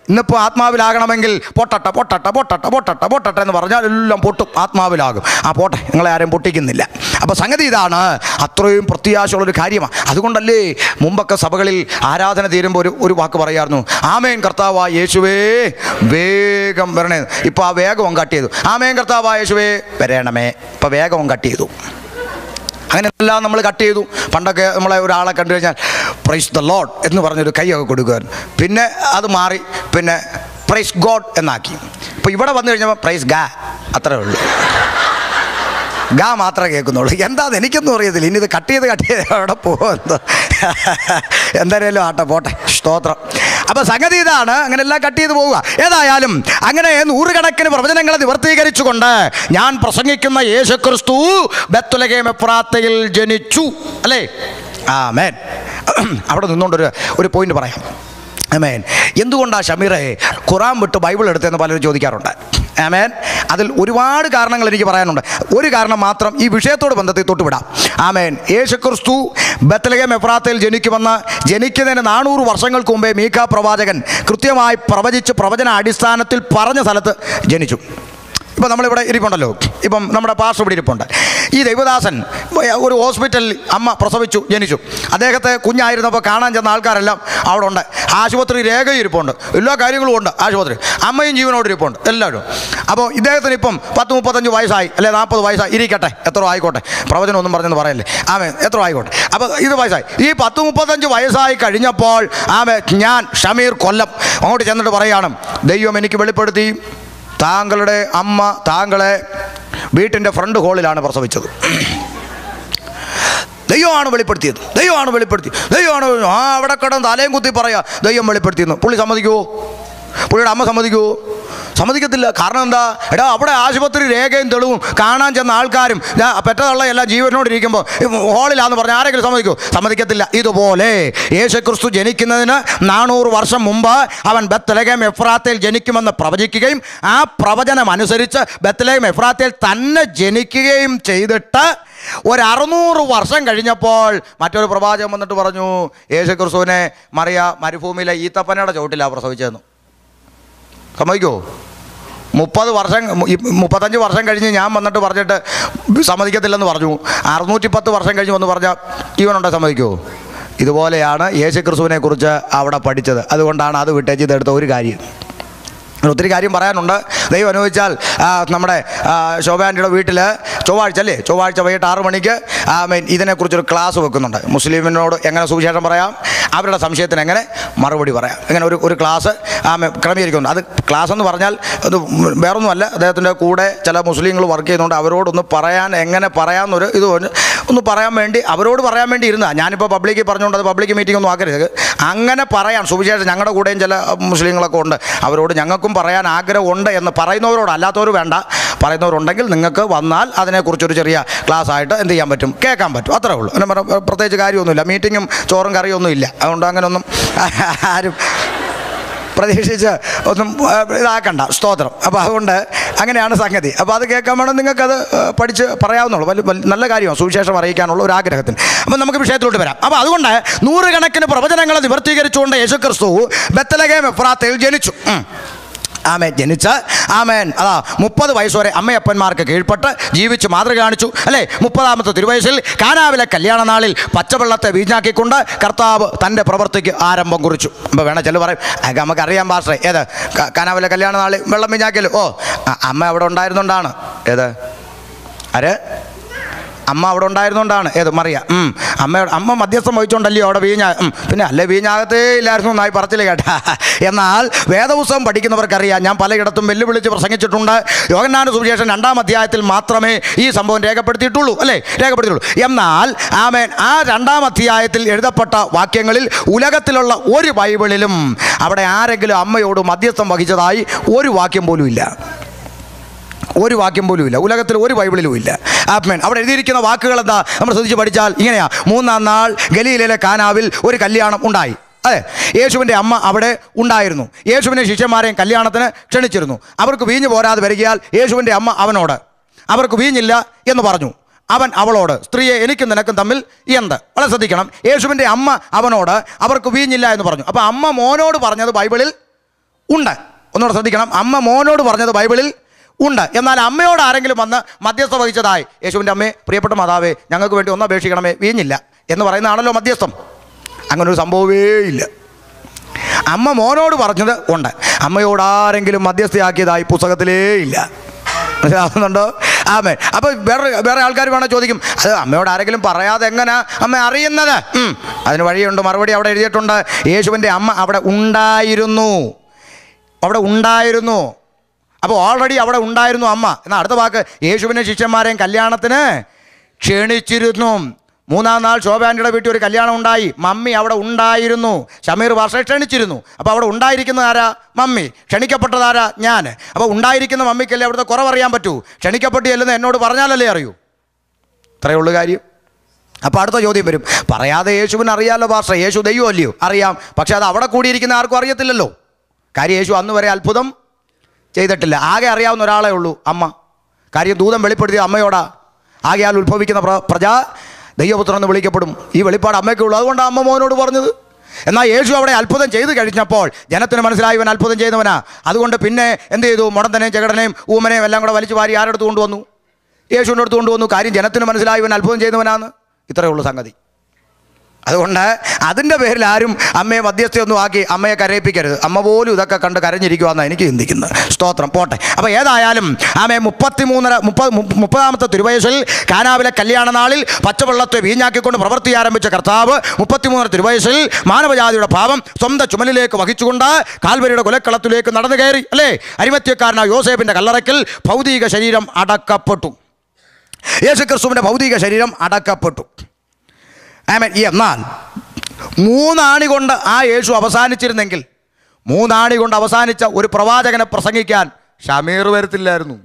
ഇന്നിപ്പോൾ ആത്മാവിലാകണമെങ്കിൽ പൊട്ടട്ട പൊട്ടട്ട പൊട്ടട്ട പൊട്ടട്ട പൊട്ടട്ട എന്ന് പറഞ്ഞാൽ എല്ലാം പൊട്ടും ആത്മാവിലാകും ആ പോട്ടെ നിങ്ങളെ ആരും പൊട്ടിക്കുന്നില്ല അപ്പോൾ സംഗതി ഇതാണ് അത്രയും പ്രത്യാശയുള്ളൊരു കാര്യമാണ് അതുകൊണ്ടല്ലേ മുമ്പൊക്കെ സഭകളിൽ ആരാധന തീരുമ്പോൾ ഒരു ഒരു വാക്ക് പറയായിരുന്നു ആമേൻ കർത്താവായ യേശുവേ വേഗം വരണേ ഇപ്പോൾ ആ വേഗവും കട്ട് ചെയ്തു ആമേൻ കർത്താവായ യേശുവേ വരണമേ ഇപ്പോൾ വേഗവും കട്ട് ചെയ്തു അങ്ങനെ എല്ലാം നമ്മൾ കട്ട് ചെയ്തു പണ്ടൊക്കെ നമ്മളെ ഒരാളെ കണ്ടു കഴിഞ്ഞാൽ പ്രൈസ് ദ ലോഡ് എന്ന് പറഞ്ഞൊരു കൈയൊക്കെ കൊടുക്കുമായിരുന്നു പിന്നെ അത് മാറി പിന്നെ പ്രൈസ് ഗോഡ് എന്നാക്കി ഇപ്പോൾ ഇവിടെ വന്നു കഴിഞ്ഞപ്പോൾ പ്രൈസ് ഗാ അത്രേ ഉള്ളൂ ഗാ മാത്രമേ കേൾക്കുന്നുള്ളൂ എന്താന്ന് എനിക്കൊന്നും അറിയത്തില്ല ഇനി ഇത് കട്ട് ചെയ്ത് കട്ട് ചെയ്ത് അവിടെ പോകുമെന്ന് എന്തായാലും ആട്ടെ പോട്ടെ സ്തോത്രം അപ്പോൾ സംഗതി ഇതാണ് അങ്ങനെ എല്ലാം കട്ട് ചെയ്ത് പോവുക ഏതായാലും അങ്ങനെ നൂറുകണക്കിന് പ്രവചനങ്ങളെ നിവർത്തീകരിച്ചുകൊണ്ട് ഞാൻ പ്രസംഗിക്കുന്ന യേശുക്രിസ്തു ബത്തുലകേം എപ്രാത്തയിൽ ജനിച്ചു അല്ലേ ആ മേൻ അവിടെ നിന്നുകൊണ്ടൊരു ഒരു പോയിന്റ് പറയാം ആമേൻ എന്തുകൊണ്ടാണ് ഷമീറെ ഖുറാൻ വിട്ട് ബൈബിൾ എടുത്തതെന്ന് പലരും ചോദിക്കാറുണ്ട് ആമേൻ അതിൽ ഒരുപാട് കാരണങ്ങൾ എനിക്ക് പറയാനുണ്ട് ഒരു കാരണം മാത്രം ഈ വിഷയത്തോട് ബന്ധത്തിൽ തൊട്ടുവിടാം ആമേൻ യേശുക്രിസ്തു ബത്തലകം എഫ്രാത്തയിൽ ജനിക്കുമെന്ന് ജനിക്കുന്നതിന് നാനൂറ് വർഷങ്ങൾക്ക് മുമ്പേ മീഖ പ്രവാചകൻ കൃത്യമായി പ്രവചിച്ച് പ്രവചന അടിസ്ഥാനത്തിൽ പറഞ്ഞ സ്ഥലത്ത് ജനിച്ചു ഇപ്പം നമ്മളിവിടെ ഇരിപ്പുണ്ടല്ലോ ഇപ്പം നമ്മുടെ പാർശ്വ ഇവിടെ ഇരിപ്പുണ്ട് ഈ ദൈവദാസൻ ഒരു ഹോസ്പിറ്റലിൽ അമ്മ പ്രസവിച്ചു ജനിച്ചു അദ്ദേഹത്തെ കുഞ്ഞായിരുന്നപ്പോൾ കാണാൻ ചെന്ന ആൾക്കാരെല്ലാം അവിടെ ഉണ്ട് ആശുപത്രി രേഖ ഇരിപ്പുണ്ട് എല്ലാ കാര്യങ്ങളും ഉണ്ട് ആശുപത്രി അമ്മയും ജീവനോട് ഇരിപ്പുണ്ട് എല്ലാവരും അപ്പോൾ ഇദ്ദേഹത്തിന് ഇപ്പം പത്ത് മുപ്പത്തഞ്ച് വയസ്സായി അല്ലെ നാൽപ്പത് വയസ്സായി ഇരിക്കട്ടെ എത്ര ആയിക്കോട്ടെ പ്രവചനം ഒന്നും പറഞ്ഞെന്ന് പറയല്ലേ ആമേ എത്ര ആയിക്കോട്ടെ അപ്പോൾ ഇത് വയസ്സായി ഈ പത്ത് മുപ്പത്തഞ്ച് വയസ്സായി കഴിഞ്ഞപ്പോൾ ആമേ ഞാൻ ഷമീർ കൊല്ലം അങ്ങോട്ട് ചെന്നിട്ട് പറയുകയാണ് ദൈവം എനിക്ക് വെളിപ്പെടുത്തി താങ്കളുടെ അമ്മ താങ്കളെ വീട്ടിൻ്റെ ഫ്രണ്ട് ഹോളിലാണ് പ്രസവിച്ചത് ദൈവമാണ് വെളിപ്പെടുത്തിയത് ദൈവമാണ് വെളിപ്പെടുത്തി ദൈവമാണ് വെളി- ആ അവിടെ കിടന്ന് തലയും കുത്തി പറയാ ദൈവം വെളിപ്പെടുത്തിയെന്ന് പുള്ളി സമ്മതിക്കുമോ പുള്ളിയുടെ അമ്മ സമ്മതിക്കുമോ സമ്മതിക്കത്തില്ല കാരണം എന്താ എടാ അവിടെ ആശുപത്രി രേഖയും തെളിവും കാണാൻ ചെന്ന ആൾക്കാരും ദാ പെറ്റതള്ള എല്ലാം ജീവനോടിരിക്കുമ്പോൾ ഹോളിലാന്ന് പറഞ്ഞാൽ ആരെങ്കിലും സമ്മതിക്കുമോ സമ്മതിക്കത്തില്ല ഇതുപോലെ യേശുക്രിസ്തു ജനിക്കുന്നതിന് നാനൂറ് വർഷം മുമ്പ് അവൻ ബത്തലകം എഫ്രാത്തയിൽ ജനിക്കുമെന്ന് പ്രവചിക്കുകയും ആ പ്രവചനം അനുസരിച്ച് ബത്തലകം എഫ്രാത്തയിൽ തന്നെ ജനിക്കുകയും ചെയ്തിട്ട് ഒരു അറുന്നൂറ് വർഷം കഴിഞ്ഞപ്പോൾ മറ്റൊരു പ്രവാചകൻ വന്നിട്ട് പറഞ്ഞു യേശുക്രിസ്തുവിനെ മറിയ മരുഭൂമിയിലെ ഈത്തപ്പനയുടെ ചുവട്ടിലാണ് പ്രസവിച്ചതെന്ന് സമ്മതിക്കോ മുപ്പത് വർഷം ഈ മുപ്പത്തഞ്ച് വർഷം കഴിഞ്ഞ് ഞാൻ വന്നിട്ട് പറഞ്ഞിട്ട് സമ്മതിക്കത്തില്ലെന്ന് പറഞ്ഞു അറുന്നൂറ്റി പത്ത് വർഷം കഴിഞ്ഞ് വന്ന് പറഞ്ഞാൽ ഇവനുണ്ടോ സമ്മതിക്കുമോ ഇതുപോലെയാണ് യേശു ക്രിസ്തുവിനെ കുറിച്ച് അവിടെ പഠിച്ചത് അതുകൊണ്ടാണ് അത് വിട്ടേച്ച് ഇതെടുത്ത ഒരു കാര്യം അങ്ങനെ ഒത്തിരി കാര്യം പറയാനുണ്ട് ദൈവം അനുഭവിച്ചാൽ ആ, നമ്മുടെ ആ, ശോഭ ആൻറ്റിയുടെ വീട്ടിൽ ചൊവ്വാഴ്ച അല്ലേ ചൊവ്വാഴ്ച വൈകിട്ട് ആറ് മണിക്ക് ആ, മീൻ ഇതിനെക്കുറിച്ചൊരു ക്ലാസ് വെക്കുന്നുണ്ട് മുസ്ലിമിനോട് എങ്ങനെ സുവിശേഷം പറയാം അവരുടെ സംശയത്തിന് എങ്ങനെ മറുപടി പറയാം ഇങ്ങനെ ഒരു ഒരു ക്ലാസ് ആ, മീൻ ക്രമീകരിക്കുന്നുണ്ട് അത് ക്ലാസ് എന്ന് പറഞ്ഞാൽ അത് വേറൊന്നുമല്ല അദ്ദേഹത്തിൻ്റെ കൂടെ ചില മുസ്ലിങ്ങൾ വർക്ക് ചെയ്യുന്നുണ്ട് അവരോടൊന്ന് പറയാൻ എങ്ങനെ പറയാമെന്നൊരു ഇത് പറഞ്ഞ് ഒന്ന് പറയാൻ വേണ്ടി അവരോട് പറയാൻ വേണ്ടി ഇരുന്ന ഞാനിപ്പോൾ പബ്ലിക്കിൽ പറഞ്ഞുകൊണ്ട് അത് പബ്ലിക് മീറ്റിംഗ് ഒന്നും ആക്കരുത് അങ്ങനെ പറയാൻ സുവിശേഷം ഞങ്ങളുടെ കൂടെയും ചില മുസ്ലിങ്ങളൊക്കെ ഉണ്ട് അവരോട് ഞങ്ങൾക്കും പറയാൻ ആഗ്രഹമുണ്ട് എന്ന് പറയുന്നവരോട് അല്ലാത്തവർ വേണ്ട പറയുന്നവരുണ്ടെങ്കിൽ നിങ്ങൾക്ക് വന്നാൽ അതിനെക്കുറിച്ചൊരു ചെറിയ ക്ലാസ് ആയിട്ട് എന്ത് ചെയ്യാൻ പറ്റും കേൾക്കാൻ പറ്റും അത്രേ ഉള്ളൂ അങ്ങനെ പറ- പ്രത്യേകിച്ച് കാര്യമൊന്നുമില്ല മീറ്റിങ്ങും ചോറും കറിയും ഒന്നും ഇല്ല അതുകൊണ്ട് അങ്ങനെയൊന്നും ആരും പ്രതീക്ഷിച്ച് ഒന്നും ആ, ഇതാക്കണ്ട സ്തോത്രം അപ്പോൾ അതുകൊണ്ട് അങ്ങനെയാണ് സംഗതി അപ്പോൾ അത് കേൾക്കാൻ വേണം നിങ്ങൾക്കത് ആ, പഠിച്ച് പറയാവുന്നുള്ളൂ വലിയ വലിയ നല്ല കാര്യമാണ് സുവിശേഷം അറിയിക്കാനുള്ള ഒരു ആഗ്രഹത്തിന് അപ്പോൾ നമുക്ക് വിഷയത്തിലോട്ട് വരാം അപ്പോൾ അതുകൊണ്ട് നൂറുകണക്കിന് പ്രവചനങ്ങളെ നിവർത്തീകരിച്ചുകൊണ്ട് യേശുക്രിസ്തു ബത്തലകേം എഫ്രാത്തയിൽ ജനിച്ചു ഉം. ആമേൻ ജനിച്ച് ആമേൻ അതാ മുപ്പത് വയസ്സ് വരെ അമ്മയപ്പന്മാർക്ക് കീഴ്പ്പെട്ട് ജീവിച്ച് മാതൃക കാണിച്ചു അല്ലേ മുപ്പതാമത്തെ തിരുവയസ്സിൽ കാനാവിലെ കല്യാണ നാളിൽ പച്ചവെള്ളത്തെ വീഞ്ഞാക്കിക്കൊണ്ട് കർത്താവ് തൻ്റെ പ്രവൃത്തിക്ക് ആരംഭം കുറിച്ചു അപ്പോൾ വേണം ചില പറയും "അതൊക്കെ നമുക്കറിയാം പാസ്റ്ററെ ഏത് ക- കാനാവിലെ കല്യാണ നാളിൽ വെള്ളം വീഞ്ഞാക്കിയല്ലോ ഓ അ- അമ്മ അവിടെ ഉണ്ടായിരുന്നുകൊണ്ടാണ് ഏത് ആര് അമ്മ അവിടെ ഉണ്ടായിരുന്നുകൊണ്ടാണ് ഏത് മറിയ ഉം. അമ്മ അമ്മ മധ്യസ്ഥം വഹിച്ചുകൊണ്ടല്ലയോ അവിടെ വീഞ്ഞ ഉം. പിന്നെ അല്ലേ വീഞ്ഞാകത്തേ ഇല്ലായിരുന്നു എന്നായി പറച്ചില്ല കേട്ടാ എന്നാൽ വേദപുസ്തകം പഠിക്കുന്നവർക്കറിയാം ഞാൻ പലയിടത്തും വെല്ലുവിളിച്ച് പ്രസംഗിച്ചിട്ടുണ്ട് യോഗനാന സുവിശേഷം രണ്ടാം അധ്യായത്തിൽ മാത്രമേ ഈ സംഭവം രേഖപ്പെടുത്തിയിട്ടുള്ളൂ അല്ലേ രേഖപ്പെടുത്തിയിട്ടുള്ളൂ എന്നാൽ ആമേൻ ആ രണ്ടാം അധ്യായത്തിൽ എഴുതപ്പെട്ട വാക്യങ്ങളിൽ ഉലകത്തിലുള്ള ഒരു ബൈബിളിലും അവിടെ ആരെങ്കിലും അമ്മയോട് മധ്യസ്ഥം വഹിച്ചതായി ഒരു വാക്യം പോലും ഇല്ല ഒരു വാക്യം പോലും ഇല്ല ഉലകത്തിൽ ഒരു ബൈബിളിലും ഇല്ല ആത്മേൻ അവിടെ എഴുതിയിരിക്കുന്ന വാക്കുകൾ എന്താ നമ്മൾ ശ്രദ്ധിച്ച് പഠിച്ചാൽ ഇങ്ങനെയാ മൂന്നാം നാൾ ഗലീലയിലെ കാനാവിൽ ഒരു കല്യാണം ഉണ്ടായി അതെ യേശുവിൻ്റെ അമ്മ അവിടെ ഉണ്ടായിരുന്നു യേശുവിനെ ശിഷ്യന്മാരെയും കല്യാണത്തിന് ക്ഷണിച്ചിരുന്നു അവർക്ക് വീഞ്ഞ് പോരാതെ വരികയാൽ യേശുവിൻ്റെ അമ്മ അവനോട് അവർക്ക് വീഞ്ഞില്ല എന്ന് പറഞ്ഞു അവൻ അവളോട് സ്ത്രീയെ എനിക്കും നിനക്കും തമ്മിൽ എന്ത് വളരെ ശ്രദ്ധിക്കണം യേശുവിൻ്റെ അമ്മ അവനോട് അവർക്ക് വീഞ്ഞില്ല എന്ന് പറഞ്ഞു അപ്പോൾ അമ്മ മോനോട് പറഞ്ഞത് ബൈബിളിൽ ഉണ്ട് ഒന്നുകൂടെ ശ്രദ്ധിക്കണം അമ്മ മോനോട് പറഞ്ഞത് ബൈബിളിൽ ഉണ്ട് എന്നാൽ അമ്മയോട് ആരെങ്കിലും വന്ന് മധ്യസ്ഥ വഹിച്ചതായി യേശുവിൻ്റെ അമ്മേ പ്രിയപ്പെട്ട മാതാവേ ഞങ്ങൾക്ക് വേണ്ടി ഒന്ന് അപേക്ഷിക്കണമേ വീഞ്ഞില്ല എന്ന് പറയുന്നതാണല്ലോ മധ്യസ്ഥം അങ്ങനെ ഒരു സംഭവമേ ഇല്ല അമ്മ മോനോട് പറഞ്ഞത് ഉണ്ട് അമ്മയോട് ആരെങ്കിലും മധ്യസ്ഥയാക്കിയതായി പുസ്തകത്തിലേ ഇല്ല മനസ്സിലാവുന്നുണ്ടോ ആമേ അപ്പോൾ വേറെ വേറെ ആൾക്കാർ വേണേൽ ചോദിക്കും അത് അമ്മയോട് ആരെങ്കിലും പറയാതെ എങ്ങനെ അമ്മ അറിയുന്നത് ഉം, അതിന് വഴിയുണ്ട് മറുപടി അവിടെ എഴുതിയിട്ടുണ്ട് യേശുവിൻ്റെ അമ്മ അവിടെ ഉണ്ടായിരുന്നു അവിടെ ഉണ്ടായിരുന്നു അപ്പോൾ ഓൾറെഡി അവിടെ ഉണ്ടായിരുന്നു അമ്മ എന്നാൽ അടുത്ത വാക്ക് യേശുവിനെ ശിഷ്യന്മാരെയും കല്യാണത്തിന് ക്ഷണിച്ചിരുന്നു മൂന്നാം നാൾ ശോഭാൻ്റെ വീട്ടിൽ ഒരു കല്യാണം ഉണ്ടായി മമ്മി അവിടെ ഉണ്ടായിരുന്നു ഷമീർ ഭാഷ ക്ഷണിച്ചിരുന്നു അപ്പോൾ അവിടെ ഉണ്ടായിരിക്കുന്ന ആരാ മമ്മി ക്ഷണിക്കപ്പെട്ടത് ആരാ ഞാൻ അപ്പോൾ ഉണ്ടായിരിക്കുന്ന മമ്മിക്കല്ലേ അവിടുത്തെ കുറവറിയാൻ പറ്റൂ ക്ഷണിക്കപ്പെട്ട് ചെല്ലുന്ന എന്നോട് പറഞ്ഞാലല്ലേ അറിയൂ ഇത്രയേ ഉള്ളൂ കാര്യം അപ്പോൾ അടുത്ത ചോദ്യം വരും പറയാതെ യേശുവിന് അറിയാമല്ലോ ഭാഷ യേശു ദൈവം അല്ലയോ അറിയാം പക്ഷെ അത് അവിടെ കൂടിയിരിക്കുന്ന ആർക്കും അറിയത്തില്ലല്ലോ കാര്യം യേശു അന്ന് വരെ അത്ഭുതം ചെയ്തിട്ടില്ല ആകെ അറിയാവുന്ന ഒരാളേ ഉള്ളൂ അമ്മ കാര്യം ദൂതം വെളിപ്പെടുത്തിയ അമ്മയോടാ ആകെയാൽ ഉത്ഭവിക്കുന്ന പ്ര പ്രജ ദൈവപുത്രൻ എന്ന് വിളിക്കപ്പെടും ഈ വെളിപ്പാട് അമ്മയ്ക്കുള്ളൂ അതുകൊണ്ടാണ് അമ്മ മോനോട് പറഞ്ഞത് എന്നാൽ യേശു അവിടെ അത്ഭുതം ചെയ്ത് കഴിഞ്ഞപ്പോൾ ജനത്തിന് മനസ്സിലായി ഇവൻ അത്ഭുതം ചെയ്തവനാ അതുകൊണ്ട് പിന്നെ എന്ത് ചെയ്തു മുടന്തനെയും ചെകടനെയും ഊമനെയും എല്ലാം കൂടെ വലിച്ചു വാരി ആരെടുത്ത് കൊണ്ടുവന്നു യേശുവിൻ്റെ അടുത്ത് കൊണ്ടുവന്നു കാര്യം ജനത്തിന് മനസ്സിലായി ഇവൻ അത്ഭുതം ചെയ്തവനാന്ന് ഇത്രയേ ഉള്ളൂ സംഗതി അതുകൊണ്ട് അതിൻ്റെ പേരിൽ ആരും അമ്മയെ മധ്യസ്ഥയൊന്നും ആക്കി അമ്മയെ കരയിപ്പിക്കരുത് അമ്മ പോലും ഇതൊക്കെ കണ്ട് കരഞ്ഞിരിക്കുവാന്നാണ് എനിക്ക് ചിന്തിക്കുന്നത് സ്തോത്രം പോട്ടെ അപ്പോൾ ഏതായാലും ആമയെ മുപ്പത്തിമൂന്നര മുപ്പത് മുപ്പ- മുപ്പതാമത്തെ തിരുവയസ്സിൽ കാനാവിലെ കല്യാണ നാളിൽ പച്ചവെള്ളത്തെ വീഞ്ഞാക്കിക്കൊണ്ട് പ്രവൃത്തി ആരംഭിച്ച കർത്താവ് മുപ്പത്തിമൂന്നര തിരുവയസ്സിൽ മാനവജാതിയുടെ ഭാവം സ്വന്തം ചുമലിലേക്ക് വഹിച്ചുകൊണ്ട് കാൽവരിയുടെ കൊലക്കളത്തിലേക്ക് നടന്നു കയറി അല്ലേ അരിമത്യക്കാരനായ യോസേഫിൻ്റെ കല്ലറയ്ക്കൽ ഭൗതിക ശരീരം അടക്കപ്പെട്ടു യേശുക്രിസ്തുവിൻ്റെ ഭൗതിക ശരീരം അടക്കപ്പെട്ടു ആമേൻ എന്നാൽ മൂന്നാണി കൊണ്ട് ആ യേശു അവസാനിച്ചിരുന്നെങ്കിൽ മൂന്നാണി കൊണ്ട് അവസാനിച്ച ഒരു പ്രവാചകനെ പ്രസംഗിക്കാൻ ഷമീർ വരത്തില്ലായിരുന്നു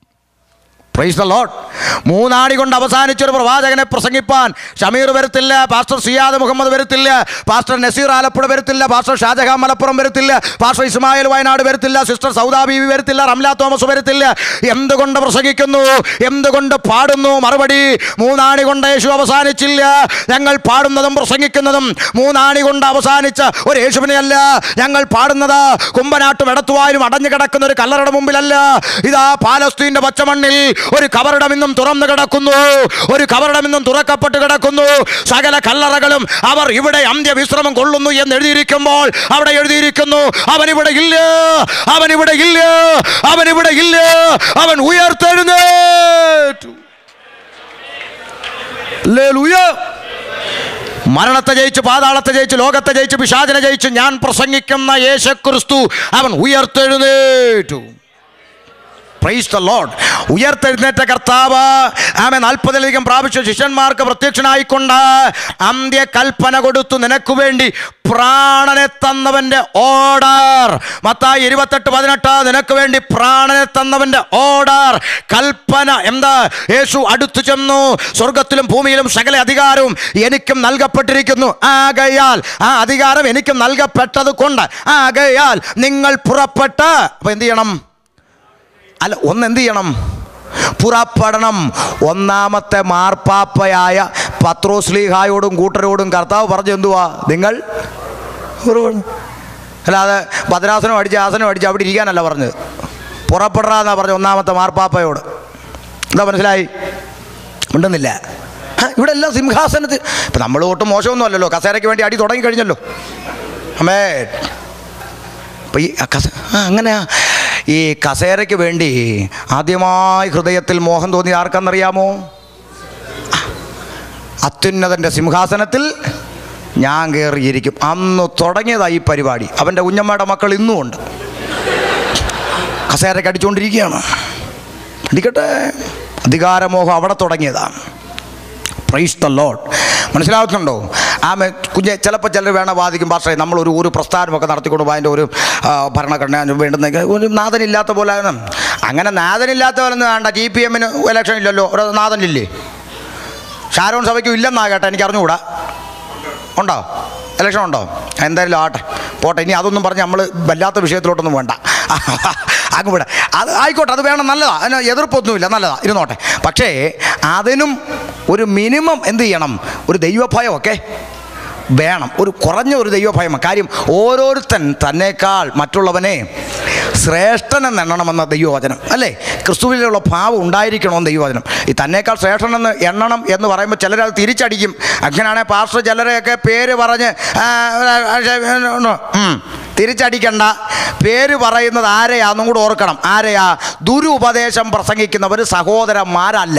പ്രൈസ് ദ ലോഡ് മൂന്നാണി കൊണ്ട് അവസാനിച്ചൊരു പ്രവാചകനെ പ്രസംഗിപ്പാൻ ഷമീർ വരത്തില്ല പാസ്റ്റർ സിയാദ് മുഹമ്മദ് വരത്തില്ല പാസ്റ്റർ നസീർ ആലപ്പുഴ വരത്തില്ല പാസ്റ്റർ ഷാജഹാൻ മലപ്പുറം വരത്തില്ല പാസ്റ്റർ ഇസ്മായിൽ വയനാട് വരത്തില്ല സിസ്റ്റർ സൗദാ ബീവി വരത്തില്ല റംല തോമസ് വരത്തില്ല എന്തുകൊണ്ട് പ്രസംഗിക്കുന്നു എന്തുകൊണ്ട് പാടുന്നു മറുപടി മൂന്നാണി കൊണ്ട് യേശു അവസാനിച്ചില്ല ഞങ്ങൾ പാടുന്നതും പ്രസംഗിക്കുന്നതും മൂന്നാണി കൊണ്ട് അവസാനിച്ച ഒരു യേശുവിനെയല്ല ഞങ്ങൾ പാടുന്നത് കുമ്പനാട്ടും എടത്തുവായും അടഞ്ഞു കിടക്കുന്ന ഒരു കല്ലറയുടെ മുമ്പിലല്ല ഇതാ പാലസ്തീന്റെ പച്ചമണ്ണിൽ ഒരു കവറിടം ഇന്നും തുറന്നു കിടക്കുന്നു ഒരു കവറിടം ഇന്നും തുറക്കപ്പെട്ട് കിടക്കുന്നു സകല കല്ലറകളും അവർ ഇവിടെ അന്ത്യവിശ്രമം കൊള്ളുന്നു എന്ന് എഴുതിയിരിക്കുമ്പോൾ അവിടെ എഴുതിയിരിക്കുന്നു അവൻ ഇവിടെ ഇല്ല അവൻ ഇവിടെ ഇല്ല അവൻ ഇവിടെ ഇല്ല അവൻ ഉയർത്തെഴുന്നേറ്റു ഹല്ലേലൂയ. മരണത്തെ ജയിച്ച് പാതാളത്തെ ജയിച്ച് ലോകത്തെ ജയിച്ച് പിശാചനെ ജയിച്ച് ഞാൻ പ്രസംഗിക്കുന്ന യേശുക്രിസ്തു അവൻ ഉയർത്തെഴുന്നേറ്റു പ്രൈസ് ദ ലോഡ് ഉയർത്തെഴുന്നേറ്റ കർത്താവ് ആമെ നാൽപ്പതിലധികം പ്രാവശ്യ ശിഷ്യന്മാർക്ക് പ്രത്യക്ഷനായിക്കൊണ്ട് അന്ത്യകൽപ്പന കൊടുത്തു നിനക്ക് വേണ്ടി പ്രാണനെ തന്നവന്റെ ഓർഡർ മത്തായി ഇരുപത്തെട്ട് പതിനെട്ട് നിനക്ക് വേണ്ടി പ്രാണനെ തന്നവന്റെ ഓർഡർ കൽപ്പന എന്താ യേശു അടുത്തു ചെന്നു സ്വർഗത്തിലും ഭൂമിയിലും സകല അധികാരവും എനിക്കും നൽകപ്പെട്ടിരിക്കുന്നു ആകയാൽ ആ അധികാരം എനിക്കും നൽകപ്പെട്ടത് കൊണ്ട് ആകയാൽ നിങ്ങൾ പുറപ്പെട്ട് അപ്പൊ എന്ത് ചെയ്യണം അല്ല ഒന്ന് എന്ത് ചെയ്യണം പുറപ്പെടണം ഒന്നാമത്തെ മാർപ്പാപ്പയായ പത്രോസ്ലീഹായോടും കൂട്ടരോടും കർത്താവ് പറഞ്ഞു എന്തുവാ നിങ്ങൾ പുറപ്പെടണം. അല്ലാതെ ഭദ്രാസനം അടിച്ച് ആസനം അടിച്ച് അവിടെ ഇരിക്കാനല്ല പറഞ്ഞത് പുറപ്പെടാന്നാ പറഞ്ഞു ഒന്നാമത്തെ മാർപ്പാപ്പയോട് എന്താ മനസ്സിലായി ഉണ്ടെന്നില്ല ആ, ഇവിടെ എല്ലാം സിംഹാസനത്തിൽ ഇപ്പം നമ്മൾ ഒട്ടും മോശമൊന്നും അല്ലല്ലോ കസേരയ്ക്ക് വേണ്ടി അടി തുടങ്ങി കഴിഞ്ഞല്ലോ അമ്മേ അപ്പം ഈ കസ ആ അങ്ങനെയാ ഈ കസേരയ്ക്ക് വേണ്ടി ആദ്യമായി ഹൃദയത്തിൽ മോഹം തോന്നി ആർക്കെന്നറിയാമോ ആ, അത്യുന്നതൻ്റെ സിംഹാസനത്തിൽ ഞാൻ കയറിയിരിക്കും അന്ന് തുടങ്ങിയതായി ഈ പരിപാടി അവൻ്റെ കുഞ്ഞമ്മയുടെ മക്കൾ ഇന്നും ഉണ്ട് കസേരയ്ക്ക് അടിച്ചുകൊണ്ടിരിക്കുകയാണ് അടിക്കട്ടെ അധികാരമോഹം അവിടെ തുടങ്ങിയതാണ് പ്രൈസ് ദ ലോഡ് മനസ്സിലാവുന്നുണ്ടോ ആമെ കുഞ്ഞെ ചിലപ്പോൾ ചിലർ വേണ വാദിക്കും പക്ഷേ നമ്മളൊരു ഒരു പ്രസ്ഥാനമൊക്കെ നടത്തിക്കൊണ്ട് പോകും അതിൻ്റെ ഒരു ആ, ഭരണഘടന വേണ്ടുന്ന ഒരു നാഥനില്ലാത്ത പോലെ ആണ്. അങ്ങനെ നാഥനില്ലാത്ത പോലെ ഒന്നും വേണ്ട ജി പി എമ്മിന് ഇലക്ഷൻ ഇല്ലല്ലോ ഒരു നാഥനില്ലേ ഷാരോൺ സഭയ്ക്കും ഇല്ലെന്നാ കേട്ടോ എനിക്ക് അറിഞ്ഞുകൂടാ ഉണ്ടോ ഇലക്ഷൻ ഉണ്ടോ എന്തായാലും ആട്ടെ പോട്ടെ ഇനി അതൊന്നും പറഞ്ഞ് നമ്മൾ വല്ലാത്ത വിഷയത്തിലോട്ടൊന്നും വേണ്ട അങ്ങ് വിടാം അത് ആയിക്കോട്ടെ അത് വേണം നല്ലതാ അതിന് എതിർപ്പൊന്നുമില്ല നല്ലതാ ഇരുന്നോട്ടെ പക്ഷേ അതിനും ഒരു മിനിമം എന്ത് ചെയ്യണം ഒരു ദൈവഭയമൊക്കെ വേണം ഒരു കുറഞ്ഞ ഒരു ദൈവഭയം കാര്യം ഓരോരുത്തൻ തന്നേക്കാൾ മറ്റുള്ളവനെ ശ്രേഷ്ഠനെന്ന് എണ്ണണമെന്ന ദൈവവചനം അല്ലേ ക്രിസ്തുവിലുള്ള ഭാവം ഉണ്ടായിരിക്കണമെന്ന് ദൈവവചനം ഈ തന്നേക്കാൾ ശ്രേഷ്ഠനെന്ന് എണ്ണണം എന്ന് പറയുമ്പോൾ ചിലരത് തിരിച്ചടിക്കും അങ്ങനെയാണെങ്കിൽ പാസ്റ്റർ ചിലരെയൊക്കെ പേര് പറഞ്ഞ് ആ, ഉം, തിരിച്ചടിക്കണ്ട പേര് പറയുന്നത് ആരെയാന്നും കൂടെ ഓർക്കണം ആരെയാ ദുരുപദേശം പ്രസംഗിക്കുന്നവർ സഹോദരന്മാരല്ല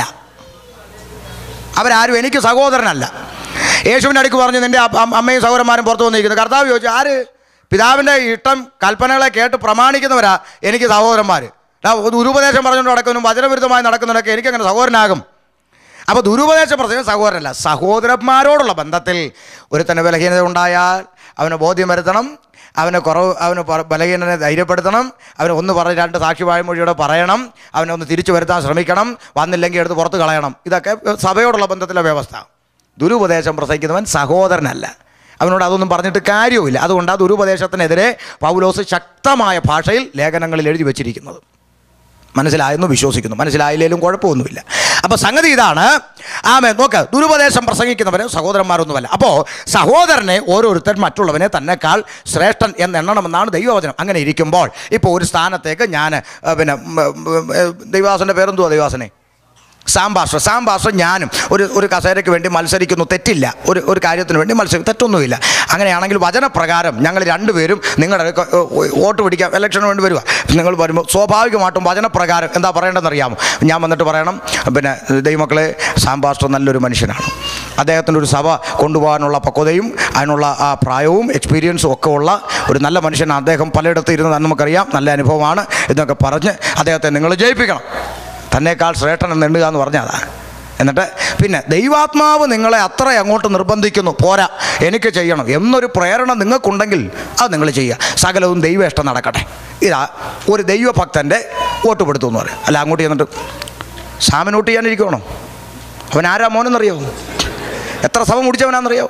അവരാരും എനിക്ക് സഹോദരനല്ല യേശുവിൻ്റെ അടുക്ക് പറഞ്ഞു നിൻ്റെ അപ്പ- അമ്മ- അമ്മയും സഹോദരന്മാരും പുറത്തു വന്നിരിക്കുന്നു കർത്താവ് ചോദിച്ചു ആര് പിതാവിൻ്റെ ഇഷ്ടം കൽപ്പനകളെ കേട്ട് പ്രമാണിക്കുന്നവരാ എനിക്ക് സഹോദരന്മാർ ദുരുപദേശം പറഞ്ഞുകൊണ്ട് നടക്കുന്നതും വചനവിരുദ്ധമായി നടക്കുന്നതൊക്കെ എനിക്കങ്ങനെ സഹോദരനാകും അപ്പോൾ ദുരുപദേശം പ്രസംഗം സഹോദരനല്ല സഹോദരന്മാരോടുള്ള ബന്ധത്തിൽ ഒരുത്തന് ബലഹീനത ഉണ്ടായാൽ അവന് ബോധ്യം വരുത്തണം അവന് കുറവ് അവന് പ- ബലഹീനനെ ധൈര്യപ്പെടുത്തണം അവന് ഒന്ന് പറഞ്ഞ് രണ്ട് സാക്ഷി വായ്മൊഴിയോടെ പറയണം അവനെ ഒന്ന് തിരിച്ചു വരുത്താൻ ശ്രമിക്കണം വന്നില്ലെങ്കിൽ എടുത്ത് പുറത്ത് കളയണം ഇതൊക്കെ സഭയോടുള്ള ബന്ധത്തിലെ വ്യവസ്ഥ ദുരുപദേശം പ്രസംഗിക്കുന്നവൻ സഹോദരനല്ല അവനോട് അതൊന്നും പറഞ്ഞിട്ട് കാര്യവുമില്ല അതുകൊണ്ട് ആ ദുരുപദേശത്തിനെതിരെ പൗലോസ് ശക്തമായ ഭാഷയിൽ ലേഖനങ്ങളിൽ എഴുതി വച്ചിരിക്കുന്നത് മനസ്സിലായെന്ന് വിശ്വസിക്കുന്നു മനസ്സിലായില്ലേലും കുഴപ്പമൊന്നുമില്ല അപ്പോൾ സംഗതി ഇതാണ് ആമേ നോക്ക് ദുരുപദേശം പ്രസംഗിക്കുന്നവരെ സഹോദരന്മാരൊന്നുമല്ല അപ്പോൾ സഹോദരനെ ഓരോരുത്തർ മറ്റുള്ളവനെ തന്നെക്കാൾ ശ്രേഷ്ഠൻ എന്ന് എണ്ണണമെന്നാണ് ദൈവവചനം അങ്ങനെ ഇരിക്കുമ്പോൾ ഇപ്പോൾ ഒരു സ്ഥാനത്തേക്ക് ഞാൻ ആ, പിന്നെ ഉം, ഉം, ഉം, ദൈവാസൻ്റെ പേരെന്തുവാ ദൈവാസനെ സാംബാഷ സാംബാഷ ഞാനും ഒരു ഒരു കസേരയ്ക്ക് വേണ്ടി മത്സരിക്കുന്നു തെറ്റില്ല ഒരു ഒരു കാര്യത്തിന് വേണ്ടി മത്സരിക്കും തെറ്റൊന്നുമില്ല അങ്ങനെയാണെങ്കിൽ വചനപ്രകാരം ഞങ്ങൾ രണ്ടുപേരും നിങ്ങളുടെ ക- വോട്ട് പിടിക്കാം ഇലക്ഷന് വേണ്ടി വരിക നിങ്ങൾ വരുമ്പോൾ സ്വാഭാവികമായിട്ടും വചനപ്രകാരം എന്താ പറയേണ്ടതെന്ന് അറിയാമോ ഞാൻ വന്നിട്ട് പറയണം പിന്നെ ദൈവമക്കളെ സാംബാസ്റ്റർ നല്ലൊരു മനുഷ്യനാണ് അദ്ദേഹത്തിൻ്റെ ഒരു സഭ കൊണ്ടുപോകാനുള്ള പക്വതയും അതിനുള്ള ആ പ്രായവും എക്സ്പീരിയൻസും ഒക്കെ ഉള്ള ഒരു നല്ല മനുഷ്യനാണ് അദ്ദേഹം പലയിടത്ത് ഇരുന്ന് നമുക്കറിയാം നല്ല അനുഭവമാണ് എന്നൊക്കെ പറഞ്ഞ് അദ്ദേഹത്തെ നിങ്ങൾ ജയിപ്പിക്കണം തന്നേക്കാൾ ശ്രേഷ്ഠൻ എന്ന് എണ്ണുക എന്ന് പറഞ്ഞതാണ് എന്നിട്ട് പിന്നെ ദൈവാത്മാവ് നിങ്ങളെ അത്ര അങ്ങോട്ട് നിർബന്ധിക്കുന്നു പോരാ എനിക്ക് ചെയ്യണം എന്നൊരു പ്രേരണ നിങ്ങൾക്കുണ്ടെങ്കിൽ അത് നിങ്ങൾ ചെയ്യുക സകലവും ദൈവ ഇഷ്ടം നടക്കട്ടെ ഇതാ ഒരു ദൈവഭക്തൻ്റെ വോട്ട് പെടുത്തു എന്ന് പറയും അല്ല അങ്ങോട്ട് ചെന്നിട്ട് സാമിനോട്ട് ചെയ്യാനിരിക്കണോ അവൻ ആരാ മോനെന്നറിയോ എത്ര സഭ മുടിച്ചവനാണെന്നറിയോ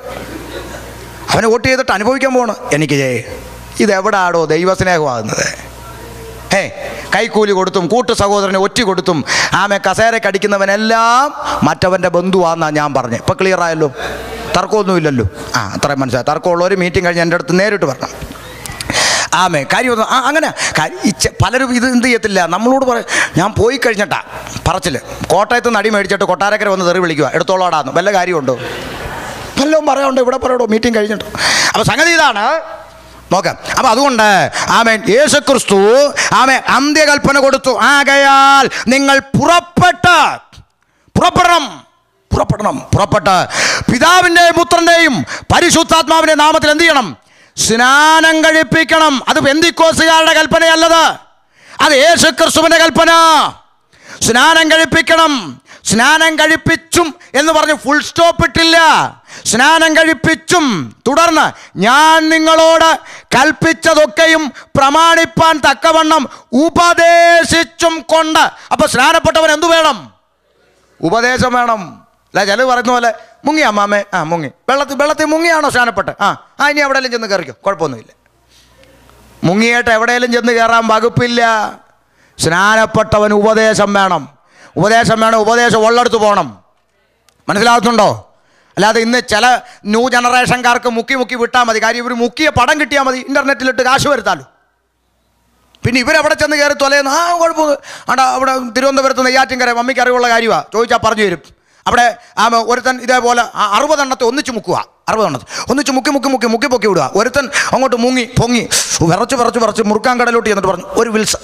അവനെ വോട്ട് ചെയ്തിട്ട് അനുഭവിക്കാൻ പോകണം എനിക്ക് ജയ് ഇതെവിടാടോ ദൈവസ്നേഹമാകുന്നത് ഏ കൈക്കൂലി കൊടുത്തും കൂട്ടു സഹോദരനെ ഒറ്റ കൊടുത്തും ആമെ കസേരയ്ക്ക് അടിക്കുന്നവനെല്ലാം മറ്റവൻ്റെ ബന്ധുവാന്നാ ഞാൻ പറഞ്ഞു ഇപ്പം ക്ലിയർ ആയല്ലോ തർക്കമൊന്നുമില്ലല്ലോ ആ അത്രയും മനസ്സിലായി തർക്കമുള്ളവർ മീറ്റിംഗ് കഴിഞ്ഞ് എൻ്റെ അടുത്ത് നേരിട്ട് വരണം ആമേ കാര്യം ഒന്ന് ആ അങ്ങനെ കാര്യം ഈ ചെ- പലരും ഇത് എന്ത് ചെയ്യത്തില്ല നമ്മളോട് പറ ഞാൻ പോയി കഴിഞ്ഞിട്ടാ പറച്ചിൽ കോട്ടയത്ത് നടി മേടിച്ചിട്ട് കൊട്ടാരക്കര വന്ന് തെറി വിളിക്കുക എടുത്തോളാടാന്ന് വല്ല കാര്യമുണ്ടോ വല്ലതും പറയാനുണ്ടോ ഇവിടെ പറയണോ മീറ്റിംഗ് കഴിഞ്ഞിട്ട് അപ്പോൾ സംഗതി ഇതാണ് നോക്കാം അപ്പം അതുകൊണ്ട് ആമേൻ യേശുക്രിസ്തു ആമേൻ അന്ത്യകൽപ്പന കൊടുത്തു ആകയാൽ നിങ്ങൾ പുറപ്പെട്ട് പുറപ്പെടണം പുറപ്പെടണം പുറപ്പെട്ട് പിതാവിൻ്റെയും പുത്രൻ്റെയും പരിശുദ്ധാത്മാവിൻ്റെ നാമത്തിൽ എന്ത് ചെയ്യണം സ്നാനം കഴിപ്പിക്കണം അത് ബന്ധിക്കോസുകാരുടെ കൽപ്പനയല്ലത് അത് യേശു ക്രിസ്തുവിൻ്റെ കൽപ്പന സ്നാനം കഴിപ്പിക്കണം സ്നാനം കഴിപ്പിച്ചും എന്ന് പറഞ്ഞ് ഫുൾ സ്റ്റോപ്പ് ഇട്ടില്ല സ്നാനം കഴിപ്പിച്ചും തുടർന്ന് ഞാൻ നിങ്ങളോട് കൽപ്പിച്ചതൊക്കെയും പ്രമാണിപ്പാൻ തക്കവണ്ണം ഉപദേശിച്ചും കൊണ്ട് അപ്പൊ സ്നാനപ്പെട്ടവൻ എന്തു വേണം ഉപദേശം വേണം അല്ല ചില പറയുന്ന പോലെ മുങ്ങി അമ്മാമേ ആ മുങ്ങി വെള്ളത്തിൽ വെള്ളത്തിൽ മുങ്ങിയാണോ സ്നാനപ്പെട്ട് ആ ആ ഇനി എവിടെയെങ്കിലും ചെന്ന് കയറിക്കോ കുഴപ്പമൊന്നുമില്ല മുങ്ങിയിട്ട് എവിടെയെങ്കിലും ചെന്ന് കയറാൻ വകുപ്പില്ല സ്നാനപ്പെട്ടവൻ ഉപദേശം വേണം ഉപദേശം വേണം ഉപദേശം ഉള്ളടുത്ത് പോകണം മനസ്സിലാകുന്നുണ്ടോ അല്ലാതെ ഇന്ന് ചില ന്യൂ ജനറേഷൻകാർക്ക് മുക്കി മുക്കി വിട്ടാൽ മതി കാര്യം ഇവർ മുക്കിയ പടം കിട്ടിയാൽ മതി ഇൻ്റർനെറ്റിലിട്ട് കാശ് വരുത്താലോ പിന്നെ ഇവരവിടെ ചെന്ന് കയറി തൊലയുന്നു ആ കുഴപ്പമൊന്നും ആണ്ടാ അവിടെ തിരുവനന്തപുരത്ത് നെയ്യാറ്റിൻകര മമ്മിക്ക് അറിവുള്ള കാര്യമാണ് ചോദിച്ചാൽ പറഞ്ഞു തരും അവിടെ ആ ഒരുത്തൻ ഇതേപോലെ ആ അറുപതെണ്ണത്തെ ഒന്നിച്ച് മുക്കുക അറുപതെണ്ണത്തെ ഒന്നിച്ച് മുക്കി മുക്കി മുക്കി മുക്കി പൊക്കി വിടുക ഒരുത്തൻ അങ്ങോട്ട് മുങ്ങി പൊങ്ങി വിറച്ച് വിറച്ച് വിറച്ച് മുറുക്കാൻ കടലോട്ട് ചെന്നിട്ട് പറഞ്ഞു ഒരു വിൽസ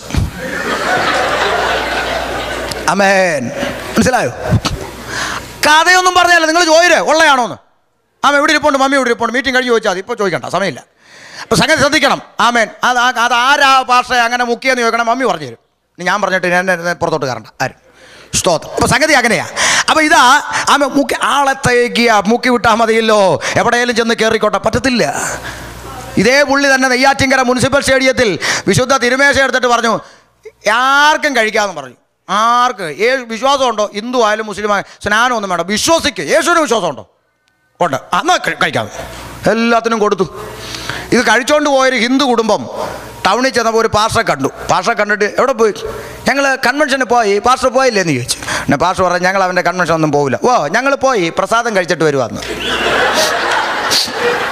അമേൻ മനസ്സിലായോ കഥയൊന്നും പറഞ്ഞാലേ നിങ്ങൾ ചോദിരേ ഉള്ളയാണോന്ന് ആമ എവിടെ ഇരിപ്പുണ്ട് മമ്മി എവിടെ ഇരിപ്പുണ്ട് മീറ്റിംഗ് കഴിഞ്ഞ് ചോദിച്ചാൽ മതി ഇപ്പോൾ ചോദിക്കണ്ട സമയമില്ല അപ്പോൾ സംഗതി ശ്രദ്ധിക്കണം ആമേൻ അത് ആ- അത് ആരാ ഭാഷ അങ്ങനെ മുക്കിയെന്ന് ചോദിക്കണം മമ്മി പറഞ്ഞു തരും ഇനി ഞാൻ പറഞ്ഞിട്ട് ഞാൻ എന്നെ പുറത്തോട്ട് കയറണ്ട ആരും സ്തോത്രം അപ്പോൾ സംഗതി അങ്ങനെയാ അപ്പോൾ ഇതാ ആമ മുക്കി ആളെ തേക്കിയ മുക്കി വിട്ടാൽ മതിയല്ലോ എവിടെയെങ്കിലും ചെന്ന് കയറിക്കോട്ടെ പറ്റത്തില്ല ഇതേ പുള്ളി തന്നെ നെയ്യാറ്റിങ്കര മുനിസിപ്പൽ സ്റ്റേഡിയത്തിൽ വിശുദ്ധ തിരുമേശ എടുത്തിട്ട് പറഞ്ഞു ആർക്കും കഴിക്കാമെന്ന് പറഞ്ഞു ആർക്ക് ഏ വിശ്വാസമുണ്ടോ ഹിന്ദു ആയാലും മുസ്ലിം ആയാലും സ്നാനമൊന്നും വേണ്ട വിശ്വസിക്കുക യേശുവിന് വിശ്വാസമുണ്ടോ ഉണ്ട് എന്നാൽ കഴിക്കാം എല്ലാത്തിനും കൊടുത്തു ഇത് കഴിച്ചുകൊണ്ട് പോയൊരു ഹിന്ദു കുടുംബം ടൗണിൽ ചെന്നപ്പോൾ ഒരു പാസ്റ്ററെ കണ്ടു പാസ്റ്ററെ കണ്ടിട്ട് എവിടെ പോയി ഞങ്ങൾ കൺവെൻഷന് പോയി പാസ്റ്റർ പോയില്ലേ എന്ന് ചോദിച്ചു പിന്നെ പാസ്റ്റർ പറഞ്ഞു ഞങ്ങൾ അവൻ്റെ കൺവെൻഷൻ ഒന്നും പോകില്ല ഓ ഞങ്ങൾ പോയി പ്രസാദം കഴിച്ചിട്ട് വരുവാന്ന്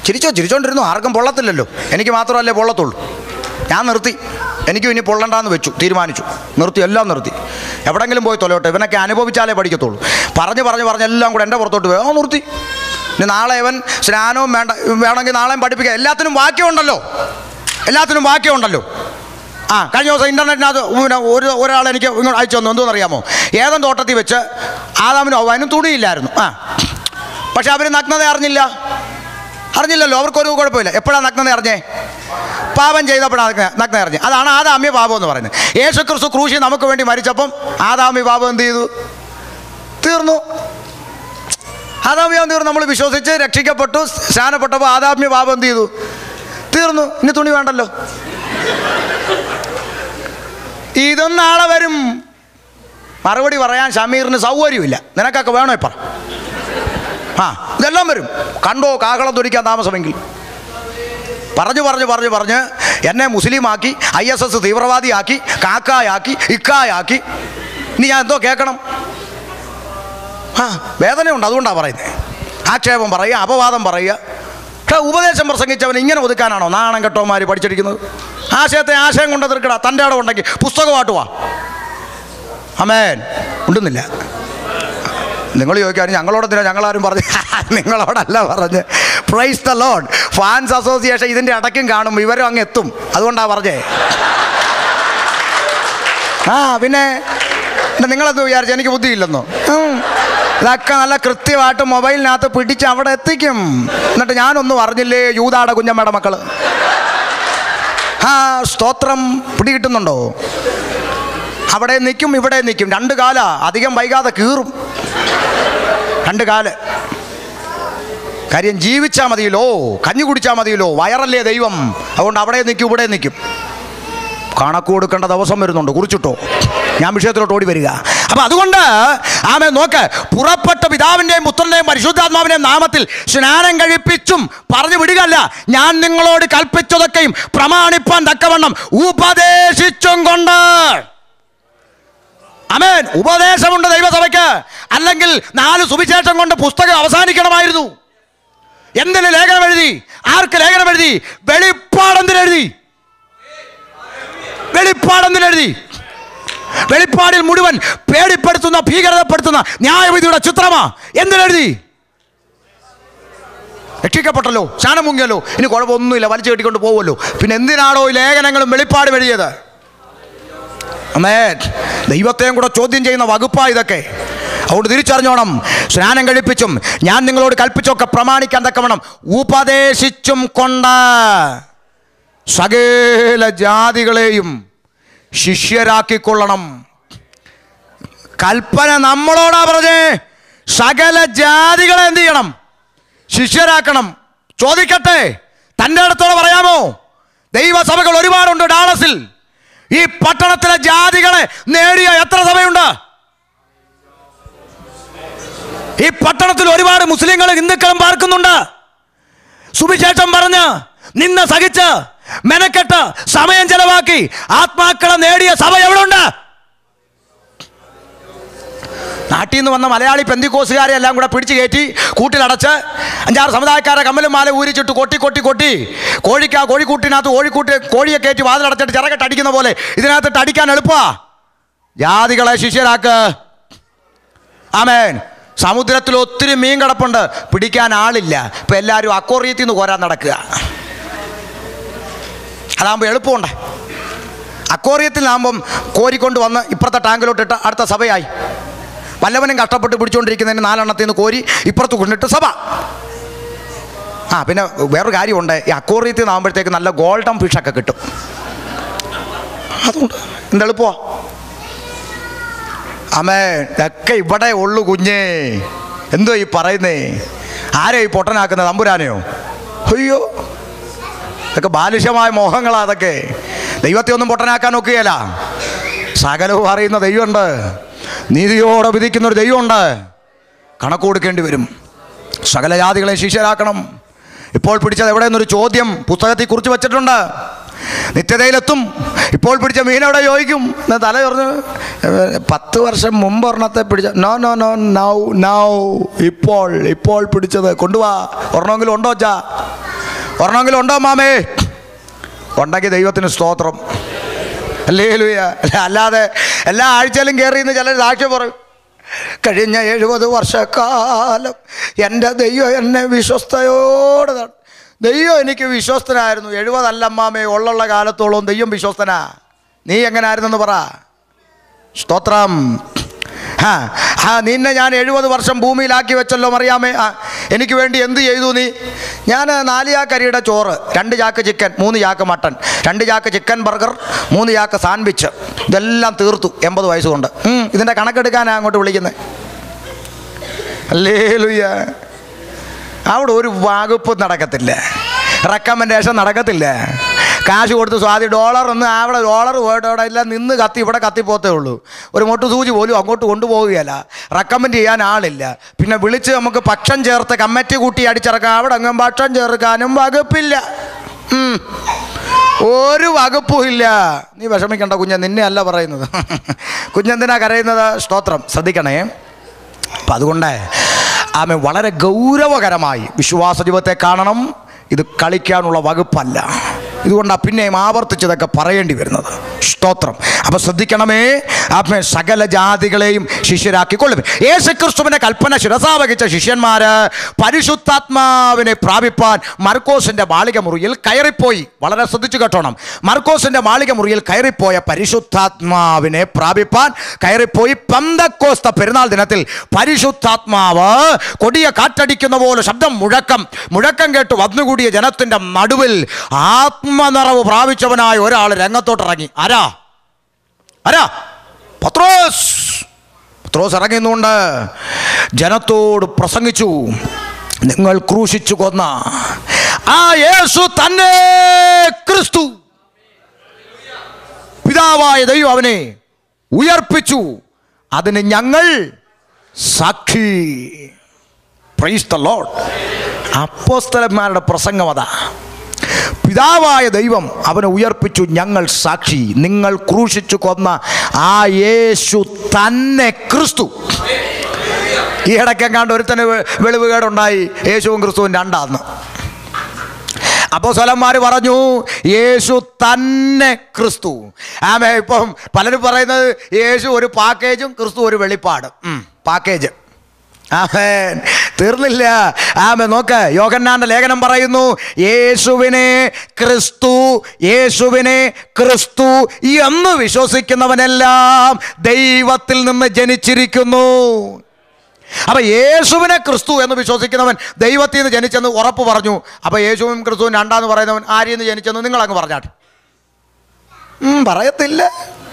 ചിരിച്ചോ ചിരിച്ചോണ്ടിരുന്നു ആർക്കും പൊള്ളത്തില്ലല്ലോ എനിക്ക് മാത്രമല്ലേ പൊള്ളത്തുള്ളൂ ഞാൻ നിർത്തി എനിക്കും ഇനി പൊള്ളണ്ടാന്ന് വെച്ചു തീരുമാനിച്ചു നിർത്തി എല്ലാം നിർത്തി എവിടെങ്കിലും പോയി തൊലയോട്ടെ ഇവനൊക്കെ അനുഭവിച്ചാലേ പഠിക്കത്തുള്ളൂ പറഞ്ഞ് പറഞ്ഞ് പറഞ്ഞ് എല്ലാം കൂടെ എൻ്റെ പുറത്തോട്ട് പോയി ആ നിർത്തി ഇനി നാളെ ഇവൻ സ്നാനവും വേണ്ട വേണമെങ്കിൽ നാളെയും പഠിപ്പിക്കാം എല്ലാത്തിനും വാക്യമുണ്ടല്ലോ എല്ലാത്തിനും വാക്യമുണ്ടല്ലോ ആ കഴിഞ്ഞ ദിവസം ഇൻ്റർനെറ്റിനകത്ത് പിന്നെ ഒരു ഒരാൾ എനിക്ക് ഇങ്ങോട്ട് അയച്ചു തന്നു എന്തോന്നറിയാമോ ഏതൻ തോട്ടത്തിൽ വെച്ച് ആദാമിനും അവനും തുണിയില്ലായിരുന്നു ആ പക്ഷെ അവർ നഗ്നത അറിഞ്ഞില്ല അറിഞ്ഞില്ലല്ലോ അവർക്കൊരു കുഴപ്പമില്ല എപ്പോഴാണ് നഗ്നത അറിഞ്ഞേ പാപം ചെയ്തപ്പോഴാണ് നഗ്ന- നഗ്നത അറിഞ്ഞേ അതാണ് ആദാമ്യ പാപം എന്ന് പറയുന്നത് യേശു ക്രിസ്തു ക്രൂശി നമുക്ക് വേണ്ടി മരിച്ചപ്പം ആദാമ്യ പാപം എന്ത് ചെയ്തു തീർന്നു ആദാമ്യ പാപം തീർന്നു നമ്മൾ വിശ്വസിച്ച് രക്ഷിക്കപ്പെട്ടു സ്നാനപ്പെട്ടപ്പോൾ ആദാമ്യ പാപം എന്ത് ചെയ്തു തീർന്നു ഇനി തുണി വേണ്ടല്ലോ ഇതും നാളെ വരും മറുപടി പറയാൻ ഷമീറിന് സൗകര്യമില്ല നിനക്കൊക്കെ വേണോ ഇപ്പം ആ ഇതെല്ലാം വരും കണ്ടോ കാഹളം തൊടിക്കാൻ താമസമെങ്കിൽ പറഞ്ഞു പറഞ്ഞു പറഞ്ഞു പറഞ്ഞ് എന്നെ മുസ്ലിമാക്കി ഐ എസ് എസ് തീവ്രവാദിയാക്കി കാക്കായാക്കി ഇക്കായാക്കി ഇനി ഞാൻ എന്തോ കേൾക്കണം ആ വേദനയുണ്ട് അതുകൊണ്ടാണ് പറയുന്നത് ആക്ഷേപം പറയുക അപവാദം പറയുക പക്ഷേ ഉപദേശം പ്രസംഗിച്ചവൻ ഇങ്ങനെ ഒതുക്കാനാണോ നാണം കെട്ടോമാര് പഠിച്ചിരിക്കുന്നത് ആശയത്തെ ആശയം കൊണ്ട് തീർക്കടാ തൻ്റെ ഇടം ഉണ്ടെങ്കിൽ പുസ്തകമായിട്ട് വാ അമേൻ ഉണ്ടെന്നില്ല നിങ്ങൾ ചോദിക്കാനും ഞങ്ങളോടെന്തിനാ ഞങ്ങളാരും പറഞ്ഞു നിങ്ങളോടല്ല പറഞ്ഞ് praise the Lord fans association ഇതിൻ്റെ ഇടയ്ക്കും കാണും ഇവരും അങ്ങ് എത്തും അതുകൊണ്ടാണ് പറഞ്ഞേ ആ പിന്നെ പിന്നെ നിങ്ങളെന്ത് വിചാരിച്ചു എനിക്ക് ബുദ്ധിയില്ലെന്നോ ഉം. ഇതൊക്കെ നല്ല കൃത്യമായിട്ട് മൊബൈലിനകത്ത് പിടിച്ച് അവിടെ എത്തിക്കും എന്നിട്ട് ഞാനൊന്നും അറിഞ്ഞില്ലേ യൂതാടെ കുഞ്ഞമ്മയുടെ മക്കള് ആ സ്തോത്രം പിടികിട്ടുന്നുണ്ടോ അവിടെ നിൽക്കും ഇവിടെ നിൽക്കും രണ്ട് കാല അധികം വൈകാതെ കീറും രണ്ട് കാല് കാര്യം ജീവിച്ചാൽ മതിയല്ലോ കഞ്ഞി കുടിച്ചാൽ മതിയല്ലോ വയറല്ലേ ദൈവം അതുകൊണ്ട് അവിടെ നിൽക്കും ഇവിടെ നിൽക്കും കണക്ക് കൊടുക്കേണ്ട ദിവസം വരുന്നുണ്ട് കുറിച്ചിട്ടോ ഞാൻ വിഷയത്തിലോട്ട് ഓടി വരിക അപ്പൊ അതുകൊണ്ട് ആമേ നോക്ക് പുറപ്പെട്ട പിതാവിൻ്റെയും പുത്രൻ്റെയും പരിശുദ്ധാത്മാവിൻ്റെയും നാമത്തിൽ സ്നാനം കഴിപ്പിച്ചും പറഞ്ഞു വിടുകയല്ല ഞാൻ നിങ്ങളോട് കൽപ്പിച്ചതൊക്കെയും പ്രമാണിപ്പാൻ തക്കവണ്ണം ഉപദേശിച്ചും കൊണ്ട് അമേൻ ഉപദേശമുണ്ട് ദൈവസഭയ്ക്ക് അല്ലെങ്കിൽ നാല് സുവിശേഷം കൊണ്ട് പുസ്തകം അവസാനിക്കണമായിരുന്നു എന്തിന് ലേഖനം എഴുതി ആർക്ക് ലേഖനം എഴുതി വെളിപ്പാടെന്തിനെഴുതി വെളിപ്പാടെന്തിനെഴുതി വെളിപ്പാടിൽ മുഴുവൻ പേടിപ്പെടുത്തുന്ന ഭീകരതപ്പെടുത്തുന്ന ന്യായവിധിയുടെ ചിത്രമാ എന്തിനെഴുതി രക്ഷിക്കപ്പെട്ടല്ലോ ശാനം മുങ്ങിയല്ലോ ഇനി കുഴപ്പമൊന്നുമില്ല വലിച്ചു കെട്ടിക്കൊണ്ട് പോകുമല്ലോ പിന്നെ എന്തിനാണോ ഈ ലേഖനങ്ങളും വെളിപ്പാടും എഴുതിയത് അമ്മേ ദൈവത്തെയും കൂടെ ചോദ്യം ചെയ്യുന്ന വകുപ്പാ ഇതൊക്കെ അതുകൊണ്ട് തിരിച്ചറിഞ്ഞോണം സ്നാനം കഴിപ്പിച്ചും ഞാൻ നിങ്ങളോട് കൽപ്പിച്ചൊക്കെ പ്രമാണിക്കാൻ തക്കവണ്ണം ഉപദേശിച്ചും കൊണ്ട് സകല ജാതികളെയും ശിഷ്യരാക്കിക്കൊള്ളണം കൽപ്പന നമ്മളോടാ പറഞ്ഞേ സകല ജാതികളെ എന്ത് ചെയ്യണം ശിഷ്യരാക്കണം ചോദിക്കട്ടെ തൻ്റെ അടുത്തോടെ പറയാമോ ദൈവസഭകൾ ഒരുപാടുണ്ട് ഡാളസിൽ ഈ പട്ടണത്തിലെ ജാതികളെ നേടിയ എത്ര സഭയുണ്ട് ഈ പട്ടണത്തിൽ ഒരുപാട് മുസ്ലിങ്ങളും ഹിന്ദുക്കളും പാർക്കുന്നുണ്ട് സുവിശേഷം പറഞ്ഞ് നിന്ന് സഹിച്ച് മെനക്കെട്ട് സമയം ചെലവാക്കി ആത്മാക്കളെ നേടിയ സഭ എവിടെ ഉണ്ട് നാട്ടിൽ നിന്ന് വന്ന മലയാളി പെന്തിക്കോസുകാരെ എല്ലാം കൂടെ പിടിച്ചു കയറ്റി കൂട്ടിലടച്ച് അഞ്ചാറ് സമുദായക്കാരെ കമ്മലും മാല ഊരിച്ചിട്ട് കൊട്ടി കൊട്ടി കൊട്ടി കോഴിക്ക് ആ കോഴിക്കൂട്ടിനകത്ത് കോഴിക്കൂട്ടി കോഴിയെ കയറ്റി വാതിലടച്ചിട്ട് ചിറകെട്ട് അടിക്കുന്ന പോലെ ഇതിനകത്തിട്ട് അടിക്കാൻ എളുപ്പമാ ജാതികളെ ശിഷ്യരാക്ക് ആമേൻ സമുദ്രത്തിൽ ഒത്തിരി മീൻ കിടപ്പുണ്ട് പിടിക്കാൻ ആളില്ല ഇപ്പം എല്ലാവരും അക്കോറിയത്തിൽ നിന്ന് കോരാൻ നടക്കുക അതാകുമ്പോൾ എളുപ്പമുണ്ട് അക്കോറിയത്തിലാകുമ്പം കോരിക്കൊണ്ട് വന്ന് ഇപ്പുറത്തെ ടാങ്കിലോട്ടിട്ട് അടുത്ത സഭയായി വല്ലവനും കഷ്ടപ്പെട്ട് പിടിച്ചുകൊണ്ടിരിക്കുന്നതിന് നാലെണ്ണത്തിൽ നിന്ന് കോരി ഇപ്പുറത്ത് കൊണ്ടിട്ട് സഭ ആ പിന്നെ വേറൊരു കാര്യമുണ്ട് ഈ അക്കോറിയത്തിൽ നിന്നാകുമ്പോഴത്തേക്ക് നല്ല ഗോൾഡൻ ഫിഷൊക്കെ കിട്ടും അതുകൊണ്ട് എന്ത് എളുപ്പമാ അമ്മേ ഇതൊക്കെ ഇവിടെ ഉള്ളു കുഞ്ഞേ എന്തോ ഈ പറയുന്നേ ആരെയോ ഈ പൊട്ടനാക്കുന്നത് തമ്പുരാനെയോ അയ്യോ ഇതൊക്കെ ബാലിശമായ മോഹങ്ങളാ അതൊക്കെ ദൈവത്തെ ഒന്നും പൊട്ടനാക്കാൻ നോക്കുകയല്ല സകലവും അറിയുന്ന ദൈവമുണ്ട് നീതിയോടെ വിധിക്കുന്ന ഒരു ദൈവമുണ്ട് കണക്ക് കൊടുക്കേണ്ടി വരും സകല ജാതികളെ ശിഷ്യരാക്കണം ഇപ്പോൾ പിടിച്ചത് എവിടെയെന്നൊരു ചോദ്യം പുസ്തകത്തിൽ കുറിച്ച് വെച്ചിട്ടുണ്ട് നിത്യതയിലെത്തും ഇപ്പോൾ പിടിച്ച മീനവിടെ ചോദിക്കും എന്ന് തല പറഞ്ഞു "ഏ, പത്ത് വർഷം മുമ്പ് ഒരെണ്ണത്തെ പിടിച്ച no no no now now ഇപ്പോൾ ഇപ്പോൾ പിടിച്ചത് കൊണ്ടുവാ ഒരെണ്ണമെങ്കിലും ഉണ്ടോ ചാ ഒരെണ്ണമെങ്കിലും ഉണ്ടോ മാമേ ഉണ്ടെങ്കിൽ ദൈവത്തിന് സ്തോത്രം അല്ലേ അല്ലാതെ എല്ലാ ആഴ്ചയിലും കയറി ഇന്ന് ചിലർ സാക്ഷ്യം പറയും കഴിഞ്ഞ എഴുപത് വർഷക്കാലം എൻ്റെ ദൈവം എന്നെ വിശ്വസ്തയോടെ നട- ദൈവം എനിക്ക് വിശ്വസ്തനായിരുന്നു എഴുപതല്ലമ്മാമേ ഉള്ളുള്ള കാലത്തോളം ദൈവം വിശ്വസ്തനാ നീ എങ്ങനായിരുന്നെന്ന് പറ സ്തോത്രം ആ ആ നിന്നെ ഞാൻ എഴുപത് വർഷം ഭൂമിയിലാക്കി വെച്ചല്ലോ മറിയാമേ ആ എനിക്ക് വേണ്ടി എന്ത് ചെയ്തു നീ ഞാൻ നാല് ചാക്കരിയുടെ ചോറ് രണ്ട് ചാക്ക് ചിക്കൻ മൂന്ന് ചാക്ക് മട്ടൺ രണ്ട് ചാക്ക് ചിക്കൻ ബർഗർ മൂന്ന് ചാക്ക് സാൻഡ്വിച്ച് ഇതെല്ലാം തീർത്തു എൺപത് വയസ്സുകൊണ്ട് ഉം, ഇതിൻ്റെ കണക്കെടുക്കാനാണ് അങ്ങോട്ട് വിളിക്കുന്നത് അല്ലേ ലുയ്യ അവിടെ ഒരു വകുപ്പ് നടക്കത്തില്ല റെക്കമെൻഡേഷൻ നടക്കത്തില്ല കാശ് കൊടുത്ത് സ്വാതി ഡോളർ ഒന്ന് അവിടെ ഡോളർ പോയിട്ട് അവിടെ എല്ലാം നിന്ന് കത്തി ഇവിടെ കത്തിപ്പോത്തേ ഉള്ളൂ ഒരു മൊട്ട് സൂചി പോലും അങ്ങോട്ട് കൊണ്ടുപോവുകയല്ല റെക്കമെൻഡ് ചെയ്യാൻ ആളില്ല പിന്നെ വിളിച്ച് നമുക്ക് പക്ഷം ചേർത്ത് കമ്മിറ്റി കൂട്ടി അടിച്ചിറക്കാം അവിടെ അങ്ങ് പക്ഷം ചേർക്കാനും വകുപ്പില്ല ഉം. ഒരു വകുപ്പും ഇല്ല നീ വിഷമിക്കണ്ട കുഞ്ഞ നിന്നെ അല്ല പറയുന്നത് കുഞ്ഞെന്തിനാ കരയുന്നത് സ്തോത്രം ശ്രദ്ധിക്കണേ അപ്പം അതുകൊണ്ട് ആമെ വളരെ ഗൗരവകരമായി വിശ്വാസ ജീവിതത്തെ കാണണം ഇത് കളിക്കാനുള്ള വകുപ്പല്ല ഇതുകൊണ്ടാണ് പിന്നെയും ആവർത്തിച്ചതൊക്കെ പറയേണ്ടി വരുന്നത് സ്തോത്രം അപ്പം ശ്രദ്ധിക്കണമേ ആത്മേ സകല ജാതികളെയും ശിഷ്യരാക്കിക്കൊള്ളും യേശുക്രിസ്തുവിൻ്റെ കൽപ്പന ശിരസാ വഹിച്ച ശിഷ്യന്മാര് പരിശുദ്ധാത്മാവിനെ പ്രാപിപ്പാൻ മർക്കോസിൻ്റെ മാളിക മുറിയിൽ കയറിപ്പോയി വളരെ ശ്രദ്ധിച്ചു കേട്ടോണം മർക്കോസിൻ്റെ മാളിക മുറിയിൽ കയറിപ്പോയ പരിശുദ്ധാത്മാവിനെ പ്രാപിപ്പാൻ കയറിപ്പോയി പന്തക്കോസ്ത പെരുന്നാൾ ദിനത്തിൽ പരിശുദ്ധാത്മാവ് കൊടിയ കാറ്റടിക്കുന്ന പോലെ ശബ്ദം മുഴക്കം മുഴക്കം കേട്ട് വന്നുകൂടിയ ജനത്തിൻ്റെ നടുവിൽ ആത്മനിറവ് പ്രാപിച്ചവനായ ഒരാൾ രംഗത്തോട്ടിറങ്ങി ആരാ ആരാ പത്രോസ് പത്രോസ് ഇറങ്ങിയുന്നുണ്ട് ജനത്തോട് പ്രസംഗിച്ചു നിങ്ങൾ ക്രൂശിച്ചു കൊന്ന ആ യേശു തന്നെ ക്രിസ്തു പിതാവായ ദൈവം അവനെ ഉയർപ്പിച്ചു അതിന് ഞങ്ങൾ സാക്ഷി പ്രൈസ് ദ ലോഡ് അപ്പോസ്തലന്മാരുടെ പ്രസംഗം അതാ പിതാവായ ദൈവം അവനെ ഉയർപ്പിച്ചു ഞങ്ങൾ സാക്ഷി നിങ്ങൾ ക്രൂശിച്ചു കൊന്ന ആ യേശു തന്നെ ക്രിസ്തു ഈ ഇടയ്ക്കെങ്ങാണ്ട് ഒരുത്തന് വെ- വെളിവുകേടുണ്ടായി യേശുവും ക്രിസ്തുവും രണ്ടാന്ന് അപ്പോൾ സ്വലന്മാർ പറഞ്ഞു യേശു തന്നെ ക്രിസ്തു ആമേ ഇപ്പം പലരും പറയുന്നത് യേശു ഒരു പാക്കേജും ക്രിസ്തു ഒരു വെളിപ്പാട് ഉം, പാക്കേജ് ആമേൻ തീർന്നില്ല ആമേ നോക്ക് യോഗന്നാന്റെ ലേഖനം പറയുന്നു യേശുവിനെ ക്രിസ്തു യേശുവിനെ ക്രിസ്തു എന്ന് വിശ്വസിക്കുന്നവനെല്ലാം ദൈവത്തിൽ നിന്ന് ജനിച്ചിരിക്കുന്നു അപ്പൊ യേശുവിനെ ക്രിസ്തു എന്ന് വിശ്വസിക്കുന്നവൻ ദൈവത്തിൽ നിന്ന് ജനിച്ചെന്ന് ഉറപ്പ് പറഞ്ഞു അപ്പൊ യേശുവും ക്രിസ്തുവും രണ്ടാന്ന് പറയുന്നവൻ ആരിൽ നിന്ന് ജനിച്ചെന്ന് നിങ്ങൾ അങ്ങ് പറഞ്ഞാട്ട് ഉം, പറയത്തില്ല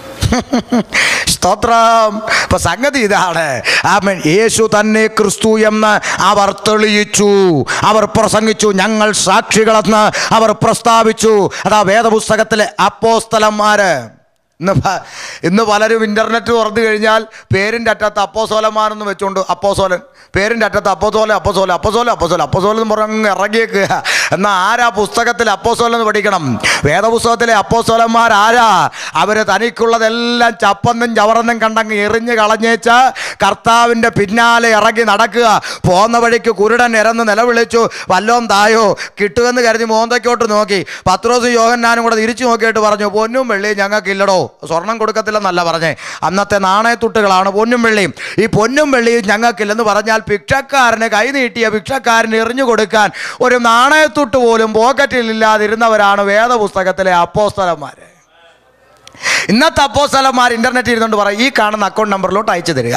സ്തോത്രം ഇപ്പൊ സംഗതി ഇതാണ് ആമേൻ യേശു തന്നെ ക്രിസ്തു എന്ന് അവർ തെളിയിച്ചു അവർ പ്രസംഗിച്ചു ഞങ്ങൾ സാക്ഷികളെന്ന് അവർ പ്രസ്താവിച്ചു അതാ വേദപുസ്തകത്തിലെ അപ്പോസ്തലന്മാര് ഇന്ന് പ- ഇന്ന് പലരും ഇൻ്റർനെറ്റ് തുറന്നു കഴിഞ്ഞാൽ പേരിൻ്റെ അറ്റത്ത് അപ്പോസോലന്മാരെന്ന് വെച്ചുകൊണ്ട് അപ്പോസോലൻ പേരിൻ്റെ അറ്റത്ത് അപ്പോസോല അപ്പോസോല അപ്പോസോല അപ്പോസോല അപ്പോസോല എന്ന് പറഞ്ഞ് ഇറങ്ങിയേക്കുക എന്നാൽ ആരാ പുസ്തകത്തിൽ അപ്പോസോലൻ എന്ന് പഠിക്കണം വേദപുസ്തകത്തിലെ അപ്പോസോലന്മാർ ആരാ അവർ തനിക്കുള്ളതെല്ലാം ചപ്പന്നും ചവറന്നും കണ്ടങ്ങ് എറിഞ്ഞ് കളഞ്ഞേച്ച് കർത്താവിൻ്റെ പിന്നാലെ ഇറങ്ങി നടക്കുക പോന്ന വഴിക്ക് കുരുടൻ ഇറന്ന് നിലവിളിച്ചു വല്ലോം തായോ കിട്ടുമെന്ന് കരുതി മോന്തയ്ക്കോട്ട് നോക്കി പത്രോസ് യോഹന്നാനും കൂടെ തിരിച്ചു നോക്കിയിട്ട് പറഞ്ഞു പൊന്നും വെള്ളിയും ഞങ്ങൾക്കില്ലടോ സ്വർണം കൊടുക്കത്തില്ലെന്നല്ല പറഞ്ഞേ അന്നത്തെ നാണയത്തുട്ടുകളാണ് പൊന്നും വെള്ളിയും ഈ പൊന്നും വെള്ളിയും ഞങ്ങൾക്കില്ലെന്ന് പറഞ്ഞാൽ ഭിക്ഷക്കാരന് കൈ നീട്ടിയ ഭിക്ഷക്കാരന് എറിഞ്ഞു കൊടുക്കാൻ ഒരു നാണയത്തുട്ട് പോലും പോക്കറ്റിലില്ലാതിരുന്നവരാണ് വേദപുസ്തകത്തിലെ അപ്പോസ്തലന്മാർ ഇന്നത്തെ അപ്പോസ്തലന്മാർ ഇന്റർനെറ്റ് ഇരുന്നുകൊണ്ട് പറയും ഈ കാണുന്ന അക്കൗണ്ട് നമ്പറിലോട്ട് അയച്ചു തരിക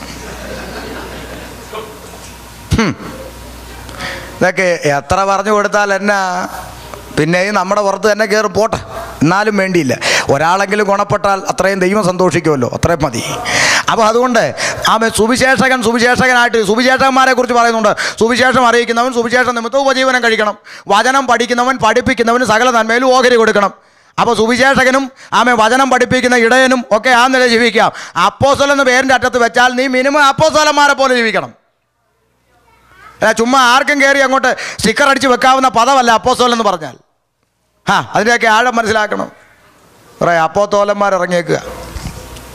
ഹും. ഇതൊക്കെ എത്ര പറഞ്ഞു കൊടുത്താൽ എന്നാ പിന്നെയും നമ്മുടെ പുറത്ത് തന്നെ കയറി പോട്ടെ എന്നാലും വേണ്ടിയില്ല ഒരാളെങ്കിലും ഗുണപ്പെട്ടാൽ അത്രയും ദൈവം സന്തോഷിക്കുമല്ലോ അത്രയും മതി അപ്പോൾ അതുകൊണ്ട് ആമേ സുവിശേഷകൻ സുവിശേഷകനായിട്ട് സുവിശേഷകന്മാരെ കുറിച്ച് പറയുന്നുണ്ട് സുവിശേഷം അറിയിക്കുന്നവൻ സുവിശേഷ നിമിത്തം ഉപജീവനം കഴിക്കണം വചനം പഠിക്കുന്നവൻ പഠിപ്പിക്കുന്നവന് സകല നന്മയിലും ഓഹരി കൊടുക്കണം അപ്പോൾ സുവിശേഷകനും ആമേ വചനം പഠിപ്പിക്കുന്ന ഇടയനും ഒക്കെ ആ നില ജീവിക്കാം അപ്പോസൽ എന്ന പേരിൻ്റെ അറ്റത്ത് വെച്ചാൽ നീ മിനിമം അപ്പോസലന്മാരെ പോലെ ജീവിക്കണം അല്ല ചുമ്മാ ആർക്കും കയറി അങ്ങോട്ട് സ്റ്റിക്കർ അടിച്ച് വെക്കാവുന്ന പദമല്ല അപ്പോസ്തോലൻ എന്ന് പറഞ്ഞാൽ ആ അതിൻ്റെയൊക്കെ ആഴം മനസ്സിലാക്കണം കുറേ അപ്പോത്തോലന്മാർ ഇറങ്ങിയേക്കുക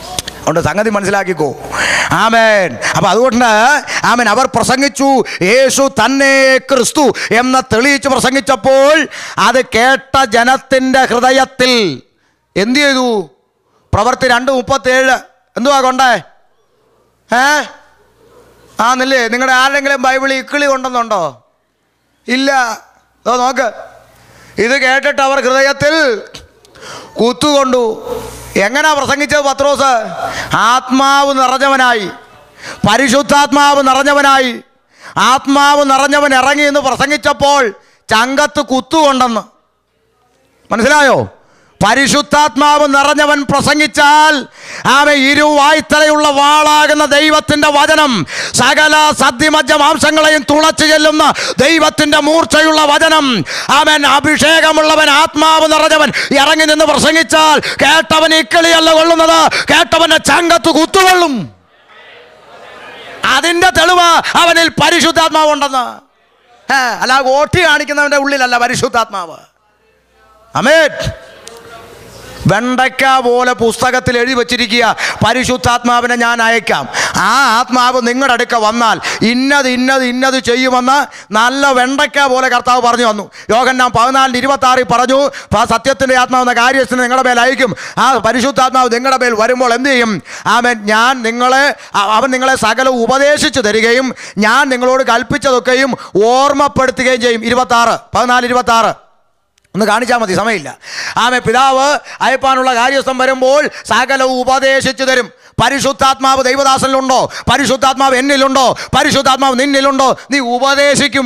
അതുകൊണ്ട് സംഗതി മനസ്സിലാക്കിക്കോ ആമേൻ അപ്പം അതുകൊണ്ട് ആമേൻ അവർ പ്രസംഗിച്ചു യേശു തന്നെ ക്രിസ്തു എന്ന് തെളിയിച്ച് പ്രസംഗിച്ചപ്പോൾ അത് കേട്ട ജനത്തിൻ്റെ ഹൃദയത്തിൽ എന്ത് ചെയ്തു പ്രവർത്തി രണ്ട് മുപ്പത്തേഴ് എന്തുവാ കൊണ്ടേ ഏ ആന്നില്ലേ നിങ്ങളുടെ ആരെങ്കിലും ബൈബിളിൽ ഇക്കിളി കൊണ്ടെന്നുണ്ടോ ഇല്ല അതോ നോക്ക് ഇത് കേട്ടിട്ട് അവർ ഹൃദയത്തിൽ കുത്തുകൊണ്ടു എങ്ങനാ പ്രസംഗിച്ചത് പത്രോസ് ആത്മാവ് നിറഞ്ഞവനായി പരിശുദ്ധാത്മാവ് നിറഞ്ഞവനായി ആത്മാവ് നിറഞ്ഞവൻ ഇറങ്ങി എന്ന് പ്രസംഗിച്ചപ്പോൾ ചങ്കത്ത് കുത്തുകൊണ്ടെന്ന് മനസ്സിലായോ പരിശുദ്ധാത്മാവ് നിറഞ്ഞവൻ പ്രസംഗിച്ചാൽ അവൻ ഇരുവായ്ത്തലയുള്ള വാളാകുന്ന ദൈവത്തിന്റെ വചനം സകല സദ്യമജ്ജ മാംസങ്ങളെയും തുളച്ചു ചെല്ലുന്ന ദൈവത്തിന്റെ മൂർച്ചയുള്ള വചനം അവൻ അഭിഷേകമുള്ളവൻ ആത്മാവ് നിറഞ്ഞവൻ ഇറങ്ങി നിന്ന് പ്രസംഗിച്ചാൽ കേട്ടവൻ ഇക്കിളിയല്ല കൊള്ളുന്നത് കേട്ടവന്റെ ചങ്കത്ത് കുത്തുകൊള്ളും അതിന്റെ തെളിവ് അവനിൽ പരിശുദ്ധാത്മാവ് ഉണ്ടെന്ന് ഏ, അല്ല ഓട്ടി കാണിക്കുന്നവന്റെ ഉള്ളിലല്ല പരിശുദ്ധാത്മാവ് അമേറ്റ് വെണ്ടയ്ക്ക പോലെ പുസ്തകത്തിൽ എഴുതി വച്ചിരിക്കുക പരിശുദ്ധാത്മാവിനെ ഞാൻ അയക്കാം ആ ആത്മാവ് നിങ്ങളുടെ അടുക്ക വന്നാൽ ഇന്നത് ഇന്നത് ഇന്നത് ചെയ്യുമെന്ന് നല്ല വെണ്ടയ്ക്ക പോലെ കർത്താവ് പറഞ്ഞു വന്നു യോഗൻ നാം പതിനാലിന് ഇരുപത്തി ആറിൽ പറഞ്ഞു "ആ സത്യത്തിൻ്റെ ആത്മാവ് എന്ന കാര്യത്തിന് നിങ്ങളുടെ മേൽ അയക്കും ആ പരിശുദ്ധാത്മാവ് നിങ്ങളുടെ മേൽ വരുമ്പോൾ എന്ത് ചെയ്യും ആമൻ ഞാൻ നിങ്ങളെ അ- അവൻ നിങ്ങളെ സകലം ഉപദേശിച്ചു തരികയും ഞാൻ നിങ്ങളോട് കൽപ്പിച്ചതൊക്കെയും ഓർമ്മപ്പെടുത്തുകയും ചെയ്യും ഇരുപത്തി ആറ് പതിനാല് ഇരുപത്തി ആറ് ഒന്ന് കാണിച്ചാൽ മതി സമയമില്ല ആമെ പിതാവ് അയപ്പാനുള്ള കാര്യസ്ഥം വരുമ്പോൾ സകലവും ഉപദേശിച്ചു തരും പരിശുദ്ധാത്മാവ് ദൈവദാസനിലുണ്ടോ പരിശുദ്ധാത്മാവ് എന്നിലുണ്ടോ പരിശുദ്ധാത്മാവ് നിന്നിലുണ്ടോ നീ ഉപദേശിക്കും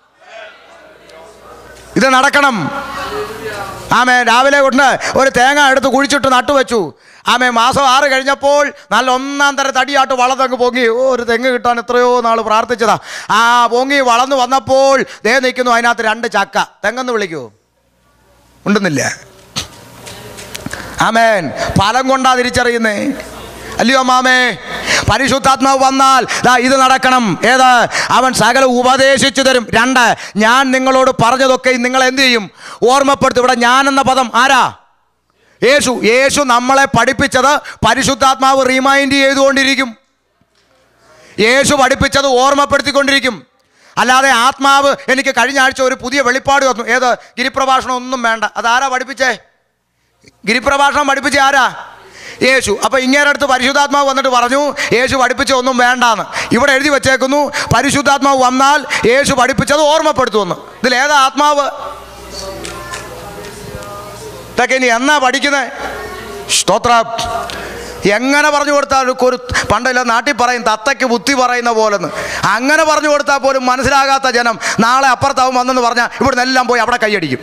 ഇത് നടക്കണം ആമേ രാവിലെ കൊണ്ട് ഒരു തേങ്ങ എടുത്ത് കുഴിച്ചിട്ട് നട്ടുവെച്ചു ആമേ മാസം ആറ് കഴിഞ്ഞപ്പോൾ നല്ല ഒന്നാം തരം തടിയായിട്ട് വളർന്നങ്ങ് പൊങ്ങി ഓ ഒരു തെങ്ങ് കിട്ടാൻ എത്രയോ നാൾ പ്രാർത്ഥിച്ചതാ ആ പൊങ്ങി വളർന്നു വന്നപ്പോൾ ദേ നിൽക്കുന്നു അതിനകത്ത് രണ്ട് ചക്ക തെങ്ങെന്ന് വിളിക്കൂ ഉണ്ടെന്നില്ല ആമേൻ ഫലം കൊണ്ടാ തിരിച്ചറിയുന്നേ അല്ലയോ മാമേ പരിശുദ്ധാത്മാവ് വന്നാൽ ദാ ഇത് നടക്കണം ഏത് അവൻ സകല ഉപദേശിച്ചു തരും രണ്ട് ഞാൻ നിങ്ങളോട് പറഞ്ഞതൊക്കെ നിങ്ങൾ എന്ത് ചെയ്യും ഓർമ്മപ്പെടുത്തും ഇവിടെ ഞാൻ എന്ന പദം ആരാ യേശു യേശു നമ്മളെ പഠിപ്പിച്ചത് പരിശുദ്ധാത്മാവ് റീമൈൻഡ് ചെയ്തുകൊണ്ടിരിക്കും യേശു പഠിപ്പിച്ചത് ഓർമ്മപ്പെടുത്തിക്കൊണ്ടിരിക്കും അല്ലാതെ ആത്മാവ് എനിക്ക് കഴിഞ്ഞ ആഴ്ച ഒരു പുതിയ വെളിപ്പാട് തന്നു ഏത് ഗിരിപ്രഭാഷണം ഒന്നും വേണ്ട അതാരാ പഠിപ്പിച്ചേ ഗിരിപ്രഭാഷണം പഠിപ്പിച്ച ആരാ യേശു അപ്പൊ ഇങ്ങേരെ അടുത്ത് പരിശുദ്ധാത്മാവ് വന്നിട്ട് പറഞ്ഞു യേശു പഠിപ്പിച്ച ഒന്നും വേണ്ടാന്ന് ഇവിടെ എഴുതി വെച്ചേക്കുന്നു പരിശുദ്ധാത്മാവ് വന്നാൽ യേശു പഠിപ്പിച്ചത് ഓർമ്മപ്പെടുത്തുമെന്ന് ഇതിൽ ഏതാ ആത്മാവ് ഇതൊക്കെ ഇനി എന്നാ പഠിക്കുന്നത് സ്തോത്ര എങ്ങനെ പറഞ്ഞു കൊടുത്താൽ ഒരു പണ്ടല്ല നാട്ടിൽ പറയും തത്തയ്ക്ക് ബുദ്ധി പറയുന്ന പോലെന്ന് അങ്ങനെ പറഞ്ഞു കൊടുത്താൽ പോലും മനസ്സിലാകാത്ത ജനം നാളെ അപ്പുറത്താവും വന്നെന്ന് പറഞ്ഞാൽ ഇവിടുന്ന് എല്ലാം പോയി അവിടെ കൈയടിക്കും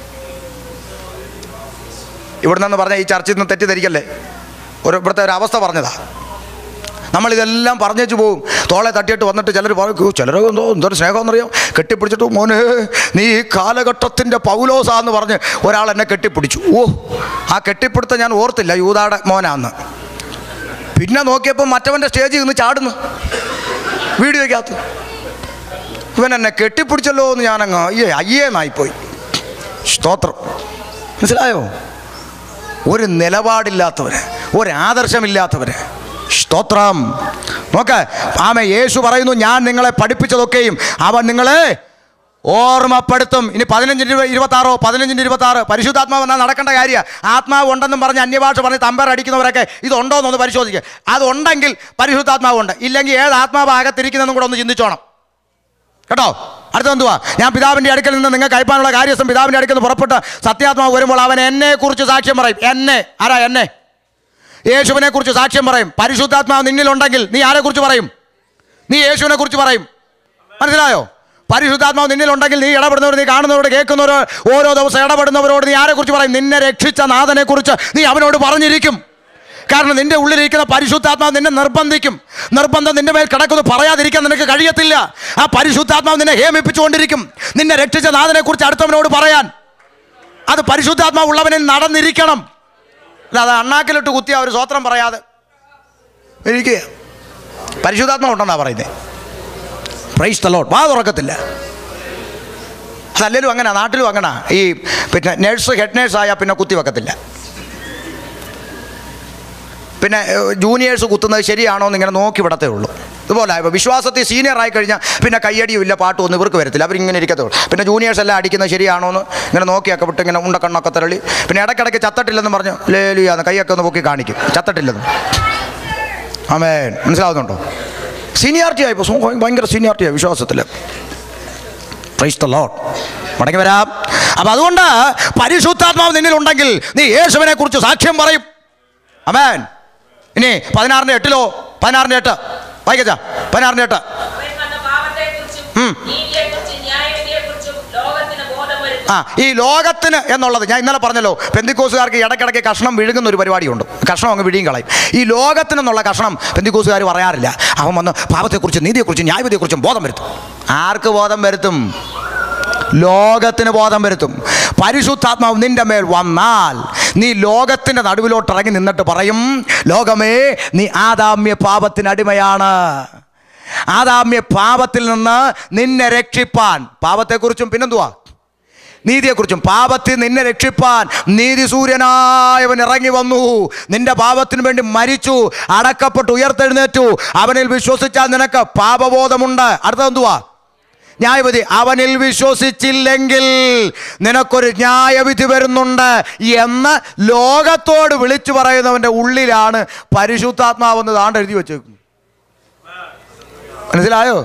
ഇവിടുന്ന് പറഞ്ഞാൽ ഈ ചർച്ചയിൽ നിന്ന് തെറ്റിദ്ധരിക്കല്ലേ ഒരു ഇവിടുത്തെ ഒരു അവസ്ഥ പറഞ്ഞതാ നമ്മളിതെല്ലാം പറഞ്ഞേച്ചു പോകും തോളെ തട്ടിയിട്ട് വന്നിട്ട് ചിലർ പറയും ചിലർ എന്തോ എന്തൊരു സ്നേഹമെന്നറിയാം കെട്ടിപ്പിടിച്ചിട്ട് മോനെ നീ ഈ കാലഘട്ടത്തിൻ്റെ പൗലോസാന്ന് പറഞ്ഞ് ഒരാൾ എന്നെ കെട്ടിപ്പിടിച്ചു ഓ ആ കെട്ടിപ്പിടുത്തം ഞാൻ ഓർത്തില്ല യൂതാടെ മോനാന്ന് പിന്നെ നോക്കിയപ്പോൾ മറ്റവൻ്റെ സ്റ്റേജിൽ നിന്ന് ചാടുന്നു വീഡിയോയ്ക്കകത്ത് ഇവൻ എന്നെ കെട്ടിപ്പിടിച്ചല്ലോ എന്ന് ഞാനങ്ങ് അയ്യേ അയ്യേന്നായിപ്പോയി സ്തോത്രം മനസ്സിലായോ ഒരു നിലപാടില്ലാത്തവര് ഒരു ആദർശമില്ലാത്തവര് സ്തോത്രം നോക്ക് ആമ യേശു പറയുന്നു ഞാൻ നിങ്ങളെ പഠിപ്പിച്ചതൊക്കെയും അവൻ നിങ്ങളെ ഓർമ്മപ്പെടുത്തും ഇനി പതിനഞ്ചിന് ഇരുപത്തി ആറോ പതിനഞ്ചിന് ഇരുപത്തി ആറ് പരിശുദ്ധാത്മാവ് എന്നാൽ നടക്കേണ്ട കാര്യമാണ് ആത്മാവ് ഉണ്ടെന്നും പറഞ്ഞ് അന്യഭാഷ പറഞ്ഞ് തമ്പർ അടിക്കുന്നവരൊക്കെ ഇതുണ്ടോ എന്നൊന്ന് പരിശോധിക്കുക അതുണ്ടെങ്കിൽ പരിശുദ്ധാത്മാവ് ഉണ്ട് ഇല്ലെങ്കിൽ ഏത് ആത്മാവ് അകത്തിരിക്കുന്നതെന്നും കൂടെ ഒന്ന് ചിന്തിച്ചോണം കേട്ടോ അടുത്ത എന്തുവാ ഞാൻ പിതാവിൻ്റെ അടുക്കൽ നിന്ന് നിങ്ങൾക്ക് അയപ്പാനുള്ള കാര്യസ്ഥം പിതാവിൻ്റെ അടുക്കൽ നിന്ന് പുറപ്പെട്ട് സത്യാത്മാവ് വരുമ്പോൾ അവൻ എന്നെ കുറിച്ച് സാക്ഷ്യം പറയും എന്നെ ആരാ എന്നെ യേശുവിനെ കുറിച്ച് സാക്ഷ്യം പറയും പരിശുദ്ധാത്മാവ് നിന്നിലുണ്ടെങ്കിൽ നീ ആരെ കുറിച്ച് പറയും നീ യേശുവിനെ കുറിച്ച് പറയും മനസ്സിലായോ പരിശുദ്ധാത്മാവ് നിന്നിലുണ്ടെങ്കിൽ നീ ഇടപെടുന്നവർ നീ കാണുന്നവരോട് കേൾക്കുന്നവർ ഓരോ ദിവസം ഇടപെടുന്നവരോട് നീ ആരെ കുറിച്ച് പറയും നിന്നെ രക്ഷിച്ച നാഥനെ കുറിച്ച് നീ അവനോട് പറഞ്ഞിരിക്കും കാരണം നിന്റെ ഉള്ളിലിരിക്കുന്ന പരിശുദ്ധാത്മാവ് നിന്നെ നിർബന്ധിക്കും നിർബന്ധം നിന്റെ മേൽ കിടക്കുന്നു പറയാതിരിക്കാൻ നിനക്ക് കഴിയത്തില്ല ആ പരിശുദ്ധാത്മാവ് നിന്നെ ഹേമിപ്പിച്ചുകൊണ്ടിരിക്കും നിന്നെ രക്ഷിച്ച നാഥനെ കുറിച്ച് അടുത്തവനോട് പറയാൻ അത് പരിശുദ്ധാത്മാവ് ഉള്ളവനിൽ നടന്നിരിക്കണം അല്ലാതെ അണ്ണാക്കിലിട്ട് കുത്തിയ ഒരു സ്വത്രം പറയാതെ എനിക്ക് പരിശുദ്ധാത്മാവ് ഉണ്ടെന്നാ പറയുന്നത് പ്രൈസ് തലോട്ട് വാ തുറക്കത്തില്ല അതല്ലേലും അങ്ങനെ നാട്ടിലും അങ്ങനെ ഈ പിന്നെ നേഴ്സ് ഹെഡ് നേഴ്സ് ആയാൽ പിന്നെ കുത്തി വെക്കത്തില്ല പിന്നെ ജൂനിയേഴ്സ് കുത്തുന്നത് ശരിയാണോ എന്ന് ഇങ്ങനെ നോക്കി വിടത്തേ ഉള്ളൂ ഇതുപോലെ ഇപ്പോൾ വിശ്വാസത്തിൽ സീനിയർ ആയി കഴിഞ്ഞാൽ പിന്നെ കയ്യടിയും ഇല്ല പാട്ടും ഒന്നും ഇവർക്ക് വരത്തില്ല അവരിങ്ങനെ ഇരിക്കത്തേ ഉള്ളൂ പിന്നെ ജൂനിയേഴ്സ് എല്ലാം അടിക്കുന്നത് ശരിയാണോ എന്ന് ഇങ്ങനെ നോക്കിയൊക്കെ വിട്ട് ഇങ്ങനെ ഉണ്ട കണ്ണൊക്കെ തരളി പിന്നെ ഇടയ്ക്കിടയ്ക്ക് ചത്തട്ടില്ലെന്ന് പറഞ്ഞു ലേലിയാന്ന് കൈയൊക്കെ ഒന്ന് പൊക്കി കാണിക്കും ചത്തട്ടില്ലെന്ന് ആമേൻ മനസ്സിലാവുന്നുണ്ടോ സീനിയാരിറ്റി ആയി ഇപ്പോൾ ഭയങ്കര സീനിയാരിറ്റി ആയി വിശ്വാസത്തിൽ പ്രൈസ് ദ ലോഡ് മടങ്ങി വരാം അപ്പം അതുകൊണ്ട് പരിശുദ്ധാത്മാവ് നിന്നിലുണ്ടെങ്കിൽ നീ യേശുവിനെ കുറിച്ച് സാക്ഷ്യം പറയും അമേൻ ഇനി പതിനാറിൻ്റെ എട്ടിലോ പതിനാറിൻ്റെ എട്ട് വായിക്കച്ചാ പതിനാറിൻ്റെ എട്ട് അവൻ വന്ന പാപത്തെക്കുറിച്ചും ഉം. നീതിയെക്കുറിച്ചും ന്യായവിധിയെക്കുറിച്ചും ലോകത്തിന് ബോധം വരുത്തും ആ ഈ ലോകത്തിന് എന്നുള്ളത് ഞാൻ ഇന്നലെ പറഞ്ഞല്ലോ പെന്തിക്കോസുകാർക്ക് ഇടയ്ക്കിടയ്ക്ക് കഷ്ണം വിഴുങ്ങുന്ന ഒരു പരിപാടിയുണ്ട് കഷ്ണം അങ്ങ് വിഴിയും കളയും ഈ ലോകത്തിന് എന്നുള്ള കഷ്ണം പെന്തിക്കോസുകാർ പറയാറില്ല അവൻ വന്ന് പാപത്തെക്കുറിച്ചും നീതിയെക്കുറിച്ചും ന്യായവിധിയെക്കുറിച്ചും ബോധം വരുത്തും ആർക്ക് ബോധം വരുത്തും ലോകത്തിന് ബോധം വരുത്തും പരിശുദ്ധാത്മാവ് നിന്റെ മേൽ വന്നാൽ നീ ലോകത്തിൻ്റെ നടുവിലോട്ട് ഇറങ്ങി നിന്നിട്ട് പറയും ലോകമേ നീ ആദാമ്യ പാപത്തിനടിമയാണ് ആദാമ്യ പാപത്തിൽ നിന്ന് നിന്നെ രക്ഷിപ്പാൻ പാപത്തെക്കുറിച്ചും പിന്നെന്തുവാ നീതിയെക്കുറിച്ചും പാപത്തിൽ നിന്നെ രക്ഷിപ്പാൻ നീതി സൂര്യനായവൻ ഇറങ്ങി വന്നു നിന്റെ പാപത്തിന് വേണ്ടി മരിച്ചു അടക്കപ്പെട്ട് ഉയർത്തെഴുന്നേറ്റു അവനിൽ വിശ്വസിച്ചാൽ നിനക്ക് പാപബോധമുണ്ട് അടുത്തെന്തുവാ ന്യായവിധി അവനിൽ വിശ്വസിച്ചില്ലെങ്കിൽ നിനക്കൊരു ന്യായവിധി വരുന്നുണ്ട് എന്ന് ലോകത്തോട് വിളിച്ചു പറയുന്നവൻ്റെ ഉള്ളിലാണ് പരിശുദ്ധാത്മാവെന്ന് താണ്ട് എഴുതി വെച്ചേക്കുന്നു മനസ്സിലായോ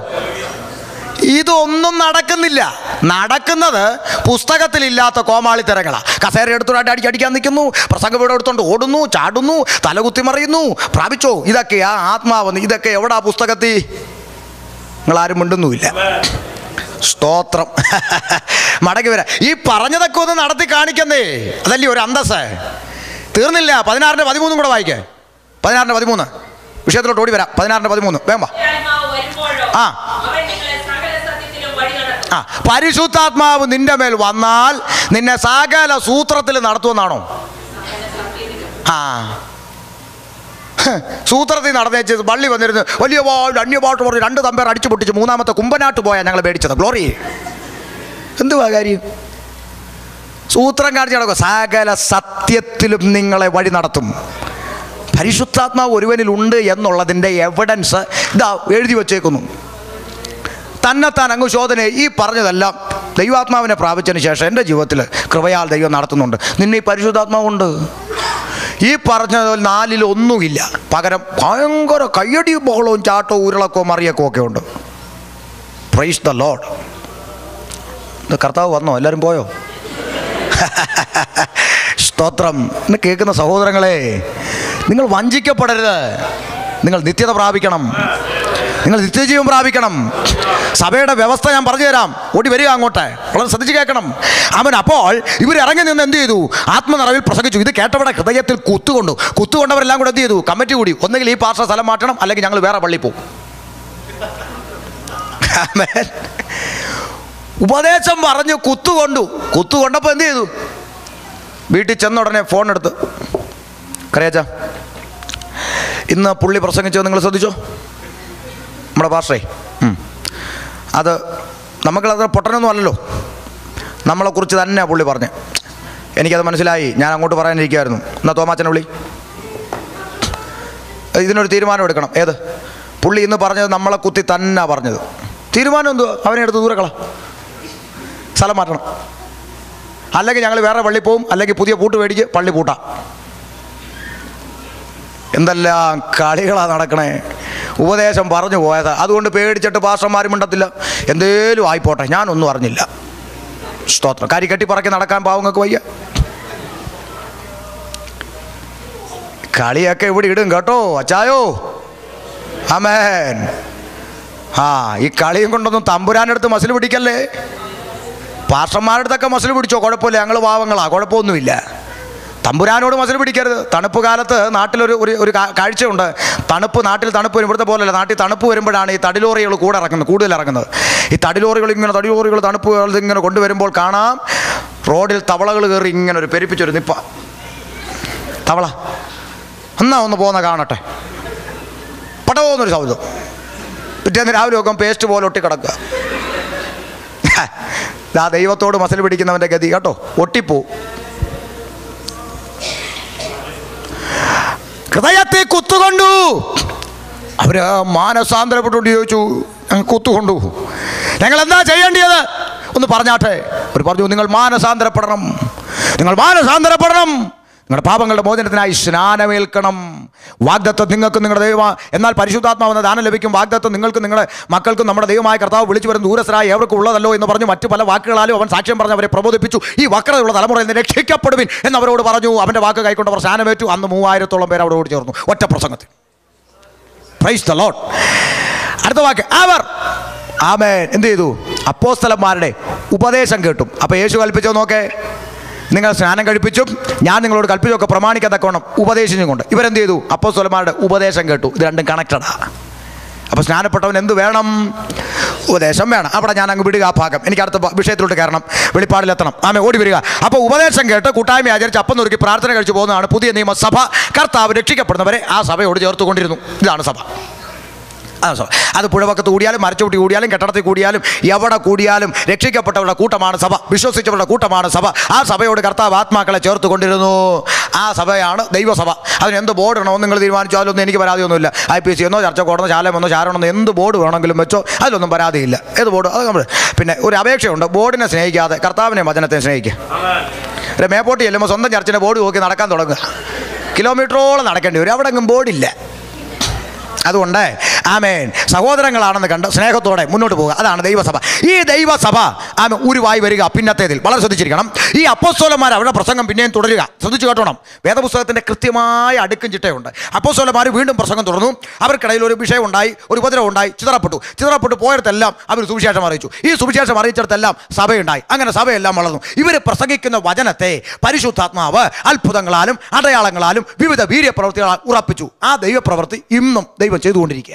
ഇതൊന്നും നടക്കുന്നില്ല നടക്കുന്നത് പുസ്തകത്തിലില്ലാത്ത കോമാളിത്തരങ്ങളാ കസേര എടുത്തോണ്ട് അടിച്ച് അടിക്കാൻ നിൽക്കുന്നു പ്രസംഗ വീട് എടുത്തോണ്ട് ഓടുന്നു ചാടുന്നു തലകുത്തി മറിയുന്നു പ്രാപിച്ചോ ഇതൊക്കെയാ ആത്മാവെന്ന് ഇതൊക്കെ എവിടാ പുസ്തകത്തിൽ നിങ്ങളാരും മിണ്ടുന്നുമില്ല സ്തോത്രം മടങ്ങി വരാം ഈ പറഞ്ഞതൊക്കെ ഒന്ന് നടത്തി കാണിക്കുന്നേ അതല്ലേ ഒരു അന്തസ് തീർന്നില്ല പതിനാറിൻ്റെ പതിമൂന്നും കൂടെ വായിക്കേ പതിനാറിൻ്റെ പതിമൂന്ന് വിഷയത്തിലോട്ട് ഓടി വരാം പതിനാറിൻ്റെ പതിമൂന്ന് വേമ്പ ആത്മാവ് വരുമ്പോഴോ ആ. അവൻ നിങ്ങളെ സകല സത്യത്തിലും വഴി നടത്തും ആ പരിശുദ്ധാത്മാവ് നിന്റെ മേൽ വന്നാൽ നിന്നെ സകല സൂത്രത്തിൽ നടത്തുമെന്നാണോ ആ ഹ്, സൂത്രത്തിൽ നടന്നേച്ച് പള്ളി വന്നിരുന്നു വലിയ പാട്ട് അന്യപാട്ട് പറഞ്ഞ് രണ്ട് തമ്പേർ അടിച്ചു പൊട്ടിച്ച് മൂന്നാമത്തെ കുമ്പനാട്ട് പോയാൽ ഞങ്ങൾ മേടിച്ചത് ഗ്ലോറി എന്തുവാ കാര്യം സൂത്രം കാണിച്ച് നടക്കുക സകല സത്യത്തിലും നിങ്ങളെ വഴി നടത്തും പരിശുദ്ധാത്മാവ് ഒരുവനിലുണ്ട് എന്നുള്ളതിൻ്റെ എവിഡൻസ് ഇതാ എഴുതി വച്ചേക്കുന്നു തന്നെത്താൻ അങ്ങ് ശോധന ഈ പറഞ്ഞതെല്ലാം ദൈവാത്മാവിനെ പ്രാപിച്ചതിന് ശേഷം എൻ്റെ ജീവിതത്തിൽ കൃപയാൽ ദൈവം നടത്തുന്നുണ്ട് നിന്നെ ഈ പരിശുദ്ധാത്മാവുണ്ട് ഈ പറഞ്ഞതിൽ നാലിൽ ഒന്നുമില്ല പകരം ഭയങ്കര കയ്യടിയും ബഹളവും ചാട്ടവും ഉരുളക്കവും മറിയക്കവും ഒക്കെ ഉണ്ട് പ്രൈസ് ദ ലോഡ് ഇത് കർത്താവ് വന്നോ എല്ലാവരും പോയോ സ്തോത്രം ഇന്ന് കേൾക്കുന്ന സഹോദരങ്ങളെ നിങ്ങൾ വഞ്ചിക്കപ്പെടരുത് നിങ്ങൾ നിത്യത പ്രാപിക്കണം നിങ്ങൾ നിത്യജീവൻ പ്രാപിക്കണം സഭയുടെ വ്യവസ്ഥ ഞാൻ പറഞ്ഞു തരാം ഓടി വരിക അങ്ങോട്ട് വളരെ ശ്രദ്ധിച്ച് കേൾക്കണം അവൻ അപ്പോൾ ഇവർ ഇറങ്ങി നിന്ന് എന്ത് ചെയ്തു ആത്മനിറവിൽ പ്രസംഗിച്ചു ഇത് കേട്ടവിടെ ഹൃദയത്തിൽ കുത്തുകൊണ്ടു കുത്തുകൊണ്ടവരെല്ലാം കൂടെ എന്ത് ചെയ്തു കമ്മിറ്റി കൂടി ഒന്നെങ്കിൽ ഈ പാർശ്വ സ്ഥലം മാറ്റണം അല്ലെങ്കിൽ ഞങ്ങൾ വേറെ പള്ളി പോകും ആമേൻ. ഉപദേശം പറഞ്ഞു കുത്തുകൊണ്ടു കുത്തുകൊണ്ടപ്പോൾ എന്ത് ചെയ്തു വീട്ടിൽ ചെന്ന ഉടനെ ഫോൺ എടുത്ത് കറിയാച്ച ഇന്ന് പുള്ളി പ്രസംഗിച്ചോ നിങ്ങൾ ശ്രദ്ധിച്ചോ നമ്മുടെ ഭാഷേ അത് നമുക്കത് പൊട്ടനൊന്നും അല്ലല്ലോ നമ്മളെക്കുറിച്ച് തന്നെ പുള്ളി പറഞ്ഞ് എനിക്കത് മനസ്സിലായി ഞാൻ അങ്ങോട്ട് പറയാനിരിക്കുമായിരുന്നു എന്നാ തോമാച്ചനെ വിളി ഇതിനൊരു തീരുമാനം എടുക്കണം ഏത് പുള്ളി ഇന്ന് പറഞ്ഞത് നമ്മളെ കുത്തി തന്നെ പറഞ്ഞത് തീരുമാനം എന്തുവാ അവനെ എടുത്ത് ദൂരക്കള സ്ഥലം മാറ്റണം അല്ലെങ്കിൽ ഞങ്ങൾ വേറെ പള്ളി പോവും അല്ലെങ്കിൽ പുതിയ പൂട്ട് മേടിക്ക് പള്ളി പൂട്ടാം എന്തെല്ലാം കളികളാ നടക്കണേ ഉപദേശം പറഞ്ഞു പോയതാ അതുകൊണ്ട് പേടിച്ചിട്ട് പാസ്റ്റർമാരും മിണ്ടത്തില്ല എന്തേലും ആയിപ്പോട്ടെ ഞാനൊന്നും അറിഞ്ഞില്ല സ്തോത്രം കരി കെട്ടി പറക്കി നടക്കാൻ പാവങ്ങൾക്ക് വയ്യ കളിയൊക്കെ ഇവിടെ ഇടും കേട്ടോ അച്ചായോ അമേൻ ആ ഈ കളിയും കൊണ്ടൊന്നും തമ്പുരാനടുത്ത് മസിൽ പിടിക്കല്ലേ പാസ്റ്റർമാരുടെ അടുത്തൊക്കെ മസിൽ പിടിച്ചോ കുഴപ്പമില്ല ഞങ്ങൾ പാവങ്ങളാ കുഴപ്പമൊന്നുമില്ല തമ്പുരാനോട് മസിൽ പിടിക്കരുത് തണുപ്പ് കാലത്ത് നാട്ടിലൊരു ഒരു ഒരു കാ- കാഴ്ചയുണ്ട് തണുപ്പ് നാട്ടിൽ തണുപ്പ് വരും ഇവിടുത്തെ പോലെയല്ല നാട്ടിൽ തണുപ്പ് വരുമ്പോഴാണ് ഈ തടിലോറികൾ കൂടെ ഇറങ്ങുന്നത് കൂടുതൽ ഇറങ്ങുന്നത് ഈ തടിലോറികൾ ഇങ്ങനെ തടിലോറികൾ തണുപ്പ് കാലത്ത് ഇങ്ങനെ കൊണ്ടുവരുമ്പോൾ കാണാം റോഡിൽ തവളകൾ കയറി ഇങ്ങനെ ഒരു പെരുപ്പിച്ചൊരു നിപ്പ തവള എന്നാ ഒന്ന് പോകുന്ന കാണട്ടെ പടവോന്നൊരു ശബ്ദം പിറ്റേന്ന് രാവിലെ നോക്കുമ്പോൾ പേസ്റ്റ് പോലെ ഒട്ടി കിടക്കുക ആ ദൈവത്തോട് മസിൽ പിടിക്കുന്നവൻ്റെ ഗതി കേട്ടോ ഒട്ടിപ്പോ ഹൃദയത്തെ കുത്തുകൊണ്ടു അവര് മാനസാന്തരപ്പെട്ടുകൊണ്ട് ചോദിച്ചു ഞങ്ങൾ കുത്തുകൊണ്ടു ഞങ്ങൾ എന്താ ചെയ്യേണ്ടത് ഒന്ന് പറഞ്ഞാട്ടെ അവർ പറഞ്ഞു നിങ്ങൾ മാനസാന്തരപ്പെടണം നിങ്ങൾ മാനസാന്തരപ്പെടണം നിങ്ങളുടെ പാപങ്ങളുടെ മോചനത്തിനായി സ്നാനമേൽക്കണം വാഗ്ദത്വം നിങ്ങൾക്ക് നിങ്ങളുടെ ദൈവ എന്നാൽ പരിശുദ്ധാത്മാവെന്ന ദാനം ലഭിക്കും വാഗ്ദത്വം നിങ്ങൾക്ക് നിങ്ങളുടെ മക്കൾക്കും നമ്മുടെ ദൈവമായ കർത്താവ് വിളിച്ചു വരുന്ന ദൂരസ്ഥരായ ഏവർക്കും ഉള്ളതല്ലോ എന്ന് പറഞ്ഞു മറ്റു പല വാക്കുകളാലും അവൻ സാക്ഷ്യം പറഞ്ഞ് അവരെ പ്രബോധിപ്പിച്ചു ഈ വക്രതയുള്ള തലമുറയിൽ നിന്ന് രക്ഷിക്കപ്പെടുവിൻ എന്നവരോട് പറഞ്ഞു അവൻ്റെ വാക്ക് കൈക്കൊണ്ട് അവർ സ്നാനമേറ്റു അന്ന് മൂവായിരത്തോളം പേർ അവരോട് ചേർന്നു ഒറ്റ പ്രസംഗത്തിൽ പ്രൈസ് ദ ലോഡ് അടുത്ത വാക്ക് അവർ ആമേൻ എന്ത് ചെയ്തു അപ്പോസ്തലന്മാരുടെ ഉപദേശം കേട്ടും അപ്പോൾ യേശു കൽപ്പിച്ചോ നോക്കേ നിങ്ങൾ സ്നാനം കഴിപ്പിച്ചും ഞാൻ നിങ്ങളോട് കൽപ്പിച്ചൊക്കെ പ്രമാണിക്കത്തക്കോണം ഉപദേശിച്ചും കൊണ്ട് ഇവരെന്ത് ചെയ്തു അപ്പോസ്തലന്മാരുടെ ഉപദേശം കേട്ടു ഇത് രണ്ടും കണക്റ്റഡാ അപ്പോൾ സ്നാനപ്പെട്ടവൻ എന്ത് വേണം ഉപദേശം വേണം അവിടെ ഞാൻ അങ്ങ് വിടുക ആ ഭാഗം എനിക്ക് അടുത്ത ഭ- വിഷയത്തിലോട്ട് കയറണം വെളിപ്പാടിലെത്തണം ആമേ ഓടി വരിക അപ്പോൾ ഉപദേശം കേട്ട് കൂട്ടായ്മ ആചരിച്ച് അപ്പം നുറുക്കി പ്രാർത്ഥന കഴിച്ചു പോകുന്നതാണ് പുതിയ നിയമസഭ കർത്താവ് രക്ഷിക്കപ്പെടുന്നവരെ ആ സഭയോട് ചേർത്തുകൊണ്ടിരുന്നു ഇതാണ് സഭ ആ സഭ അത് പുഴവക്കത്ത് കൂടിയാലും മരച്ചുകൂട്ടി കൂടിയാലും കെട്ടിടത്തിൽ കൂടിയാലും എവിടെ കൂടിയാലും രക്ഷിക്കപ്പെട്ടവരുടെ കൂട്ടമാണ് സഭ വിശ്വസിച്ചവരുടെ കൂട്ടമാണ് സഭ ആ സഭയോട് കർത്താവ് ആത്മാക്കളെ ചേർത്ത് കൊണ്ടിരുന്നു ആ സഭയാണ് ദൈവസഭ അതിന് എന്ത് ബോർഡ് ഇടണമെന്ന് നിങ്ങൾ തീരുമാനിച്ചാലൊന്നും എനിക്ക് പരാതിയൊന്നുമില്ല ഐ പി സി എന്നോ ചർച്ച കോടതി ശാലമെന്നോ ചാരണമെന്നോ എന്ത് ബോർഡ് വേണമെങ്കിലും വെച്ചോ അതിലൊന്നും പരാതിയില്ല ഏത് ബോർഡ് അത് നമ്മൾ പിന്നെ ഒരു അപേക്ഷയുണ്ട് ബോർഡിനെ സ്നേഹിക്കാതെ കർത്താവിനെ വചനത്തെ സ്നേഹിക്കുക ഒരു മേപ്പോട്ട് ചെല്ലുമ്പോൾ സ്വന്തം ചർച്ചിൻ്റെ ബോർഡ് നോക്കി നടക്കാൻ തുടങ്ങുക കിലോമീറ്ററോളം നടക്കേണ്ടി വരും അവിടെ എങ്ങും ബോർഡില്ല അതുകൊണ്ട് ആമേൻ സഹോദരങ്ങളാണെന്ന് കണ്ട് സ്നേഹത്തോടെ മുന്നോട്ട് പോവുക അതാണ് ദൈവസഭ ഈ ദൈവസഭ ആമ ഉരുവായി വരിക പിന്നത്തേതിൽ വളരെ ശ്രദ്ധിച്ചിരിക്കണം ഈ അപ്പോസ്തോലന്മാർ അവരുടെ പ്രസംഗം പിന്നെയും തുടരുക ശ്രദ്ധിച്ചു കേട്ടോണം വേദപുസ്തകത്തിൻ്റെ കൃത്യമായ അടുക്കും ചിട്ടയുണ്ട് അപ്പോസ്തോലന്മാർ വീണ്ടും പ്രസംഗം തുടർന്നു അവർക്കിടയിൽ ഒരു വിഷയം ഉണ്ടായി ഒരു ഉപദ്രവം ഉണ്ടായി ചിതറപ്പെട്ടു ചിതറപ്പെട്ടു പോയിടത്തെല്ലാം അവർ സുവിശേഷം അറിയിച്ചു ഈ സുവിശേഷം അറിയിച്ചിടത്തെല്ലാം സഭയുണ്ടായി അങ്ങനെ സഭയെല്ലാം വളർന്നു ഇവർ പ്രസംഗിക്കുന്ന വചനത്തെ പരിശുദ്ധാത്മാവ് അത്ഭുതങ്ങളാലും അടയാളങ്ങളാലും വിവിധ വീര്യപ്രവൃത്തികളാൽ ഉറപ്പിച്ചു ആ ദൈവപ്രവൃത്തി ഇന്നും ദൈവം ചെയ്തുകൊണ്ടിരിക്കുക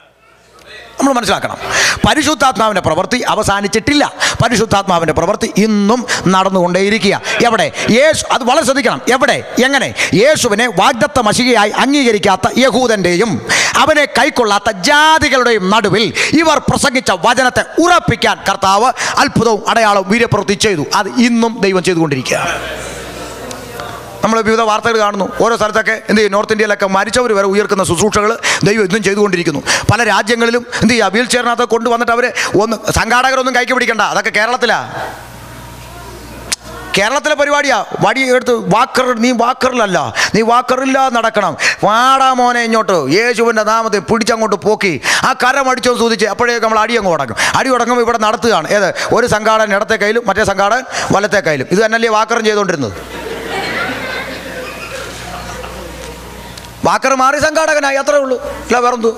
നമ്മൾ മനസ്സിലാക്കണം പരിശുദ്ധാത്മാവിൻ്റെ പ്രവൃത്തി അവസാനിച്ചിട്ടില്ല പരിശുദ്ധാത്മാവിൻ്റെ പ്രവൃത്തി ഇന്നും നടന്നുകൊണ്ടേയിരിക്കുക എവിടെ യേശു അത് വളരെ ശ്രദ്ധിക്കണം എവിടെ എങ്ങനെ യേശുവിനെ വാഗ്ദത്ത മഷികയായി അംഗീകരിക്കാത്ത യഹൂദൻ്റെയും അവനെ കൈക്കൊള്ളാത്ത ജാതികളുടെയും നടുവിൽ ഇവർ പ്രസംഗിച്ച വചനത്തെ ഉറപ്പിക്കാൻ കർത്താവ് അത്ഭുതവും അടയാളവും വീര്യപ്രവൃത്തി ചെയ്തു അത് ഇന്നും ദൈവം ചെയ്തുകൊണ്ടിരിക്കുക നമ്മൾ വിവിധ വാർത്തകൾ കാണുന്നു ഓരോ സ്ഥലത്തൊക്കെ എന്ത് ചെയ്യും നോർത്ത് ഇന്ത്യയിലൊക്കെ മരിച്ചവർ വരെ ഉയർക്കുന്ന ശുശ്രൂഷകൾ ദൈവം ഇന്നും ചെയ്തുകൊണ്ടിരിക്കുന്നു പല രാജ്യങ്ങളിലും എന്ത് ചെയ്യുക വീൽ ചെയറിനകത്ത് കൊണ്ടുവന്നിട്ട് അവർ ഒന്ന് സംഘാടകരൊന്നും കൈക്ക് പിടിക്കണ്ട അതൊക്കെ കേരളത്തിലാ കേരളത്തിലെ പരിപാടിയാ വടി എടുത്ത് വാക്കർ നീ വാക്കറിലല്ല നീ വാക്കറില്ല നടക്കണം വാടാ മോനെ ഇങ്ങോട്ട് യേശുവിൻ്റെ നാമത്തെ പിടിച്ചങ്ങോട്ട് പോക്കി ആ കരം അടിച്ചോ സൂചിച്ച് അപ്പോഴേക്ക് നമ്മൾ അടി അങ്ങ് തുടങ്ങും അടി തുടങ്ങുമ്പോൾ ഇവിടെ നടത്തുകയാണ് ഏത് ഒരു സംഘാടകൻ ഇടത്തെ കയ്യിലും മറ്റേ സംഘാടകൻ വലത്തെ കയ്യിലും ഇത് തന്നെയല്ലേ വാക്കറും ചെയ്തുകൊണ്ടിരുന്നത് വാക്കർ മാറി സംഘാടകനായി അത്രേ ഉള്ളൂ അല്ല വേറെന്തു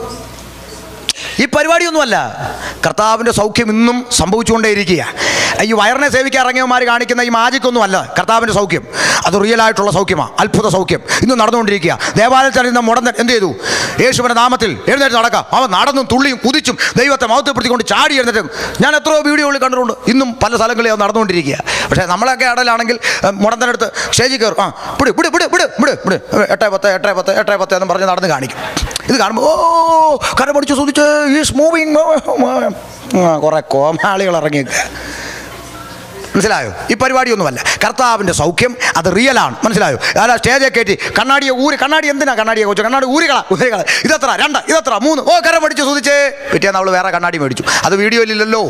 ഈ പരിപാടിയൊന്നുമല്ല കർത്താവിൻ്റെ സൗഖ്യം ഇന്നും സംഭവിച്ചുകൊണ്ടേയിരിക്കുക ഈ വയറിനെ സേവിക്കാൻ ഇറങ്ങിയവന്മാർ കാണിക്കുന്ന ഈ മാജിക്കൊന്നും അല്ല കർത്താവിൻ്റെ സൗഖ്യം അത് റിയലായിട്ടുള്ള സൗഖ്യമാണ് അത്ഭുത സൗഖ്യം ഇന്നും നടന്നുകൊണ്ടിരിക്കുക ദേവാലയത്തിൽ ഇരുന്ന മുടന്തൻ എന്ത് ചെയ്തു യേശുവിൻ്റെ നാമത്തിൽ എഴുന്നേറ്റ് നടക്കാം അവൻ നടന്നും തുള്ളിയും കുതിച്ചും ദൈവത്തെ മഹത്വപ്പെടുത്തിക്കൊണ്ട് ചാടി എഴുന്നേറ്റും ഞാൻ എത്രയോ വീഡിയോകളിൽ കണ്ടിട്ടുണ്ട് ഇന്നും പല സ്ഥലങ്ങളിൽ അത് നടന്നുകൊണ്ടിരിക്കുക പക്ഷേ നമ്മളൊക്കെ ഇടയിലാണെങ്കിൽ മുടന്തനടുത്ത് സ്റ്റേജിൽ കയറും ആ പിടി പിടി പിടി പിടി പിടി പിടി എട്ടേ പത്ത് എട്ടേ പത്ത് എട്ടേ പത്ത് എന്ന് പറഞ്ഞ് നടന്ന് കാണിക്കും ഇത് കാണുമ്പോൾ ഓ കരം പിടിച്ച് സുതിച്ച് ഈസ് മൂവിങ് കുറേ കോമാളികൾ ഇറങ്ങിയൊക്കെ മനസ്സിലായോ ഈ പരിപാടിയൊന്നുമല്ല കർത്താവിൻ്റെ സൗഖ്യം അത് റിയലാണ് മനസ്സിലായോ അല്ല സ്റ്റേജെ കയറ്റി കണ്ണാടിയെ ഊരി കണ്ണാടി എന്തിനാ കണ്ണാടിയെ കൊച്ചു കണ്ണാടി ഊരികള ഊരികള ഇതെത്ര രണ്ട് ഇതെത്ര മൂന്ന് ഓ കരം പിടിച്ച് സുതിച്ചേ പിറ്റേന്ന് അവൾ വേറെ കണ്ണാടി മേടിച്ചു അത് വീഡിയോയിലില്ലല്ലോ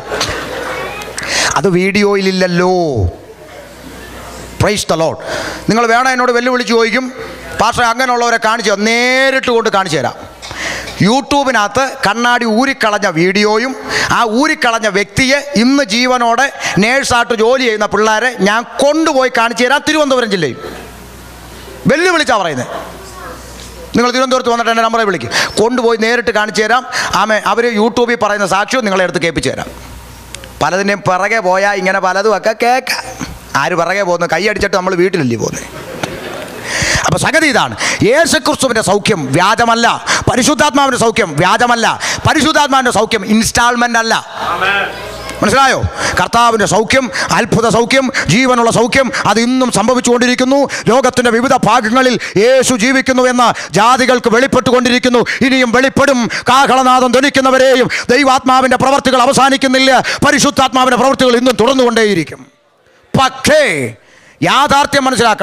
അത് വീഡിയോയിലില്ലല്ലോ പ്രൈസ് ദ ലോഡ് നിങ്ങൾ വേണം എന്നോട് വെല്ലുവിളിച്ച് ചോദിക്കും പക്ഷേ അങ്ങനെയുള്ളവരെ കാണിച്ചു തരാം. നേരിട്ട് കൊണ്ട് കാണിച്ചു തരാം യൂട്യൂബിനകത്ത് കണ്ണാടി ഊരിക്കളഞ്ഞ വീഡിയോയും ആ ഊരിക്കളഞ്ഞ വ്യക്തിയെ ഇന്ന് ജീവനോടെ നേഴ്സായിട്ട് ജോലി ചെയ്യുന്ന പിള്ളേരെ ഞാൻ കൊണ്ടുപോയി കാണിച്ചു തരാം തിരുവനന്തപുരം ജില്ലയിൽ വെല്ലുവിളിച്ചാണ് പറയുന്നത് നിങ്ങൾ തിരുവനന്തപുരത്ത് വന്നിട്ട് എൻ്റെ നമ്പറെ വിളിക്കും കൊണ്ടുപോയി നേരിട്ട് കാണിച്ചു തരാം ആമേ അവർ യൂട്യൂബിൽ പറയുന്ന സാക്ഷ്യവും നിങ്ങളെ എടുത്ത് കേൾപ്പിച്ചു തരാം പലതിൻ്റെയും പിറകെ പോയാൽ ഇങ്ങനെ പലതും ഒക്കെ കേൾക്കാം ആര് പിറകെ പോകുന്നു കൈയടിച്ചിട്ട് നമ്മൾ വീട്ടിലല്ലേ പോകുന്നത് അപ്പോൾ സംഗതി ഇതാണ് യേശുക്രിസ്തുവിൻ്റെ സൗഖ്യം വ്യാജമല്ല പരിശുദ്ധാത്മാവിൻ്റെ സൗഖ്യം വ്യാജമല്ല പരിശുദ്ധാത്മാവിൻ്റെ സൗഖ്യം ഇൻസ്റ്റാൾമെൻ്റ് അല്ല മനസ്സിലായോ കർത്താവിൻ്റെ സൗഖ്യം അത്ഭുത സൗഖ്യം ജീവനുള്ള സൗഖ്യം അത് ഇന്നും സംഭവിച്ചുകൊണ്ടിരിക്കുന്നു ലോകത്തിൻ്റെ വിവിധ ഭാഗങ്ങളിൽ യേശു ജീവിക്കുന്നു എന്ന ജാതികൾക്ക് വെളിപ്പെട്ടുകൊണ്ടിരിക്കുന്നു ഇനിയും വെളിപ്പെടും കാഹളനാഥം ധ്വനിക്കുന്നവരെയും ദൈവാത്മാവിൻ്റെ പ്രവർത്തികൾ അവസാനിക്കുന്നില്ല പരിശുദ്ധാത്മാവിൻ്റെ പ്രവർത്തികൾ ഇന്നും തുടർന്നുകൊണ്ടേയിരിക്കും പക്ഷേ യാഥാർത്ഥ്യം മനസ്സിലാക്കണം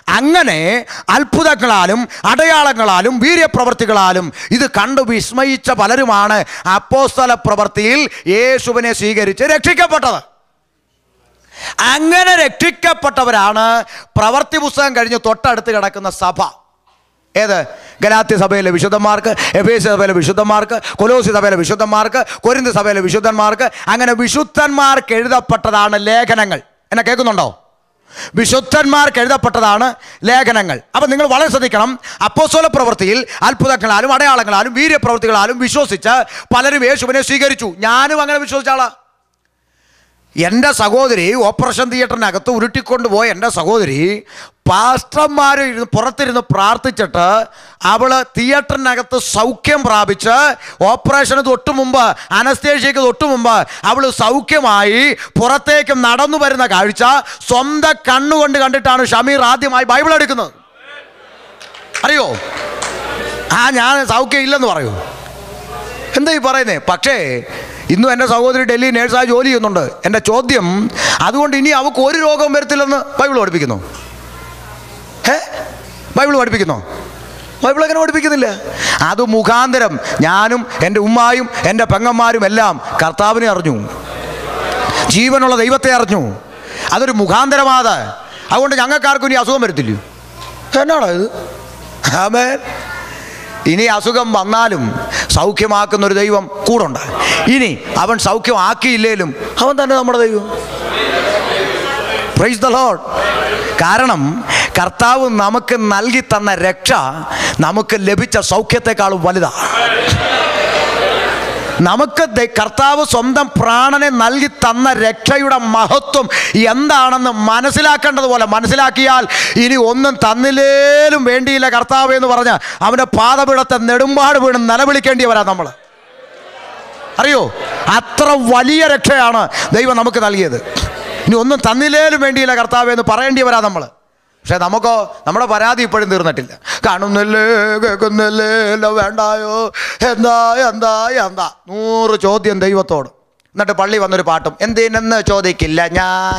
അങ്ങനെ അത്ഭുതങ്ങളാലും അടയാളങ്ങളാലും വീര്യപ്രവർത്തികളാലും ഇത് കണ്ടു വിസ്മയിച്ച പലരുമാണ് അപ്പോസ്തല പ്രവൃത്തിയിൽ യേശുവിനെ സ്വീകരിച്ച് രക്ഷിക്കപ്പെട്ടത് അങ്ങനെ രക്ഷിക്കപ്പെട്ടവരാണ് പ്രവർത്തി പുസ്തകം കഴിഞ്ഞ് തൊട്ടടുത്ത് കിടക്കുന്ന സഭ ഏത് ഗലാത്യ സഭയിലെ വിശുദ്ധന്മാർക്ക് എഫേസ്യ സഭയിലെ വിശുദ്ധന്മാർക്ക് കൊലോസി സഭയിലെ വിശുദ്ധന്മാർക്ക് കൊരിന്ത സഭയിലെ വിശുദ്ധന്മാർക്ക് അങ്ങനെ വിശുദ്ധന്മാർക്ക് എഴുതപ്പെട്ടതാണ് ലേഖനങ്ങൾ എന്നെ കേൾക്കുന്നുണ്ടോ വിശുദ്ധന്മാർക്ക് എഴുതപ്പെട്ടതാണ് ലേഖനങ്ങൾ അപ്പം നിങ്ങൾ വളരെ ശ്രദ്ധിക്കണം അപ്പോസ്തല പ്രവൃത്തിയിൽ അത്ഭുതങ്ങളാലും അടയാളങ്ങളാലും വീര്യപ്രവൃത്തികളാലും വിശ്വസിച്ച് പലരും യേശുവിനെ സ്വീകരിച്ചു ഞാനും അങ്ങനെ വിശ്വസിച്ച ആളാ എൻ്റെ സഹോദരി ഓപ്പറേഷൻ തിയേറ്ററിനകത്ത് ഉരുട്ടിക്കൊണ്ട് പോയ എൻ്റെ സഹോദരി പാസ്റ്റർമാർ ഇരുന്ന് പുറത്തിരുന്ന് പ്രാർത്ഥിച്ചിട്ട് അവൾ തിയേറ്ററിനകത്ത് സൗഖ്യം പ്രാപിച്ച് ഓപ്പറേഷന് തൊട്ട് മുമ്പ് അനസ്തേഷ്യക്ക് തൊട്ട് മുമ്പ് അവൾ സൗഖ്യമായി പുറത്തേക്ക് നടന്നു വരുന്ന കാഴ്ച സ്വന്തം കണ്ണുകൊണ്ട് കണ്ടിട്ടാണ് ഷമീർ ആദ്യമായി ബൈബിൾ എടുക്കുന്നത് അറിയോ ആ ഞാൻ സൗഖ്യം ഇല്ലെന്ന് പറയൂ എന്താ ഈ പറയുന്നേ പക്ഷേ ഇന്നും എൻ്റെ സഹോദരി ഡൽഹി നേഴ്സായി ജോലി ചെയ്യുന്നുണ്ട് എൻ്റെ ചോദ്യം അതുകൊണ്ട് ഇനി അവൾക്ക് ഒരു രോഗവും വരത്തില്ലെന്ന് ബൈബിൾ പഠിപ്പിക്കുന്നു ഏ ബൈബിൾ പഠിപ്പിക്കുന്നോ ബൈബിൾ അങ്ങനെ പഠിപ്പിക്കുന്നില്ല അത് മുഖാന്തരം ഞാനും എൻ്റെ ഉമ്മായും എൻ്റെ പെങ്ങന്മാരും എല്ലാം കർത്താവിനെ അറിഞ്ഞു ജീവനുള്ള ദൈവത്തെ അറിഞ്ഞു അതൊരു മുഖാന്തരമാത് അതുകൊണ്ട് ഞങ്ങൾക്കാർക്കും ഇനി അസുഖം വരത്തില്ലയോ എന്നാണോ ഇത് ആമേൻ ഇനി അസുഖം വന്നാലും സൗഖ്യമാക്കുന്ന ഒരു ദൈവം കൂടുണ്ട് ഇനി അവൻ സൗഖ്യമാക്കിയില്ലേലും അവൻ തന്നെ നമ്മുടെ ദൈവം പ്രൈസ് ദ ലോഡ് കാരണം കർത്താവ് നമുക്ക് നൽകി തന്ന രക്ഷ നമുക്ക് ലഭിച്ച സൗഖ്യത്തെക്കാളും വലുതാണ് നമുക്ക് ദ- കർത്താവ് സ്വന്തം പ്രാണനെ നൽകി തന്ന രക്ഷയുടെ മഹത്വം എന്താണെന്ന് മനസ്സിലാക്കേണ്ടതുപോലെ മനസ്സിലാക്കിയാൽ ഇനി ഒന്നും തന്നില്ലേലും വേണ്ടിയില്ല കർത്താവ് എന്ന് പറഞ്ഞ് അവൻ്റെ പാതപീഠത്തെ നെടുമ്പാട് വീണ് നിലവിളിക്കേണ്ടിയവരാ നമ്മൾ അറിയോ അത്ര വലിയ രക്ഷയാണ് ദൈവം നമുക്ക് നൽകിയത് ഇനി ഒന്നും തന്നില്ലേലും വേണ്ടിയില്ല കർത്താവ് എന്ന് പറയേണ്ടിയവരാ നമ്മൾ പക്ഷെ നമുക്കോ നമ്മുടെ പരാതി ഇപ്പോഴും തീർന്നിട്ടില്ല കാണുന്നില്ലേ കേൾക്കുന്നില്ലേ എല്ലാം വേണ്ടായോ എന്താ എന്താ എന്താ നൂറ് ചോദ്യം ദൈവത്തോട് എന്നിട്ട് പള്ളി വന്നൊരു പാട്ടും എന്തിനെന്ന് ചോദിക്കില്ല ഞാൻ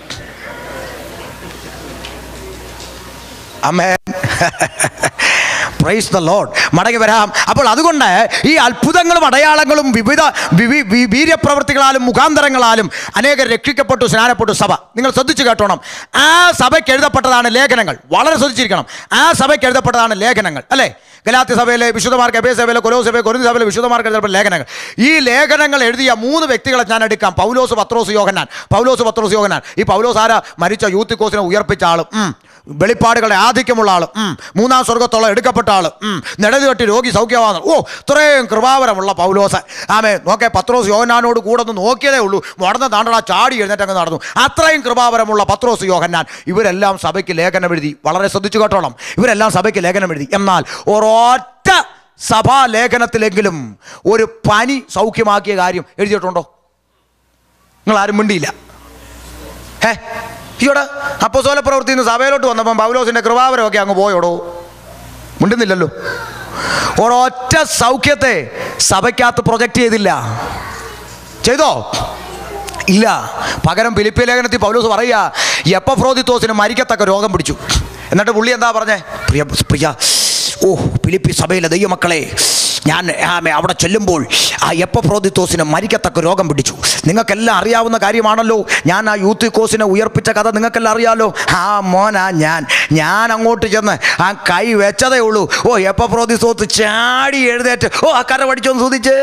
അമേൻ പ്രൈസ് ദ ലോഡ് മടങ്ങി വരാം അപ്പോൾ അതുകൊണ്ട് ഈ അത്ഭുതങ്ങളും അടയാളങ്ങളും വിവിധ വിവി- വി- വീര്യപ്രവൃത്തികളാലും മുഖാന്തരങ്ങളാലും അനേകർ രക്ഷിക്കപ്പെട്ടു സ്നാനപ്പെട്ടു സഭ നിങ്ങൾ ശ്രദ്ധിച്ചു കേട്ടോണം ആ സഭയ്ക്ക് എഴുതപ്പെട്ടതാണ് ലേഖനങ്ങൾ വളരെ ശ്രദ്ധിച്ചിരിക്കണം ആ സഭയ്ക്ക് എഴുതപ്പെട്ടതാണ് ലേഖനങ്ങൾ അല്ലേ ഗലാത്യ സഭയിലെ വിശുദ്ധമാർക്ക് എബേ സഭയിലെ കൊലോ സഭയിലെ കൊരിന്ത സഭയിലെ വിശുദ്ധമാർക്ക് എഴുതപ്പെട്ട ലേഖനങ്ങൾ ഈ ലേഖനങ്ങൾ എഴുതിയ മൂന്ന് വ്യക്തികളെ ഞാൻ എടുക്കാം പൗലോസ് പത്രോസ് യോഹന്നാൻ പൗലോസ് പത്രോസ് യോഹന്നാൻ ഈ പൗലോസ് ആരാ മരിച്ച യൂത്തിക്കോസിനെ ഉയർപ്പിച്ച ആളും ഉം. വെളിപ്പാടുകളുടെ ആധിക്യമുള്ള ആളും ഉം. മൂന്നാം സ്വർഗത്തോളം എടുക്കപ്പെട്ട ആളും ഉം. നെടത് കെട്ടി രോഗി സൗഖ്യമാകുന്നു ഓ ഇത്രയും കൃപാവരമുള്ള പൗലോസ് ആമേ നോക്കേ പത്രോസ് യോഹന്നാനോട് കൂടെ ഒന്ന് നോക്കിയതേ ഉള്ളൂ മുടന്ന താണ്ടട ചാടി എഴുന്നേറ്റ് അങ്ങ് നടന്നു അത്രയും കൃപാവരമുള്ള പത്രോസ് യോഹന്നാൻ ഇവരെല്ലാം സഭയ്ക്ക് ലേഖനം എഴുതി വളരെ ശ്രദ്ധിച്ചു കേട്ടോളം ഇവരെല്ലാം സഭയ്ക്ക് ലേഖനം എഴുതി എന്നാൽ ഒരൊറ്റ സഭാ ലേഖനത്തിലെങ്കിലും ഒരു പനി സൗഖ്യമാക്കിയ കാര്യം എഴുതിയിട്ടുണ്ടോ നിങ്ങൾ ആരും മിണ്ടിയില്ല ഏ ഈയോടെ അപ്പോസോല പ്രവൃത്തി നിന്ന് സഭയിലോട്ട് വന്നപ്പം പൗലോസിന്റെ കൃപാവരമൊക്കെ അങ്ങ് പോയോടോ മിണ്ടുന്നില്ലല്ലോ ഒരൊറ്റ സൗഖ്യത്തെ സഭയ്ക്കകത്ത് പ്രൊജക്റ്റ് ചെയ്തില്ല ചെയ്തോ ഇല്ല പകരം ഫിലിപ്പിയ ലേഖനത്തിൽ പൗലോസ് പറയുക എപ്പഫ്രോദിത്തോസിന് മരിക്കത്തക്ക രോഗം പിടിച്ചു എന്നിട്ട് പുള്ളി എന്താ പറഞ്ഞേ പ്രിയ പ്രിയ ഓ ഫിലിപ്പി സഭയിലെ ദൈവമക്കളെ ഞാൻ ആമേ അവിടെ ചെല്ലുമ്പോൾ ആ എപ്പഫ്രോദിത്തോസിന് മരിക്കത്തക്ക രോഗം പിടിച്ചു നിങ്ങൾക്കെല്ലാം അറിയാവുന്ന കാര്യമാണല്ലോ ഞാൻ ആ യൂത്ത് കോസിനെ ഉയർപ്പിച്ച കഥ നിങ്ങൾക്കെല്ലാം അറിയാമല്ലോ ആ മോനാ ഞാൻ ഞാൻ അങ്ങോട്ട് ചെന്ന് ആ കൈ വെച്ചതേ ഉള്ളൂ ഓ എപ്പഫ്രോദിത്തോസ് ചാടി എഴുന്നേറ്റ് ഓ ആ കര പഠിച്ചോന്ന് ചോദിച്ചേ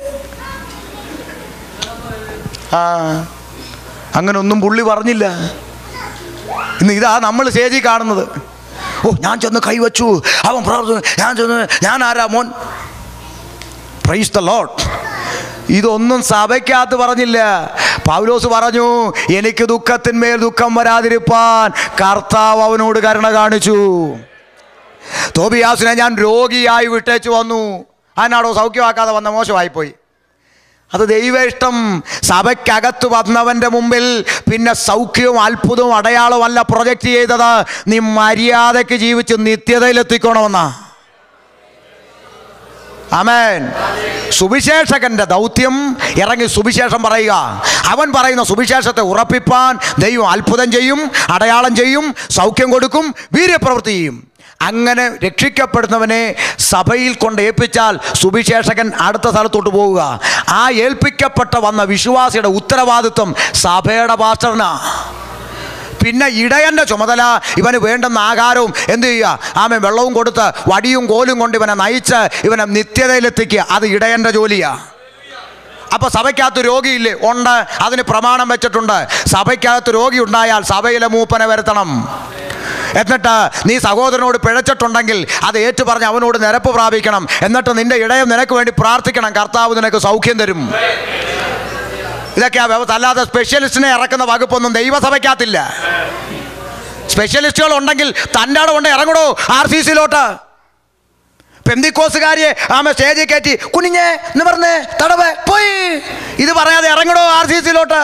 ആ അങ്ങനെ ഒന്നും പുള്ളി പറഞ്ഞില്ല ഇന്ന് ഇതാ നമ്മൾ സ്റ്റേജിൽ കാണുന്നത് ഓ ഞാൻ ചെന്ന് കൈവച്ചു അവൻ പ്രാർത്ഥന ഞാൻ ചെന്ന് ഞാൻ ആരാ മോൻ പ്രൈസ് ദ ലോഡ് ഇതൊന്നും സഭയ്ക്കകത്ത് പറഞ്ഞില്ല പൗലോസ് പറഞ്ഞു എനിക്ക് ദുഃഖത്തിന്മേൽ ദുഃഖം വരാതിരിപ്പാൻ കർത്താവ് അവനോട് കരുണ കാണിച്ചു തോബിയാസിനെ ഞാൻ രോഗിയായി വിട്ടേച്ചു വന്നു അതിനാടോ സൗഖ്യമാക്കാതെ വന്ന മോശമായിപ്പോയി അത് ദൈവ ഇഷ്ടം സഭയ്ക്കകത്ത് വന്നവൻ്റെ മുമ്പിൽ പിന്നെ സൗഖ്യവും അത്ഭുതവും അടയാളവും അല്ല പ്രൊജക്റ്റ് ചെയ്തത് നീ മര്യാദയ്ക്ക് ജീവിച്ച് നിത്യതയിലെത്തിക്കണമെന്നാ അമേൻ സുവിശേഷകന്റെ ദൗത്യം ഇറങ്ങി സുവിശേഷം പറയുക അവൻ പറയുന്ന സുവിശേഷത്തെ ഉറപ്പിപ്പാൻ ദൈവം അത്ഭുതം ചെയ്യും അടയാളം ചെയ്യും സൗഖ്യം കൊടുക്കും വീര്യപ്രവൃത്തി ചെയ്യും അങ്ങനെ രക്ഷിക്കപ്പെടുന്നവനെ സഭയിൽ കൊണ്ട് ഏൽപ്പിച്ചാൽ സുവിശേഷകൻ അടുത്ത സ്ഥലത്തോട്ട് പോവുക ആ ഏൽപ്പിക്കപ്പെട്ട വന്ന വിശ്വാസിയുടെ ഉത്തരവാദിത്വം സഭയുടെ പാസ്റ്ററിനാ പിന്നെ ഇടയൻ്റെ ചുമതല ഇവന് വേണ്ടുന്ന ആഹാരവും എന്ത് ചെയ്യുക ആമൻ വെള്ളവും കൊടുത്ത് വടിയും കോലും കൊണ്ട് ഇവനെ നയിച്ച് ഇവനെ നിത്യതയിലെത്തിക്കുക അത് ഇടയൻ്റെ ജോലിയാണ് അപ്പോൾ സഭയ്ക്കകത്ത് രോഗിയില്ലേ ഉണ്ട് അതിന് പ്രമാണം വെച്ചിട്ടുണ്ട് സഭയ്ക്കകത്ത് രോഗി ഉണ്ടായാൽ സഭയിലെ മൂപ്പനെ വരുത്തണം എന്നിട്ട് നീ സഹോദരനോട് പിഴച്ചിട്ടുണ്ടെങ്കിൽ അത് ഏറ്റു പറഞ്ഞ് അവനോട് നിരപ്പ് പ്രാപിക്കണം എന്നിട്ട് നിന്റെ ഇടയം നിനക്ക് വേണ്ടി പ്രാർത്ഥിക്കണം കർത്താവ് നിനക്ക് സൗഖ്യം തരും ഇതൊക്കെയാ വ്യവസ്ഥ അല്ലാതെ സ്പെഷ്യലിസ്റ്റിനെ ഇറക്കുന്ന വകുപ്പൊന്നും ദൈവസഭയ്ക്കകത്തില്ല സ്പെഷ്യലിസ്റ്റുകൾ ഉണ്ടെങ്കിൽ തൻ്റെ അവിടെ കൊണ്ട് ഇറങ്ങണോ ആർ സി സിയിലോട്ട് പെന്തിക്കോസുകാരിയെ ആമ സ്റ്റേജിൽ കയറ്റി കുനിഞ്ഞേ നിവർന്ന് തടവ് പോയി ഇത് പറയാതെ ഇറങ്ങടോ ആർ സി സിയിലോട്ട്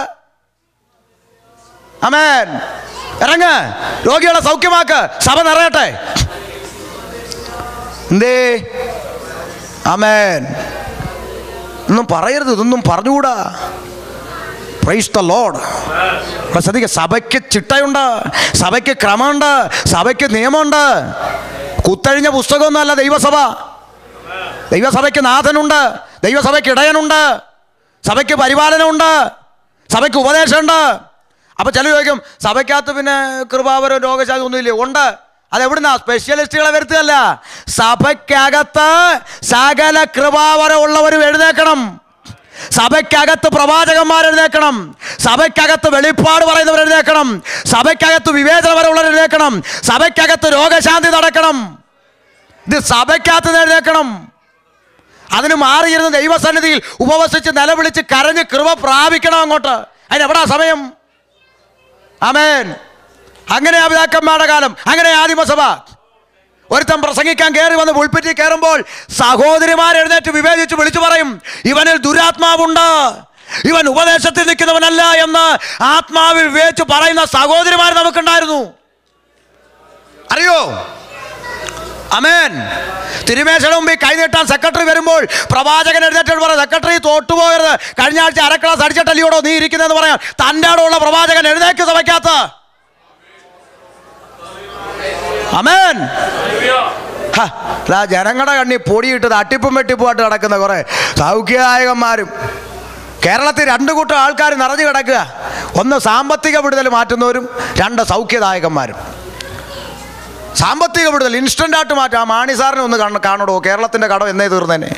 അമേൻ ഇറങ്ങ് രോഗികളെ സൗഖ്യമാക്ക് സഭ നിറയട്ടെ എന്തേ അമേൻ ഒന്നും പറയരുത് ഇതൊന്നും പറഞ്ഞുകൂടാ പ്രൈസ് ദ ലോഡ് അപ്പോൾ ശ്രദ്ധിക്കുക സഭയ്ക്ക് ചിട്ടയുണ്ട് സഭയ്ക്ക് ക്രമമുണ്ട് സഭയ്ക്ക് നിയമമുണ്ട് കുത്തഴിഞ്ഞ പുസ്തകമൊന്നുമല്ല ദൈവസഭ ദൈവസഭയ്ക്ക് നാഥനുണ്ട് ദൈവസഭയ്ക്ക് ഇടയനുണ്ട് സഭയ്ക്ക് പരിപാലനമുണ്ട് സഭയ്ക്ക് ഉപദേശമുണ്ട് അപ്പോൾ ചില ചോദിക്കും സഭയ്ക്കകത്ത് പിന്നെ കൃപാവരം രോഗശാഖ ഒന്നുമില്ലേ ഉണ്ട് അതെവിടുന്നാ സ്പെഷ്യലിസ്റ്റുകളെ വരുത്തുകയല്ല സഭയ്ക്കകത്ത് സകല കൃപാവരം ഉള്ളവരും എഴുന്നേക്കണം സഭയ്ക്കകത്ത് പ്രവാചകന്മാർ എഴുന്നേക്കണം സഭയ്ക്കകത്ത് വെളിപ്പാട് പറയുന്നവർ എഴുന്നേക്കണം സഭയ്ക്കകത്ത് വിവേചനപരമുള്ളവർ എഴുന്നേക്കണം സഭയ്ക്കകത്ത് രോഗശാന്തി നടക്കണം ഇത് സഭയ്ക്കകത്ത് എഴുന്നേക്കണം അതിന് മാറിയിരുന്ന ദൈവസന്നിധിയിൽ ഉപവസിച്ച് നിലവിളിച്ച് കരഞ്ഞ് കൃപ പ്രാപിക്കണം അങ്ങോട്ട് അതിനെവിടാ സമയം ആമേൻ അങ്ങനെ ആ പിതാക്കന്മാരുടെ കാലം അങ്ങനെ ആദിമസഭ ഒരുത്തൻ പ്രസംഗിക്കാൻ കയറി വന്ന് പുൾപ്പിറ്റിൽ കയറുമ്പോൾ സഹോദരിമാർ എഴുന്നേറ്റ് വിവേചിച്ച് വിളിച്ചു പറയും ഇവനിൽ ദുരാത്മാവുണ്ട് ഇവൻ ഉപദേശത്തിൽ നിൽക്കുന്നവനല്ല എന്ന് ആത്മാവിൽ വിവേചിച്ച് പറയുന്ന സഹോദരിമാർ നമുക്കുണ്ടായിരുന്നു അറിയോ അമേൻ തിരുമേശയുടെ മുമ്പിൽ കൈനീട്ടാൻ സെക്രട്ടറി വരുമ്പോൾ പ്രവാചകൻ എഴുന്നേറ്റ് പറയാം സെക്രട്ടറി തോട്ടുപോകരുത് കഴിഞ്ഞ ആഴ്ച അര ക്ലാസ് അടിച്ചിട്ടല്ലയോടോ നീ ഇരിക്കുന്നതെന്ന് പറയാം തൻ്റെ ഉള്ള പ്രവാചകൻ എഴുന്നേക്ക് സഭയ്ക്കകത്ത് അമേൻ ഹ, ദാ ജനങ്ങളുടെ കണ്ണി പൊടിയിട്ട് തട്ടിപ്പും വെട്ടിപ്പുമായിട്ട് കിടക്കുന്ന കുറേ സൗഖ്യദായകന്മാരും കേരളത്തിൽ രണ്ട് കൂട്ടം ആൾക്കാർ നിറഞ്ഞു കിടക്കുക ഒന്ന് സാമ്പത്തിക വിടുതൽ മാറ്റുന്നവരും രണ്ട് സൗഖ്യദായകന്മാരും സാമ്പത്തിക വിടുതൽ ഇൻസ്റ്റന്റ് ആയിട്ട് മാറ്റാം ആ മാണി സാറിനെ ഒന്ന് കാണ കാണടോ കേരളത്തിന്റെ കടം എന്നേ തീർന്നേനെ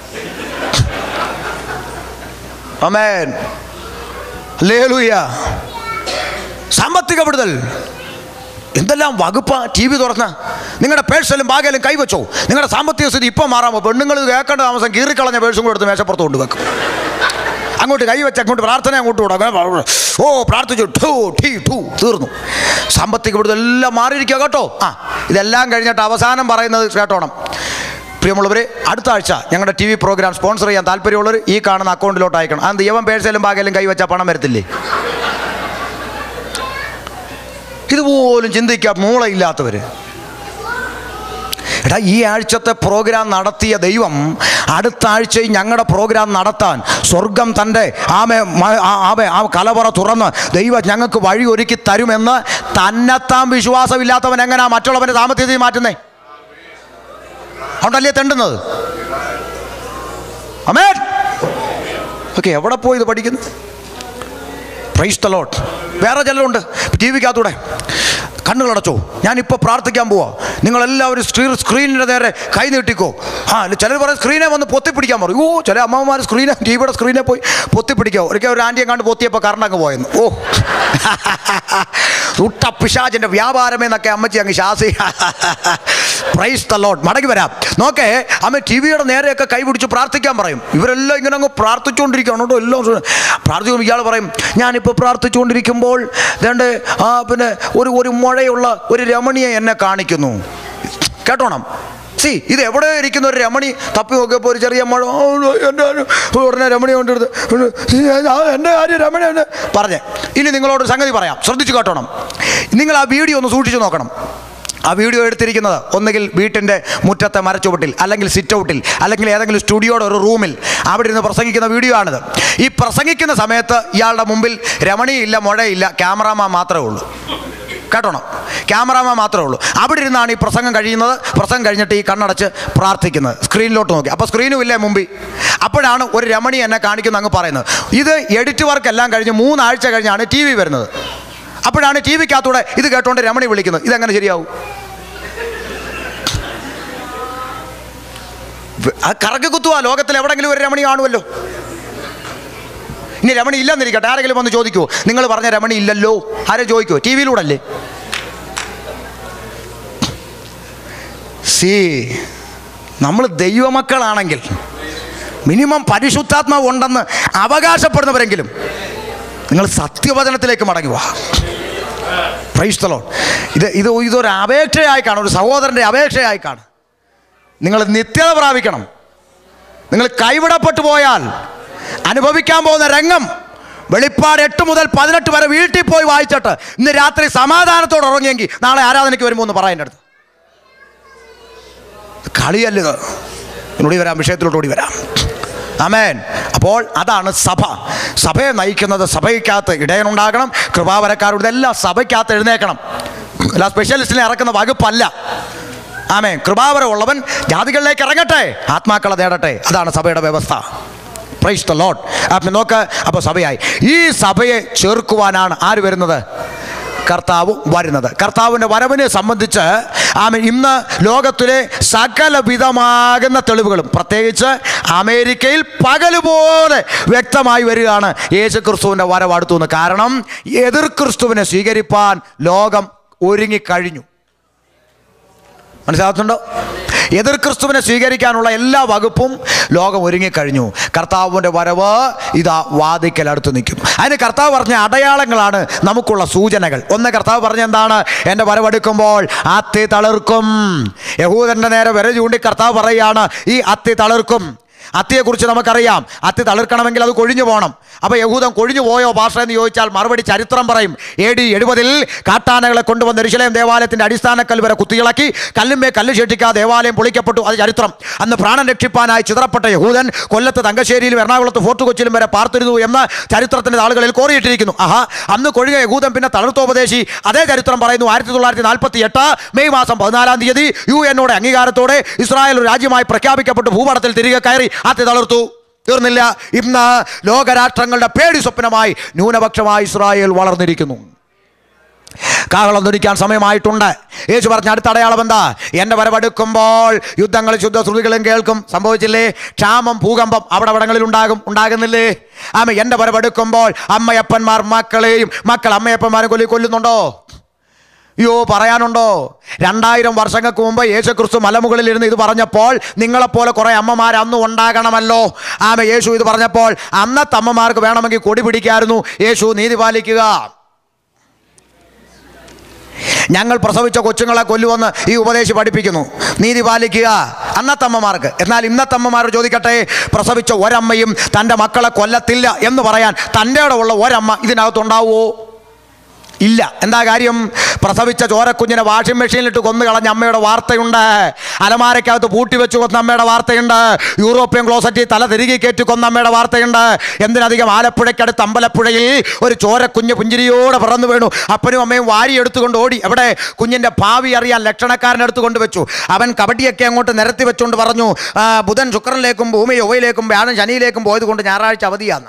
അമേൻ ലേലുയ സാമ്പത്തിക വിടുതൽ എന്തെല്ലാം വകുപ്പാ ടി വി തുറന്ന നിങ്ങളുടെ പേഴ്സലും ബാഗയിലും കൈവച്ചോ നിങ്ങളുടെ സാമ്പത്തിക സ്ഥിതി ഇപ്പം മാറാമോ പെണ്ണുങ്ങൾ ഇത് കേൾക്കേണ്ട താമസം കീറിക്കളഞ്ഞ പേഴ്സും കൂടെ എടുത്ത് മേശപ്പുറത്ത് കൊണ്ട് വെക്കും അങ്ങോട്ട് കൈവച്ച് അങ്ങോട്ട് പ്രാർത്ഥന അങ്ങോട്ട് വിടാം ഓ പ്രാർത്ഥിച്ചു ടൂ ടീ ടൂ തീർന്നു സാമ്പത്തിക വിടുതൽ എല്ലാം മാറിയിരിക്കുക കേട്ടോ ആ ഇതെല്ലാം കഴിഞ്ഞിട്ട് അവസാനം പറയുന്നത് കേട്ടോണം പ്രിയമുള്ളവർ അടുത്ത ആഴ്ച ഞങ്ങളുടെ ടി വി പ്രോഗ്രാം സ്പോൺസർ ചെയ്യാൻ താല്പര്യമുള്ളവർ ഈ കാണുന്ന അക്കൗണ്ടിലോട്ട് അയക്കണം അത് ദൈവം പേഴ്സലും ബാഗയിലും കൈവച്ചാൽ പണം വരത്തില്ലേ ഇതുപോലും ചിന്തിക്കാൻ മൂളയില്ലാത്തവർ എടാ ഈ ആഴ്ചത്തെ പ്രോഗ്രാം നടത്തിയ ദൈവം അടുത്ത ആഴ്ചയും ഞങ്ങളുടെ പ്രോഗ്രാം നടത്താൻ സ്വർഗം തൻ്റെ ആമെ മ- ആ- ആമെ ആ കലവറ തുറന്ന് ദൈവം ഞങ്ങൾക്ക് വഴി ഒരുക്കി തരുമെന്ന് തന്നെത്താൻ വിശ്വാസമില്ലാത്തവൻ എങ്ങനെയാ മറ്റുള്ളവൻ്റെ സാമ്പത്തികത മാറ്റുന്നേ അതുകൊണ്ടല്ലേ തെണ്ടുന്നത് അമേൻ ഓക്കെ എവിടെ പോയി ഇത് പഠിക്കുന്നു പ്രൈസ് ദ ലോട്ട് വേറെ ചിലരുണ്ട് ടി വിക്കകത്തൂടെ കണ്ണുകളടച്ചോ ഞാനിപ്പോൾ പ്രാർത്ഥിക്കാൻ പോവാ നിങ്ങളെല്ലാവരും സ്ക്രീൻ സ്ക്രീനിൻ്റെ നേരെ കൈ നീട്ടിക്കോ ആ ചിലർ പറയും സ്ക്രീനെ വന്ന് പൊത്തിപ്പിടിക്കാൻ പറയും ഓ ചില അമ്മമാർ സ്ക്രീനെ ടി വിയുടെ സ്ക്രീനെ പോയി പൊത്തിപ്പിടിക്കോ ഒരിക്കൽ ഒരു ആൻറ്റിയെ കണ്ട് പൊത്തിയപ്പോൾ കറണ്ട് അങ്ങ് പോയെന്ന് ഓ ഉട്ട പിശാചിൻ്റെ വ്യാപാരമെന്നൊക്കെ അമ്മച്ചി അങ്ങ് ശാസി പ്രൈസ് ദ ലോട്ട് മടങ്ങി വരാം നോക്കേ അമ്മ ടി വിയുടെ നേരെയൊക്കെ കൈ പിടിച്ച് പ്രാർത്ഥിക്കാൻ പറയും ഇവരെല്ലാം ഇങ്ങനെ അങ്ങ് പ്രാർത്ഥിച്ചുകൊണ്ടിരിക്കുകയാണ് കേട്ടോ എല്ലാം സു- പ്രാർത്ഥിക്കുമ്പോൾ ഇയാൾ പറയും ഞാനിപ്പോൾ പ്രാർത്ഥിച്ചുകൊണ്ടിരിക്കുമ്പോൾ വേണ്ട ആ പിന്നെ ഒരു ഒരു മുഴയുള്ള ഒരു രമണിയെ എന്നെ കാണിക്കുന്നു കേട്ടോണം സി ഇത് എവിടെ ഇരിക്കുന്ന ഒരു രമണി തപ്പി നോക്കിയപ്പോൾ ഒരു ചെറിയ മഴ ആ, എൻ്റെ കാര്യം ഉടനെ രമണി കൊണ്ടെടുത്ത് ആ, എൻ്റെ കാര്യം രമണി ഉണ്ട് പറഞ്ഞേ ഇനി നിങ്ങളോട് ഒരു സംഗതി പറയാം ശ്രദ്ധിച്ചു കേട്ടോണം നിങ്ങൾ ആ വീഡിയോ ഒന്ന് സൂക്ഷിച്ചു നോക്കണം ആ വീഡിയോ എടുത്തിരിക്കുന്നത് ഒന്നുകിൽ വീട്ടിൻ്റെ മുറ്റത്തെ മരച്ചുവട്ടിൽ അല്ലെങ്കിൽ സിറ്റ് ഔട്ടിൽ അല്ലെങ്കിൽ ഏതെങ്കിലും സ്റ്റുഡിയോയുടെ ഒരു റൂമിൽ അവിടെ ഇരുന്ന് പ്രസംഗിക്കുന്ന വീഡിയോ ആണിത് ഈ പ്രസംഗിക്കുന്ന സമയത്ത് ഇയാളുടെ മുമ്പിൽ രമണിയില്ല മുഴയില്ല ക്യാമറാമാൻ മാത്രമേ ഉള്ളൂ കേട്ടോണം ക്യാമറാമാൻ മാത്രമേ ഉള്ളൂ അവിടെ ഇരുന്നാണ് ഈ പ്രസംഗം കഴിയുന്നത് പ്രസംഗം കഴിഞ്ഞിട്ട് ഈ കണ്ണടച്ച് പ്രാർത്ഥിക്കുന്നത് സ്ക്രീനിലോട്ട് നോക്കി അപ്പോൾ സ്ക്രീനും ഇല്ലേ മുമ്പിൽ അപ്പോഴാണ് ഒരു രമണി എന്നെ കാണിക്കുന്ന അങ്ങ് പറയുന്നത് ഇത് എഡിറ്റ് വർക്ക് എല്ലാം കഴിഞ്ഞ് മൂന്നാഴ്ച കഴിഞ്ഞാണ് ടി വി വരുന്നത് അപ്പോഴാണ് ടി വിക്കകത്തൂടെ ഇത് കേട്ടോണ്ട് രമണി വിളിക്കുന്നത് ഇതെങ്ങനെ ശരിയാവും വ- ആ കറക്കി കുത്തുവാ ലോകത്തിൽ എവിടെങ്കിലും ഒരു രമണി കാണുമല്ലോ ഇനി രമണി ഇല്ലെന്നിരിക്കട്ടെ ആരെങ്കിലും വന്ന് ചോദിക്കുമോ നിങ്ങൾ പറഞ്ഞ രമണി ഇല്ലല്ലോ ആരെ ചോദിക്കുമോ ടി വിയിലൂടെ അല്ലേ സി നമ്മൾ ദൈവമക്കളാണെങ്കിൽ മിനിമം പരിശുദ്ധാത്മാവ് ഉണ്ടെന്ന് അവകാശപ്പെടുന്നവരെങ്കിലും നിങ്ങൾ സത്യവചനത്തിലേക്ക് മടങ്ങി വാ പ്രൈസ്തലോ ഇത് ഇത് ഇതൊരു അപേക്ഷയായി കാണും ഒരു സഹോദരൻ്റെ അപേക്ഷയായി കാണും നിങ്ങൾ നിത്യത പ്രാപിക്കണം നിങ്ങൾ കൈവിടപ്പെട്ടു പോയാൽ അനുഭവിക്കാൻ പോകുന്ന രംഗം വെളിപ്പാട് എട്ട് മുതൽ പതിനെട്ട് വരെ വീട്ടിൽ പോയി വായിച്ചിട്ട് ഇന്ന് രാത്രി സമാധാനത്തോടെ ഉറങ്ങിയെങ്കിൽ നാളെ ആരാധനയ്ക്ക് വരുമ്പോൾ ഒന്ന് പറയാൻ അടുത്ത് കളിയല്ലത് ഓടി വരാം വിഷയത്തിലോട്ട് ഓടി വരാം അമേൻ അപ്പോൾ അതാണ് സഭ സഭയെ നയിക്കുന്നത് സഭയ്ക്കകത്ത് ഇടയനുണ്ടാകണം കൃപാവരക്കാരുടെ എല്ലാം സഭയ്ക്കകത്ത് എഴുന്നേക്കണം അല്ല സ്പെഷ്യലിസ്റ്റിനെ ഇറക്കുന്ന വകുപ്പല്ല ആമേ കൃപാവരം ഉള്ളവൻ ജാതികളിലേക്ക് ഇറങ്ങട്ടെ ആത്മാക്കളെ നേടട്ടെ അതാണ് സഭയുടെ വ്യവസ്ഥ പ്രൈസ് ദ ലോഡ് അപ്പം നോക്ക് അപ്പോൾ സഭയായി ഈ സഭയെ ചേർക്കുവാനാണ് ആര് വരുന്നത് കർത്താവ് വരുന്നത് കർത്താവിൻ്റെ വരവിനെ സംബന്ധിച്ച് ആമ ഇന്ന് ലോകത്തിലെ സകല വിധമാകുന്ന തെളിവുകളും പ്രത്യേകിച്ച് അമേരിക്കയിൽ പകല് പോലെ വ്യക്തമായി വരികയാണ് യേശു ക്രിസ്തുവിൻ്റെ വരവ് അടുത്തുനിന്ന് കാരണം എതിർ ക്രിസ്തുവിനെ സ്വീകരിപ്പാൻ ലോകം ഒരുങ്ങിക്കഴിഞ്ഞു മനസ്സിലാകുന്നുണ്ടോ എതിർ ക്രിസ്തുവിനെ സ്വീകരിക്കാനുള്ള എല്ലാ വകുപ്പും ലോകം ഒരുങ്ങിക്കഴിഞ്ഞു കർത്താവിൻ്റെ വരവ് ഇതാ വാതിക്കൽ അടുത്ത് നിൽക്കുന്നു അതിന് കർത്താവ് പറഞ്ഞ അടയാളങ്ങളാണ് നമുക്കുള്ള സൂചനകൾ ഒന്ന് കർത്താവ് പറഞ്ഞ എന്താണ് എൻ്റെ വരവെടുക്കുമ്പോൾ അത്തി തളിർക്കും യഹൂദൻ്റെ നേരെ വരെ ചൂണ്ടി കർത്താവ് പറയുകയാണ് ഈ അത്തി തളിർക്കും അത്തിയെക്കുറിച്ച് നമുക്കറിയാം അത്തി തളിർക്കണമെങ്കിൽ അത് കൊഴിഞ്ഞു പോകണം അപ്പോൾ യഹൂദം കൊഴിഞ്ഞു പോയോ ഭാഷ എന്ന് ചോദിച്ചാൽ മറുപടി ചരിത്രം പറയും എ ഡി എഴുപതിൽ കാട്ടാനകളെ കൊണ്ടുവന്ന് എരുശലേം ദേവാലയത്തിൻ്റെ അടിസ്ഥാനക്കൽ വരെ കുത്തിയിളക്കി കല്ലുമേ കല്ല് ശേഷിക്കാ ദേവാലയം പൊളിക്കപ്പെട്ടു അത് ചരിത്രം അന്ന് പ്രാണൻ രക്ഷിപ്പാനായി ചിതറപ്പെട്ട യഹൂദൻ കൊല്ലത്ത് തങ്കശ്ശേരിയിലും എറണാകുളത്ത് ഫോർട്ട് കൊച്ചിയിലും വരെ പാർത്തിരുന്നു എന്ന് ചരിത്രത്തിൻ്റെ ആളുകളിൽ കോറിയിട്ടിരിക്കുന്നു ആഹാ അന്ന് കൊഴിഞ്ഞ യഹൂദൻ പിന്നെ തളർത്തോപദേശി അതേ ചരിത്രം പറയുന്നു ആയിരത്തി തൊള്ളായിരത്തി നാൽപ്പത്തി എട്ട് മെയ് മാസം പതിനാലാം തീയതി യു എന്നോട് അംഗീകാരത്തോടെ ഇസ്രായേൽ ഒരു രാജ്യമായി പ്രഖ്യാപിക്കപ്പെട്ട് ഭൂപടത്തിൽ തിരികെ കയറി അത്തി തളർത്തു തീർന്നില്ല ഇന്ന് ലോകരാഷ്ട്രങ്ങളുടെ പേടി സ്വപ്നമായി ന്യൂനപക്ഷമായി ഇസ്രായേൽ വളർന്നിരിക്കുന്നു കാഹളം ധരിക്കാൻ സമയമായിട്ടുണ്ട് യേശു പറഞ്ഞ അടുത്ത അടയാളം എന്താ എൻ്റെ വരവെടുക്കുമ്പോൾ യുദ്ധങ്ങൾ ശുദ്ധശ്രുതികളും കേൾക്കും സംഭവിച്ചില്ലേ ക്ഷാമം ഭൂകമ്പം അവിടെ അവിടങ്ങളിൽ ഉണ്ടാകും ഉണ്ടാകുന്നില്ലേ ആമ എൻ്റെ വരവെടുക്കുമ്പോൾ അമ്മയപ്പന്മാർ മക്കളെയും മക്കൾ അമ്മയപ്പന്മാരെ കൊല്ലി കൊല്ലുന്നുണ്ടോ അയ്യോ പറയാനുണ്ടോ രണ്ടായിരം വർഷങ്ങൾക്ക് മുമ്പ് യേശുക്രിസ്തു മലമുകളിൽ ഇരുന്ന് ഇത് പറഞ്ഞപ്പോൾ നിങ്ങളെപ്പോലെ കുറേ അമ്മമാർ അന്നും ഉണ്ടാകണമല്ലോ ആമ യേശു ഇത് പറഞ്ഞപ്പോൾ അന്നത്തെ അമ്മമാർക്ക് വേണമെങ്കിൽ കൊടി പിടിക്കായിരുന്നു യേശു നീതി പാലിക്കുക ഞങ്ങൾ പ്രസവിച്ച കൊച്ചുങ്ങളെ കൊല്ലുവന്ന് ഈ ഉപദേശി പഠിപ്പിക്കുന്നു നീതി പാലിക്കുക അന്നത്തെ അമ്മമാർക്ക് എന്നാൽ ഇന്നത്തെ അമ്മമാർ ചോദിക്കട്ടെ പ്രസവിച്ച ഒരമ്മയും തൻ്റെ മക്കളെ കൊല്ലത്തില്ല എന്ന് പറയാൻ തൻ്റെ ഉള്ള ഒരമ്മ ഇതിനകത്തുണ്ടാവുമോ ഇല്ല എന്താ കാര്യം പ്രസവിച്ച ചോരക്കുഞ്ഞിനെ വാഷിംഗ് മെഷീനിലിട്ട് കൊന്നു കളഞ്ഞ അമ്മയുടെ വാർത്തയുണ്ട് അലമാരക്കകത്ത് പൂട്ടി വെച്ച് കൊന്ന അമ്മയുടെ വാർത്തയുണ്ട് യൂറോപ്യൻ ക്ലോസറ്റിൽ തല തിരികെ കയറ്റി കൊന്ന അമ്മയുടെ വാർത്തയുണ്ട് എന്തിനധികം ആലപ്പുഴയ്ക്കടുത്ത് അമ്പലപ്പുഴയിൽ ഒരു ചോരക്കുഞ്ഞ് പുഞ്ചിരിയോടെ പറന്നു വീണു അപ്പനും അമ്മയും വാരി എടുത്തുകൊണ്ട് ഓടി എവിടെ കുഞ്ഞിൻ്റെ ഭാവി അറിയാൻ ലക്ഷണക്കാരൻ എടുത്തു കൊണ്ടുവച്ചു അവൻ കബഡിയൊക്കെ അങ്ങോട്ട് നിരത്തി വെച്ചുകൊണ്ട് പറഞ്ഞു "ആ, ബുധൻ ശുക്രനിലേക്കും ഭൂമി യൊവയിലേക്കും വ്യാഴം ശനിയിലേക്കും പോയത് കൊണ്ട് ഞായറാഴ്ച അവധിയാണ്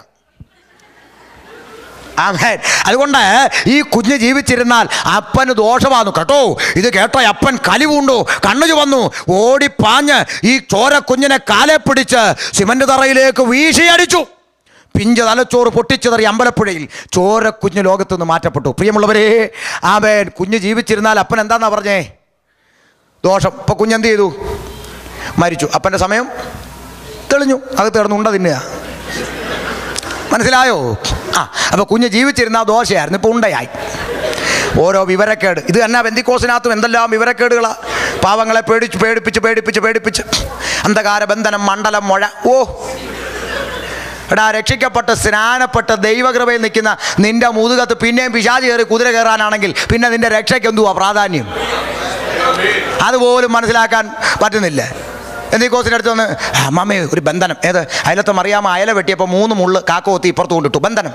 ആമേൻ അതുകൊണ്ട് ഈ കുഞ്ഞ് ജീവിച്ചിരുന്നാൽ അപ്പന് ദോഷമാന്നു കേട്ടോ ഇത് കേട്ടോ അപ്പൻ കലിവുണ്ടു കണ്ണു ചുവന്നു ഓടിപ്പാഞ്ഞ് ഈ ചോര കുഞ്ഞിനെ കാലെ പിടിച്ച് സിമന്റ് തറയിലേക്ക് വീശിയടിച്ചു പിഞ്ച് തലച്ചോറ് പൊട്ടിച്ചെതറി അമ്പലപ്പുഴയിൽ ചോര കുഞ്ഞ് ലോകത്തു നിന്ന് മാറ്റപ്പെട്ടു പ്രിയമുള്ളവരെ ആമേൻ കുഞ്ഞ് ജീവിച്ചിരുന്നാൽ അപ്പൻ എന്താന്നാ പറഞ്ഞേ ദോഷം ഇപ്പൊ കുഞ്ഞെന്ത് ചെയ്തു മരിച്ചു അപ്പൻ്റെ സമയം തെളിഞ്ഞു അത് തീർന്നു ഉണ്ട തിന്നുക മനസ്സിലായോ ആ അപ്പോൾ കുഞ്ഞ് ജീവിച്ചിരുന്ന ആ ദോഷയായിരുന്നു ഇപ്പോൾ ഉണ്ടയായി ഓരോ വിവരക്കേട് ഇത് തന്നെ ബന്ധിക്കോസിനകത്തും എന്തെല്ലാം വിവരക്കേടുകളാ പാവങ്ങളെ പേടിച്ച് പേടിപ്പിച്ച് പേടിപ്പിച്ച് പേടിപ്പിച്ച് അന്ധകാര ബന്ധനം മണ്ഡലം മുഴ ഓ എടാ രക്ഷിക്കപ്പെട്ട് സ്നാനപ്പെട്ട് ദൈവകൃപയിൽ നിൽക്കുന്ന നിന്റെ മുതുകത്ത് പിന്നെയും പിശാച് കയറി കുതിര കയറാനാണെങ്കിൽ പിന്നെ നിന്റെ രക്ഷയ്ക്ക് എന്തുവാ പ്രാധാന്യം അതുപോലും മനസ്സിലാക്കാൻ പറ്റുന്നില്ല എന്തിക്കോസിൻ്റെ അടുത്ത് വന്ന് അമ്മാമേ ഒരു ബന്ധനം ഏത് അയലത്തെ മറിയാമ അയല വെട്ടിയപ്പോൾ മൂന്ന് മുള്ള് കാക്കോത്തി ഇപ്പുറത്ത് കൊണ്ടിട്ടു ബന്ധനം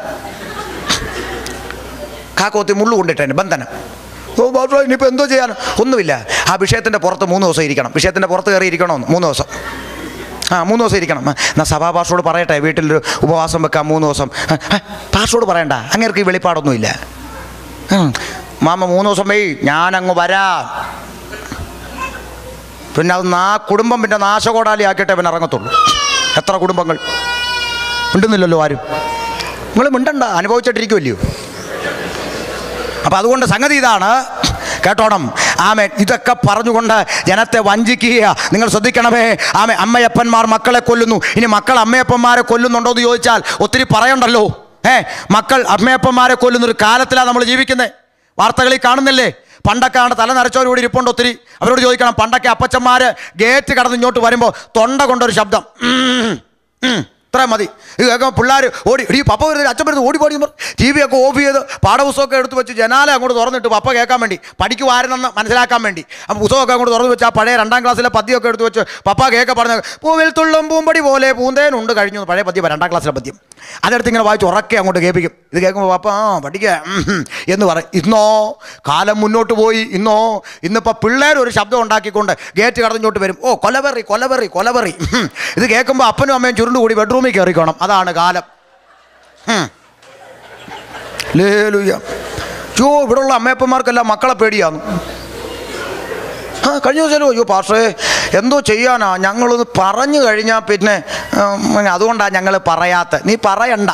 കാക്കോത്തി മുള്ളു കൊണ്ടിട്ടേന് ബന്ധനം ഓ ബാബു ഇനിയിപ്പോൾ എന്തോ ചെയ്യാൻ ഒന്നുമില്ല ആ വിഷയത്തിൻ്റെ പുറത്ത് മൂന്ന് ദിവസം ഇരിക്കണം വിഷയത്തിൻ്റെ പുറത്ത് കയറി ഇരിക്കണമെന്ന് മൂന്ന് ദിവസം ആ മൂന്ന് ദിവസം ഇരിക്കണം ആ, എന്നാ സഭാ പാസ്റ്റോട് പറയട്ടെ വീട്ടിലൊരു ഉപവാസം വെക്കാം മൂന്ന് ദിവസം ആ, ആ, പാസ്റ്റോട് പറയണ്ട അങ്ങേർക്ക് ഈ വെളിപ്പാടൊന്നുമില്ല ഉം. മാമ മൂന്ന് ദിവസം പോയി ഞാനങ്ങ് വരാം പിന്നെ അത് നാ കുടുംബം പിന്നെ നാശകോടാലി ആക്കിയിട്ടേ പിന്നെ ഇറങ്ങത്തുള്ളൂ എത്ര കുടുംബങ്ങൾ മിണ്ടുന്നില്ലല്ലോ ആരും നിങ്ങൾ മിണ്ടണ്ട അനുഭവിച്ചിട്ടിരിക്കുമല്ലയോ അപ്പം അതുകൊണ്ട് സംഗതി ഇതാണ് കേട്ടോണം ആമേ ഇതൊക്കെ പറഞ്ഞുകൊണ്ട് ജനത്തെ വഞ്ചിക്കുക നിങ്ങൾ ശ്രദ്ധിക്കണമേ ആമേ അമ്മയപ്പന്മാർ മക്കളെ കൊല്ലുന്നു ഇനി മക്കൾ അമ്മയപ്പന്മാരെ കൊല്ലുന്നുണ്ടോ എന്ന് ചോദിച്ചാൽ ഒത്തിരി പറയണ്ടല്ലോ ഏ മക്കൾ അമ്മയപ്പന്മാരെ കൊല്ലുന്ന ഒരു കാലത്തിലാണ് നമ്മൾ ജീവിക്കുന്നത് വാർത്തകളിൽ കാണുന്നില്ലേ പണ്ടൊക്കെ ആണ് തല നരച്ചവരോട് ഇരിപ്പുണ്ട് ഒത്തിരി അവരോട് ചോദിക്കണം പണ്ടൊക്കെ അപ്പച്ചന്മാർ ഗേറ്റ് കടന്ന് ഇങ്ങോട്ട് വരുമ്പോൾ തൊണ്ട കൊണ്ടൊരു ശബ്ദം ഉം, ഉം. ഇത്ര മതി ഇത് കേൾക്കുമ്പോൾ പിള്ളേർ ഓടി ഈ പപ്പ വരുന്നത് അച്ഛൻ വരുന്നത് ഓടി പാടി ടി വി ഒക്കെ ഓഫ് ചെയ്ത് പാഠപുസ്തകമൊക്കെ എടുത്ത് വെച്ച് ജനാല അങ്ങോട്ട് തുറന്നിട്ട് പപ്പ കേൾക്കാൻ വേണ്ടി പഠിക്കുമായിരുന്നെന്ന് മനസ്സിലാക്കാൻ വേണ്ടി അപ്പോൾ പുസ്തകമൊക്കെ അങ്ങോട്ട് തുറന്ന് വെച്ച് ആ പഴയ രണ്ടാം ക്ലാസ്സിലെ പദ്യമൊക്കെ എടുത്ത് വെച്ച് പപ്പ കേൾക്ക പറഞ്ഞ പൂവിൽ തുള്ളും പൂമ്പടി പോലെ പൂന്തേനുണ്ട് കഴിഞ്ഞു എന്ന് പഴയ പദ്യം രണ്ടാം ക്ലാസ്സിലെ പദ്യം അതെടുത്ത് ഇങ്ങനെ വായിച്ച് ഉറക്കെ അങ്ങോട്ട് കേൾപ്പിക്കും ഇത് കേൾക്കുമ്പോൾ പപ്പ ആ പഠിക്കുക ഉം, ഉം, എന്ന് പറയും ഇന്നോ കാലം മുന്നോട്ട് പോയി ഇന്നോ ഇന്നിപ്പോൾ പിള്ളേർ ഒരു ശബ്ദം ഉണ്ടാക്കിക്കൊണ്ട് ഗേറ്റ് കടന്നിങ്ങോട്ട് വരും ഓ കൊലവെറി കൊലവെറി കൊലവെറി ഉം. ഇത് കേൾക്കുമ്പോൾ അപ്പനും അമ്മയും ചുരുണ്ട് കൂടി ബെഡ്റൂമിൽ കയറിക്കോണം അതാണ് കാലം ഉം. ലേലുയ്യ യോ ഇവിടെയുള്ള അമ്മയപ്പന്മാർക്കെല്ലാം മക്കളെ പേടിയാന്നു ആ കഴിഞ്ഞ ദിവസം അയ്യോ പാർഷേ എന്തോ ചെയ്യാനാ ഞങ്ങളൊന്ന് പറഞ്ഞു കഴിഞ്ഞാൽ പിന്നെ ഉം, അതുകൊണ്ടാണ് ഞങ്ങൾ പറയാത്ത നീ പറയണ്ട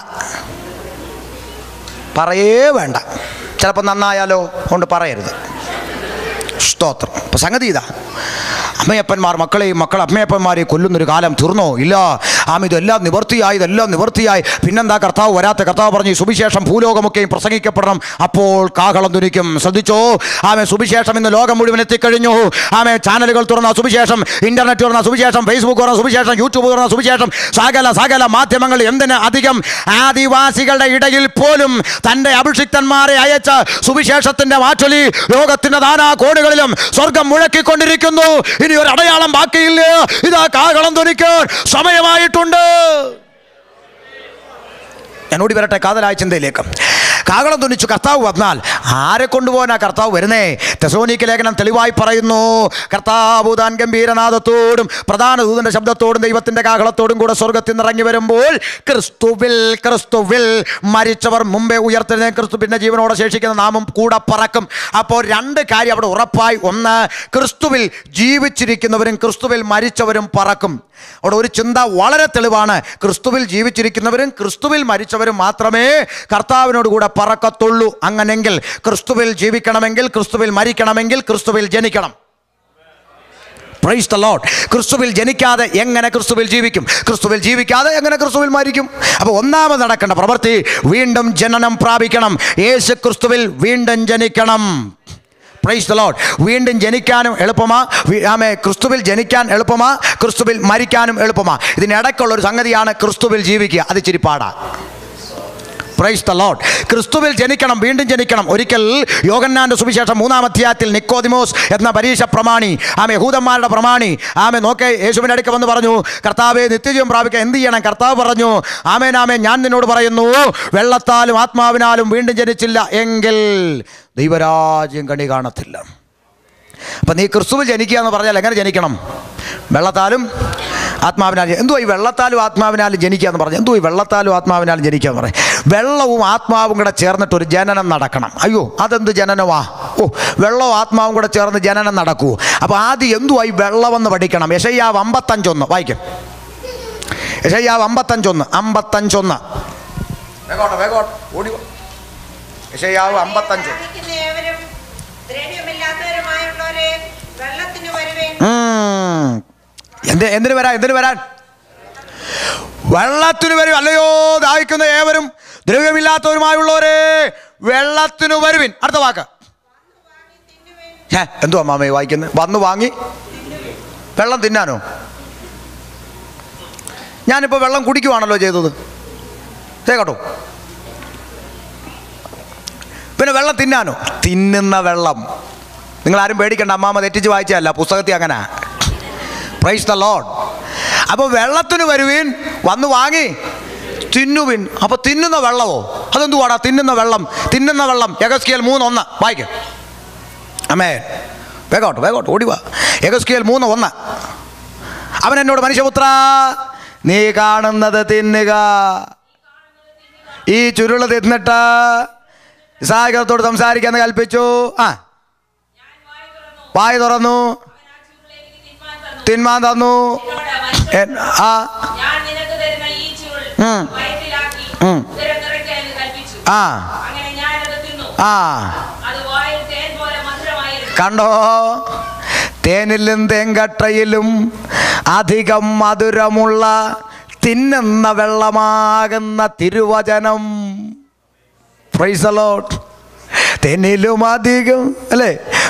പറയേ വേണ്ട ചിലപ്പോൾ നന്നായാലോ കൊണ്ട് പറയരുത് സ്തോത്രം ഇപ്പം സംഗതി ഇതാ അമ്മയപ്പന്മാർ മക്കളെയും മക്കൾ അമ്മയപ്പന്മാരെയും കൊല്ലുന്നൊരു കാലം തീർന്നോ ഇല്ല ആമ ഇതെല്ലാം നിവർത്തിയായി ഇതെല്ലാം നിവർത്തിയായി പിന്നെന്താ കർത്താവ് വരാത്ത കർത്താവ് പറഞ്ഞു ഈ സുവിശേഷം ഭൂലോകമൊക്കെയും പ്രസംഗിക്കപ്പെടണം അപ്പോൾ കാഹളം തുനിക്കും ശ്രദ്ധിച്ചോ ആമെ സുവിശേഷം ഇന്ന് ലോകം മുഴുവൻ എത്തിക്കഴിഞ്ഞു ആമെ ചാനലുകൾ തുറന്ന സുവിശേഷം ഇന്റർനെറ്റ് തുറന്ന സുവിശേഷം ഫേസ്ബുക്ക് തുറന്ന സുവിശേഷം യൂട്യൂബ് തുറന്ന സുവിശേഷം സകല സകല മാധ്യമങ്ങൾ എന്തിന് അധികം ആദിവാസികളുടെ ഇടയിൽ പോലും തൻ്റെ അഭിഷിക്തന്മാരെ അയച്ച് സുവിശേഷത്തിന്റെ മാറ്റൊലി ലോകത്തിന്റെ നാനാ കോണുകളിലും സ്വർഗം മുഴക്കിക്കൊണ്ടിരിക്കുന്നു ഇനി ഒരു അടയാളം ബാക്കിയില്ല ഇതാ കാകളം ധ്വനിക്കാൻ സമയമായിട്ടുണ്ട് എന്നോട് വരട്ടെ കാതലായ ചിന്തയിലേക്ക് കാകളം തുനിച്ചു കർത്താവ് വന്നാൽ ആരെ കൊണ്ടുപോകാനാ കർത്താവ് വരുന്നേ തെസോനിക്ക് ലേഖനം തെളിവായി പറയുന്നു കർത്താവ് താൻ ഗംഭീരനാഥത്തോടും പ്രധാന ദൂതന്റെ ശബ്ദത്തോടും ദൈവത്തിന്റെ കാഹളത്തോടും കൂടെ സ്വർഗത്തിൽ നിന്ന് ഇറങ്ങി വരുമ്പോൾ ക്രിസ്തുവിൽ ക്രിസ്തുവിൽ മരിച്ചവർ മുമ്പേ ഉയർത്തുന്ന ക്രിസ്തു പിന്നെ ജീവനോടെ ശേഷിക്കുന്ന നാമം കൂടെ പറക്കും അപ്പോൾ രണ്ട് കാര്യം അവിടെ ഉറപ്പായി ഒന്ന് ക്രിസ്തുവിൽ ജീവിച്ചിരിക്കുന്നവരും ക്രിസ്തുവിൽ മരിച്ചവരും പറക്കും അവിടെ ഒരു ചിന്ത വളരെ തെളിവാണ് ക്രിസ്തുവിൽ ജീവിച്ചിരിക്കുന്നവരും ക്രിസ്തുവിൽ മരിച്ചവരും മാത്രമേ കർത്താവിനോട് കൂടെ പറക്കത്തുള്ളൂ അങ്ങനെങ്കിൽ ക്രിസ്തുവിൽ ജീവിക്കണമെങ്കിൽ ക്രിസ്തുവിൽ മരിക്കണമെങ്കിൽ ക്രിസ്തുവിൽ ജനിക്കണം പ്രൈസ് ദ ലോഡ് ക്രിസ്തുവിൽ ജനിക്കാതെ എങ്ങനെ ക്രിസ്തുവിൽ ജീവിക്കും ക്രിസ്തുവിൽ ജീവിക്കാതെ എങ്ങനെ ക്രിസ്തുവിൽ മരിക്കും അപ്പോൾ ഒന്നാമത് നടക്കേണ്ട പ്രവൃത്തി വീണ്ടും ജനനം പ്രാപിക്കണം യേശു ക്രിസ്തുവിൽ വീണ്ടും ജനിക്കണം പ്രൈസ് ദ ലോഡ് വീണ്ടും ജനിക്കാനും എളുപ്പമാ വി- ആമേ ക്രിസ്തുവിൽ ജനിക്കാൻ എളുപ്പമാ ക്രിസ്തുവിൽ മരിക്കാനും എളുപ്പമാ ഇതിനിടയ്ക്കുള്ള ഒരു സംഗതിയാണ് ക്രിസ്തുവിൽ ജീവിക്കുക അത് ഇച്ചിരി പാടാ പ്രൈസ് ദ ലോഡ് ക്രിസ്തുവിൽ ജനിക്കണം വീണ്ടും ജനിക്കണം ഒരിക്കൽ യോഗന്നാന്റെ സുവിശേഷം മൂന്നാം അധ്യായത്തിൽ നിക്കോദിമോസ് എന്ന പരീക്ഷ പ്രമാണി ആമെ യഹൂദന്മാരുടെ പ്രമാണി ആമെ നോക്കെ യേശുവിൻ്റെ അടുക്ക വന്ന് പറഞ്ഞു കർത്താവെ നിത്യജീവൻ പ്രാപിക്കാൻ എന്ത് ചെയ്യണം കർത്താവ് പറഞ്ഞു ആമേൻ ആമേ ഞാൻ നിന്നോട് പറയുന്നു വെള്ളത്താലും ആത്മാവിനാലും വീണ്ടും ജനിച്ചില്ല എങ്കിൽ ദൈവരാജ്യം കണി കാണത്തില്ല അപ്പം നീ ക്രിസ്തുവിൽ ജനിക്കുക എന്ന് പറഞ്ഞാൽ എങ്ങനെ ജനിക്കണം വെള്ളത്താലും ആത്മാവിനാലും എന്തോ ഈ വെള്ളത്താലും ആത്മാവിനാലും ജനിക്കുക എന്ന് പറഞ്ഞു എന്തോ ഈ വെള്ളത്താലും ആത്മാവിനാലും ജനിക്കുക എന്ന് പറയും വെള്ളവും ആത്മാവും കൂടെ ചേർന്നിട്ട് ഒരു ജനനം നടക്കണം അയ്യോ അതെന്ത് ജനനമാ ഓ വെള്ളവും ആത്മാവും കൂടെ ചേർന്ന് ജനനം നടക്കൂ അപ്പോൾ ആദ്യം എന്തുവാ ഈ വെള്ളമെന്ന് പഠിക്കണം യശയ്യാവ് അമ്പത്തഞ്ചൊന്ന് വായിക്കും യശയ്യാവ് അമ്പത്തഞ്ചൊന്ന് അമ്പത്തഞ്ചൊന്ന് വേഗോട്ടെ വേഗോട്ടെ ഓടി വാ. യശയ്യാവ് അമ്പത്തഞ്ചൊന്ന് സാധിക്കുന്ന ഏവരും ദ്രവ്യമില്ലാത്തവരുമായുള്ളവരെ വെള്ളത്തിന് വരുവേൻ ഉം. എന്ത് എന്തിനു വരാൻ എന്തിനു വരാൻ വെള്ളത്തിന് വരും അല്ലയോ ദാഹിക്കുന്ന ഏവരും ദ്രവ്യമില്ലാത്തവരുമായുള്ളവരെ വെള്ളത്തിനു വരുവിൻ അടുത്ത വാക്ക് ഛേ, എന്തുവാ മാമേ വായിക്കുന്നത് വന്നു വാങ്ങി വെള്ളം തിന്നാനോ ഞാനിപ്പോൾ വെള്ളം കുടിക്കുവാണല്ലോ ചെയ്തത് ദേ കേട്ടോ പിന്നെ വെള്ളം തിന്നാനോ തിന്നുന്ന വെള്ളം നിങ്ങൾ ആരും പേടിക്കണ്ട അമ്മാമ്മ തെറ്റിച്ച് വായിച്ചതല്ല പുസ്തകത്തിൽ അങ്ങനെ പ്രൈസ് ദ ലോഡ് അപ്പോൾ വെള്ളത്തിന് വരുവീൻ വന്ന് വാങ്ങി തിന്നുവിൻ അപ്പോൾ തിന്നുന്ന വെള്ളമോ അതെന്തുവാടാ തിന്നുന്ന വെള്ളം തിന്നുന്ന വെള്ളം യഗസ്കിയൽ മൂന്നൊന്ന് വായിക്കും അമ്മേ വേഗോട്ട് വേഗോട്ട് ഓടി വാ യഗസ്കിയൽ മൂന്ന് ഒന്ന് അവൻ എന്നോട് മനുഷ്യപുത്ര നീ കാണുന്നത് തിന്നുക ഈ ചുരുള് തിന്നിട്ട് ഇസാഹത്തോട് സംസാരിക്കാന്ന് കൽപ്പിച്ചു ആ വായി തുറന്നു തിന്മാൻ തന്നു എൻ- ആ ഞാൻ നിനക്ക് തരുന്ന ഈ ചുരുൾ ഉം. വയറ്റിലാക്കി ഉം. ഉദരം നിറയ്ക്കാൻ എന്ന് കൽപ്പിച്ചു ആ അങ്ങനെ ഞാൻ അത് തിന്നു ആ അത് വായിൽ തേൻ പോലെ മധുരമായിരുന്നു കണ്ടോ തേനിലും തേങ്കട്ടയിലും അധികം മധുരമുള്ള തിന്നുന്ന വെള്ളമാകുന്ന തിരുവചനം പ്രൈസലോട്ട് തെന്നിലും അധികം അല്ലേ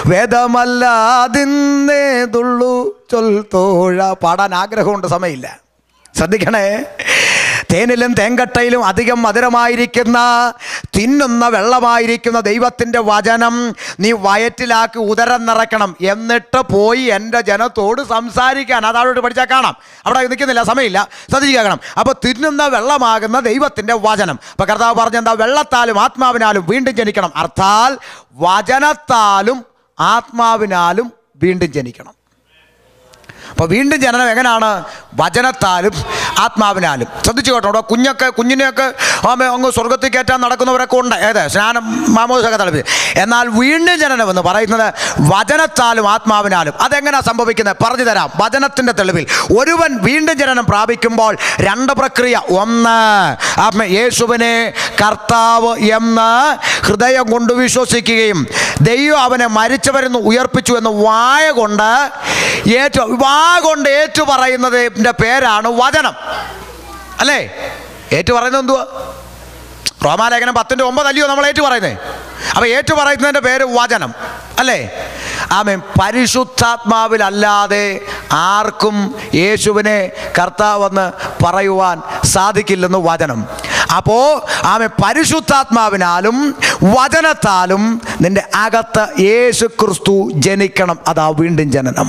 വേദമല്ലാതിന്നേതുള്ളൂ ചൊൽ തോഴ പാടാൻ ആഗ്രഹമുണ്ട് സമയമില്ല ശ്രദ്ധിക്കണേ തേനിലും തേങ്കട്ടയിലും അധികം മധുരമായിരിക്കുന്ന തിന്നുന്ന വെള്ളമായിരിക്കുന്ന ദൈവത്തിൻ്റെ വചനം നീ വയറ്റിലാക്കി ഉദരം നിറയ്ക്കണം എന്നിട്ട് പോയി എൻ്റെ ജനത്തോട് സംസാരിക്കാൻ അതാഴോട്ട് പഠിച്ചാൽ കാണാം അവിടെ നിൽക്കുന്നില്ല സമയമില്ല ശ്രദ്ധിക്കണം അപ്പോൾ തിന്നുന്ന വെള്ളമാകുന്ന ദൈവത്തിൻ്റെ വചനം അപ്പോൾ കർത്താവ് പറഞ്ഞെന്താ വെള്ളത്താലും ആത്മാവിനാലും വീണ്ടും ജനിക്കണം അർത്ഥാൽ വചനത്താലും ആത്മാവിനാലും വീണ്ടും ജനിക്കണം അപ്പോൾ വീണ്ടും ജനനം എങ്ങനെയാണ് വചനത്താലും ആത്മാവിനാലും ശ്രദ്ധിച്ചു കേട്ടോ ഇവിടെ കുഞ്ഞൊക്കെ കുഞ്ഞിനെയൊക്കെ ആമേ അങ്ങ് സ്വർഗത്തിൽ കയറ്റാൻ നടക്കുന്നവരൊക്കെ ഉണ്ട് ഏത് സ്നാനം മാമോസൊക്കെ തളിപ്പിച്ച് എന്നാൽ വീണ്ടും ജനനം എന്ന് പറയുന്നത് വചനത്താലും ആത്മാവിനാലും അതെങ്ങനെയാണ് സംഭവിക്കുന്നത് പറഞ്ഞു തരാം വചനത്തിൻ്റെ തെളിവിൽ ഒരുവൻ വീണ്ടും ജനനം പ്രാപിക്കുമ്പോൾ രണ്ട് പ്രക്രിയ ഒന്ന് ആത്മ യേശുവിനെ കർത്താവ് എന്ന് ഹൃദയം കൊണ്ട് വിശ്വസിക്കുകയും ദൈവം അവനെ മരിച്ചവരെന്ന് ഉയർപ്പിച്ചു എന്ന് വായ കൊണ്ട് ഏറ്റു വാ കൊണ്ട് ഏറ്റു പറയുന്നതിൻ്റെ പേരാണ് വചനം അല്ലേ ഏറ്റു പറയുന്നത് എന്തുവാ റോമാലേഖനം പത്തിൻ്റെ ഒമ്പത് അല്ലയോ നമ്മൾ ഏറ്റു പറയുന്നത് അപ്പോൾ ഏറ്റു പറയുന്നതിൻ്റെ പേര് വചനം അല്ലേ ആമേൻ പരിശുദ്ധാത്മാവിലല്ലാതെ ആർക്കും യേശുവിനെ കർത്താവെന്ന് പറയുവാൻ സാധിക്കില്ലെന്ന് വചനം അപ്പോൾ ആമെ പരിശുദ്ധാത്മാവിനാലും വചനത്താലും നിന്റെ അകത്ത് യേശു ക്രിസ്തു ജനിക്കണം അതാ വീണ്ടും ജനനം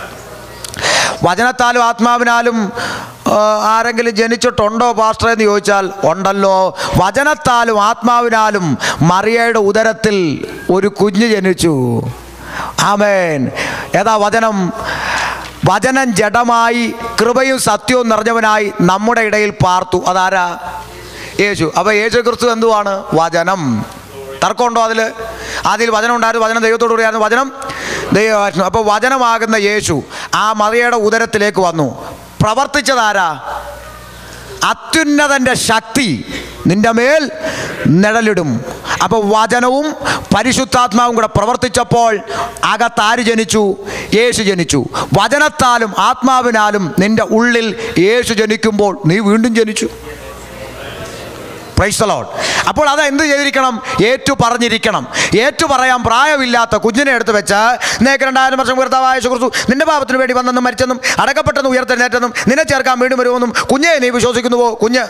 വചനത്താലും ആത്മാവിനാലും ആ, ആരെങ്കിലും ജനിച്ചിട്ടുണ്ടോ പാസ്റ്റർ എന്ന് ചോദിച്ചാൽ ഉണ്ടല്ലോ വചനത്താലും ആത്മാവിനാലും മറിയയുടെ ഉദരത്തിൽ ഒരു കുഞ്ഞ് ജനിച്ചു ആമേൻ ഏതാ വചനം വചനം ജഡമായി കൃപയും സത്യവും നിറഞ്ഞവനായി നമ്മുടെ ഇടയിൽ പാർത്തു അതാരാ യേശു അപ്പോൾ യേശു ക്രിസ്തു എന്തുവാണ് വചനം തർക്കമുണ്ടോ അതിൽ അതിൽ വചനം ഉണ്ടായിരുന്നു വചനം ദൈവത്തോടു കൂടിയായിരുന്നു വചനം ദൈവമായിരുന്നു അപ്പോൾ വചനമാകുന്ന യേശു ആ മറിയയുടെ ഉദരത്തിലേക്ക് വന്നു പ്രവർത്തിച്ചതാരാ അത്യുന്നതൻ്റെ ശക്തി നിന്റെ മേൽ നിഴലിടും അപ്പോൾ വചനവും പരിശുദ്ധാത്മാവും കൂടെ പ്രവർത്തിച്ചപ്പോൾ അകത്താര് ജനിച്ചു യേശു ജനിച്ചു വചനത്താലും ആത്മാവിനാലും നിന്റെ ഉള്ളിൽ യേശു ജനിക്കുമ്പോൾ നീ വീണ്ടും ജനിച്ചു പ്രൈസ് ലോഡ് അപ്പോൾ അത് എന്ത് ചെയ്തിരിക്കണം ഏറ്റു പറഞ്ഞിരിക്കണം ഏറ്റു പറയാൻ പ്രായമില്ലാത്ത കുഞ്ഞിനെ എടുത്ത് വെച്ച് നേക്ക് രണ്ടായിരം വർഷം ഉയർത്താവായ സുഹൃത്തു നിന്റെ പാപത്തിന് വേണ്ടി വന്നെന്നും മരിച്ചെന്നും അടക്കപ്പെട്ടെന്നും ഉയർത്തെഴുന്നേറ്റെന്നും നിന്നെ ചേർക്കാൻ വീണ്ടും വരുമെന്നും കുഞ്ഞെ നീ വിശ്വസിക്കുന്നുവോ കുഞ്ഞ്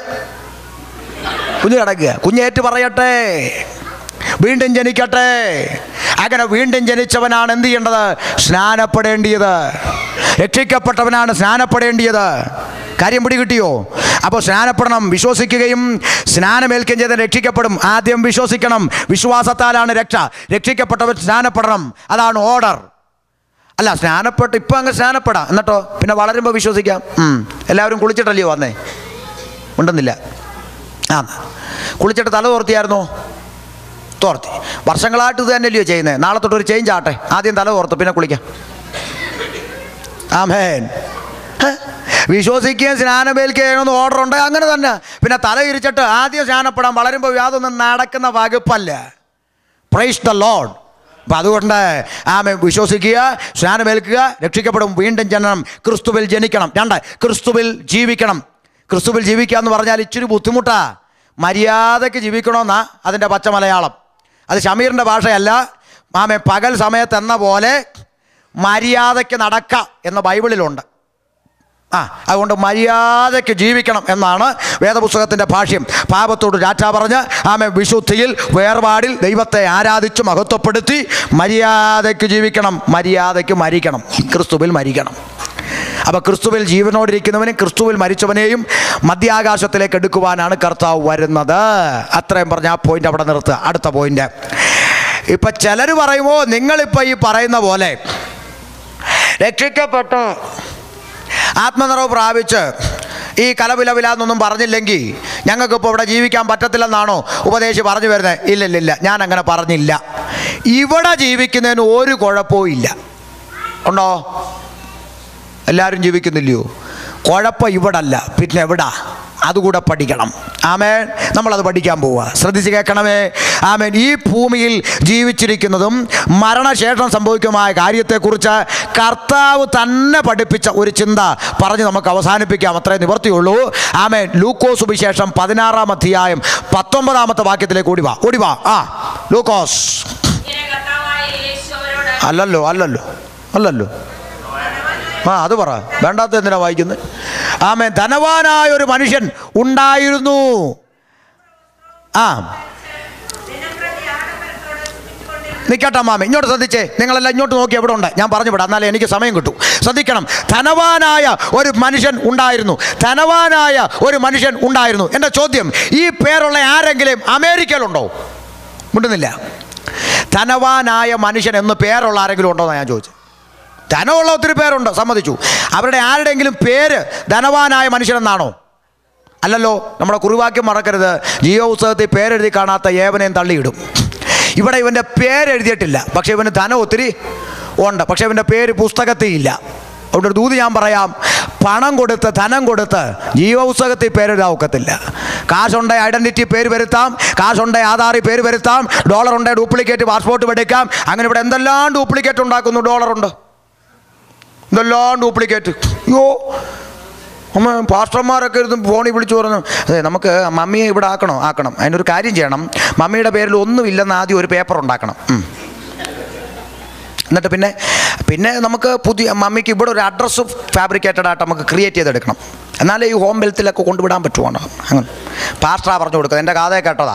കുഞ്ഞ് കിടക്കുക കുഞ്ഞ് ഏറ്റു പറയട്ടെ വീണ്ടും ജനിക്കട്ടെ അങ്ങനെ വീണ്ടും ജനിച്ചവനാണ് എന്ത് ചെയ്യേണ്ടത് സ്നാനപ്പെടേണ്ടിയത് രക്ഷിക്കപ്പെട്ടവനാണ് സ്നാനപ്പെടേണ്ടിയത് കാര്യം പിടി കിട്ടിയോ അപ്പോൾ സ്നാനപ്പെടണം വിശ്വസിക്കുകയും സ്നാനമേൽക്കുകയും ചെയ്ത് രക്ഷിക്കപ്പെടും ആദ്യം വിശ്വസിക്കണം വിശ്വാസത്താലാണ് രക്ഷ രക്ഷിക്കപ്പെട്ടവൻ സ്നാനപ്പെടണം അതാണ് ഓർഡർ അല്ല സ്നാനപ്പെട്ട് ഇപ്പം അങ്ങ് സ്നാനപ്പെടാം എന്നിട്ടോ പിന്നെ വളരുമ്പോൾ വിശ്വസിക്കാം ഉം. എല്ലാവരും കുളിച്ചിട്ടല്ലയോ വന്നേ ഉണ്ടെന്നില്ല ആ കുളിച്ചിട്ട് തല തോർത്തിയായിരുന്നോ തോർത്തി വർഷങ്ങളായിട്ട് ഇത് തന്നെയല്ലയോ ചെയ്യുന്നത് നാളെ തൊട്ട് ഒരു ചേഞ്ച് ആട്ടെ ആദ്യം തല തോർത്ത് പിന്നെ കുളിക്കാം ആമേൻ ഹ? വിശ്വസിക്കുകയും സ്നാനമേൽക്കുകയെന്ന് ഓർഡർ ഉണ്ട് അങ്ങനെ തന്നെ പിന്നെ തല ഇരിച്ചിട്ട് ആദ്യം സ്നാനപ്പെടാൻ വളരുമ്പോൾ യാതൊന്നും നടക്കുന്ന വകുപ്പല്ല പ്രൈസ് ദ ലോഡ് അപ്പം അതുകൊണ്ട് ആമെ വിശ്വസിക്കുക സ്നാനമേൽക്കുക രക്ഷിക്കപ്പെടും വീണ്ടും ജനനം ക്രിസ്തുവിൽ ജനിക്കണം രണ്ട് ക്രിസ്തുവിൽ ജീവിക്കണം ക്രിസ്തുവിൽ ജീവിക്കുക എന്ന് പറഞ്ഞാൽ ഇച്ചിരി ബുദ്ധിമുട്ടാ മര്യാദയ്ക്ക് ജീവിക്കണമെന്നാ അതിൻ്റെ പച്ച മലയാളം അത് ഷമീറിൻ്റെ ഭാഷയല്ല ആമെ പകൽ സമയത്ത് എന്ന പോലെ മര്യാദയ്ക്ക് നടക്ക എന്ന ബൈബിളിലുണ്ട് ആ അതുകൊണ്ട് മര്യാദയ്ക്ക് ജീവിക്കണം എന്നാണ് വേദപുസ്തകത്തിൻ്റെ ഭാഷ്യം പാപത്തോട് രാറ്റ പറഞ്ഞ് ആമെ വിശുദ്ധിയിൽ വേർപാടിൽ ദൈവത്തെ ആരാധിച്ച് മഹത്വപ്പെടുത്തി മര്യാദയ്ക്ക് ജീവിക്കണം മര്യാദയ്ക്ക് മരിക്കണം ക്രിസ്തുവിൽ മരിക്കണം അപ്പോൾ ക്രിസ്തുവിൽ ജീവനോടിരിക്കുന്നവനും ക്രിസ്തുവിൽ മരിച്ചവനെയും മധ്യാകാശത്തിലേക്ക് എടുക്കുവാനാണ് കർത്താവ് വരുന്നത് അത്രയും പറഞ്ഞ ആ പോയിന്റ് അവിടെ നിർത്തുക അടുത്ത പോയിന്റ് ഇപ്പം ചിലർ പറയുമോ നിങ്ങളിപ്പോൾ ഈ പറയുന്ന പോലെ രക്ഷിക്കപ്പെട്ട് ആത്മനിറവ് പ്രാപിച്ച് ഈ കലവിലവിലാന്നൊന്നും പറഞ്ഞില്ലെങ്കിൽ ഞങ്ങൾക്കിപ്പോൾ ഇവിടെ ജീവിക്കാൻ പറ്റത്തില്ലെന്നാണോ ഉപദേശി പറഞ്ഞു വരുന്നത് ഇല്ലില്ലില്ല ഞാൻ അങ്ങനെ പറഞ്ഞില്ല ഇവിടെ ജീവിക്കുന്നതിന് ഒരു കുഴപ്പവും ഇല്ല ഉണ്ടോ എല്ലാവരും ജീവിക്കുന്നില്ലയോ കുഴപ്പം ഇവിടല്ല പിന്നെ എവിടാ അതുകൂടെ പഠിക്കണം ആമേൻ നമ്മളത് പഠിക്കാൻ പോവുക ശ്രദ്ധിച്ച് കേൾക്കണമേ ആമേൻ ഈ ഭൂമിയിൽ ജീവിച്ചിരിക്കുന്നതും മരണശേഷം സംഭവിക്കുമായ കാര്യത്തെക്കുറിച്ച് കർത്താവ് തന്നെ പഠിപ്പിച്ച ഒരു ചിന്ത പറഞ്ഞ് നമുക്ക് അവസാനിപ്പിക്കാം അത്രേ നിവർത്തിയുള്ളൂ ആമേൻ ലൂക്കോസ് സുവിശേഷം പതിനാറാം അധ്യായം പത്തൊമ്പതാമത്തെ വാക്യത്തിലേക്ക് ഓടിവാ ഓടിവാ ആ ലൂക്കോസ് ഇങ്ങനെ കർത്താവായ യേശു അവരോട് അല്ലല്ലോ അല്ലല്ലോ അല്ലല്ലോ ആ അത് പറ വേണ്ടാത്ത എന്തിനാ വായിക്കുന്നത് ആമേ ധനവാനായ ഒരു മനുഷ്യൻ ഉണ്ടായിരുന്നു ആ ദിനംപ്രതി ആഡംബരത്തോടെ സുഖിച്ചുകൊണ്ടിരുന്ന നിൽക്കട്ടെ മാമ ഇങ്ങോട്ട് ശ്രദ്ധിച്ചേ നിങ്ങളെല്ലാം ഇങ്ങോട്ട് നോക്കി എവിടെ ഉണ്ട് ഞാൻ പറഞ്ഞു വിടാം എന്നാലേ എനിക്ക് സമയം കിട്ടും ശ്രദ്ധിക്കണം ധനവാനായ ഒരു മനുഷ്യൻ ഉണ്ടായിരുന്നു ധനവാനായ ഒരു മനുഷ്യൻ ഉണ്ടായിരുന്നു എൻ്റെ ചോദ്യം ഈ പേരുള്ള ആരെങ്കിലും അമേരിക്കയിലുണ്ടോ മുണ്ടുന്നില്ല ധനവാനായ മനുഷ്യൻ എന്ന് പേരുള്ള ആരെങ്കിലും ഉണ്ടോ എന്നാണ് ഞാൻ ചോദിച്ചത് ധനമുള്ള ഒത്തിരി പേരുണ്ട് സമ്മതിച്ചു അവരുടെ ആരുടെയെങ്കിലും പേര് ധനവാനായ മനുഷ്യനെന്നാണോ അല്ലല്ലോ നമ്മുടെ കുറിവാക്യം മറക്കരുത് ജിയോ പുസ്തകത്തിൽ പേരെഴുതി കാണാത്ത ഏവനെയും തള്ളിയിടും ഇവിടെ ഇവൻ്റെ പേരെഴുതിയിട്ടില്ല പക്ഷേ ഇവന് ധനം ഒത്തിരി ഉണ്ട് പക്ഷേ ഇവൻ്റെ പേര് പുസ്തകത്തിൽ ഇല്ല അതുകൊണ്ട് ഒരു ദൂത് ഞാൻ പറയാം പണം കൊടുത്ത് ധനം കൊടുത്ത് ജീവപുസ്തകത്തിൽ പേരെഴുതാൻ ഒക്കത്തില്ല കാശുണ്ടെ ഐഡൻറ്റിറ്റി പേര് വരുത്താം കാശുണ്ടെ ആധാറിൽ പേര് വരുത്താം ഡോളർ ഉണ്ടെ ഡ്യൂപ്ലിക്കേറ്റ് പാസ്പോർട്ട് എടുക്കാം അങ്ങനെ ഇവിടെ എന്തെല്ലാം ഡ്യൂപ്ലിക്കേറ്റ് ഉണ്ടാക്കുന്നു ഡോളറുണ്ട് ഇതെല്ലാം ഡ്യൂപ്ലിക്കേറ്റ് അയ്യോ അമ്മ പാസ്റ്റർമാരൊക്കെ ഇരുന്ന് ഫോണിൽ വിളിച്ചു പറഞ്ഞു അതെ നമുക്ക് മമ്മിയെ ഇവിടെ ആക്കണോ ആക്കണം അതിനൊരു കാര്യം ചെയ്യണം മമ്മിയുടെ പേരിൽ ഒന്നുമില്ലെന്ന് ആദ്യം ഒരു പേപ്പർ ഉണ്ടാക്കണം ഉം. എന്നിട്ട് പിന്നെ പിന്നെ നമുക്ക് പുതിയ മമ്മിക്ക് ഇവിടെ ഒരു അഡ്രസ്സ് ഫാബ്രിക്കേറ്റഡ് ആയിട്ട് നമുക്ക് ക്രിയേറ്റ് ചെയ്തെടുക്കണം എന്നാലേ ഈ ഹോം ഹെൽത്തിലൊക്കെ കൊണ്ടുവിടാൻ പറ്റുവാണ് അങ്ങനെ പാസ്റ്ററാ പറഞ്ഞു കൊടുക്കുന്നത് എൻ്റെ കാതയെ കേട്ടതാ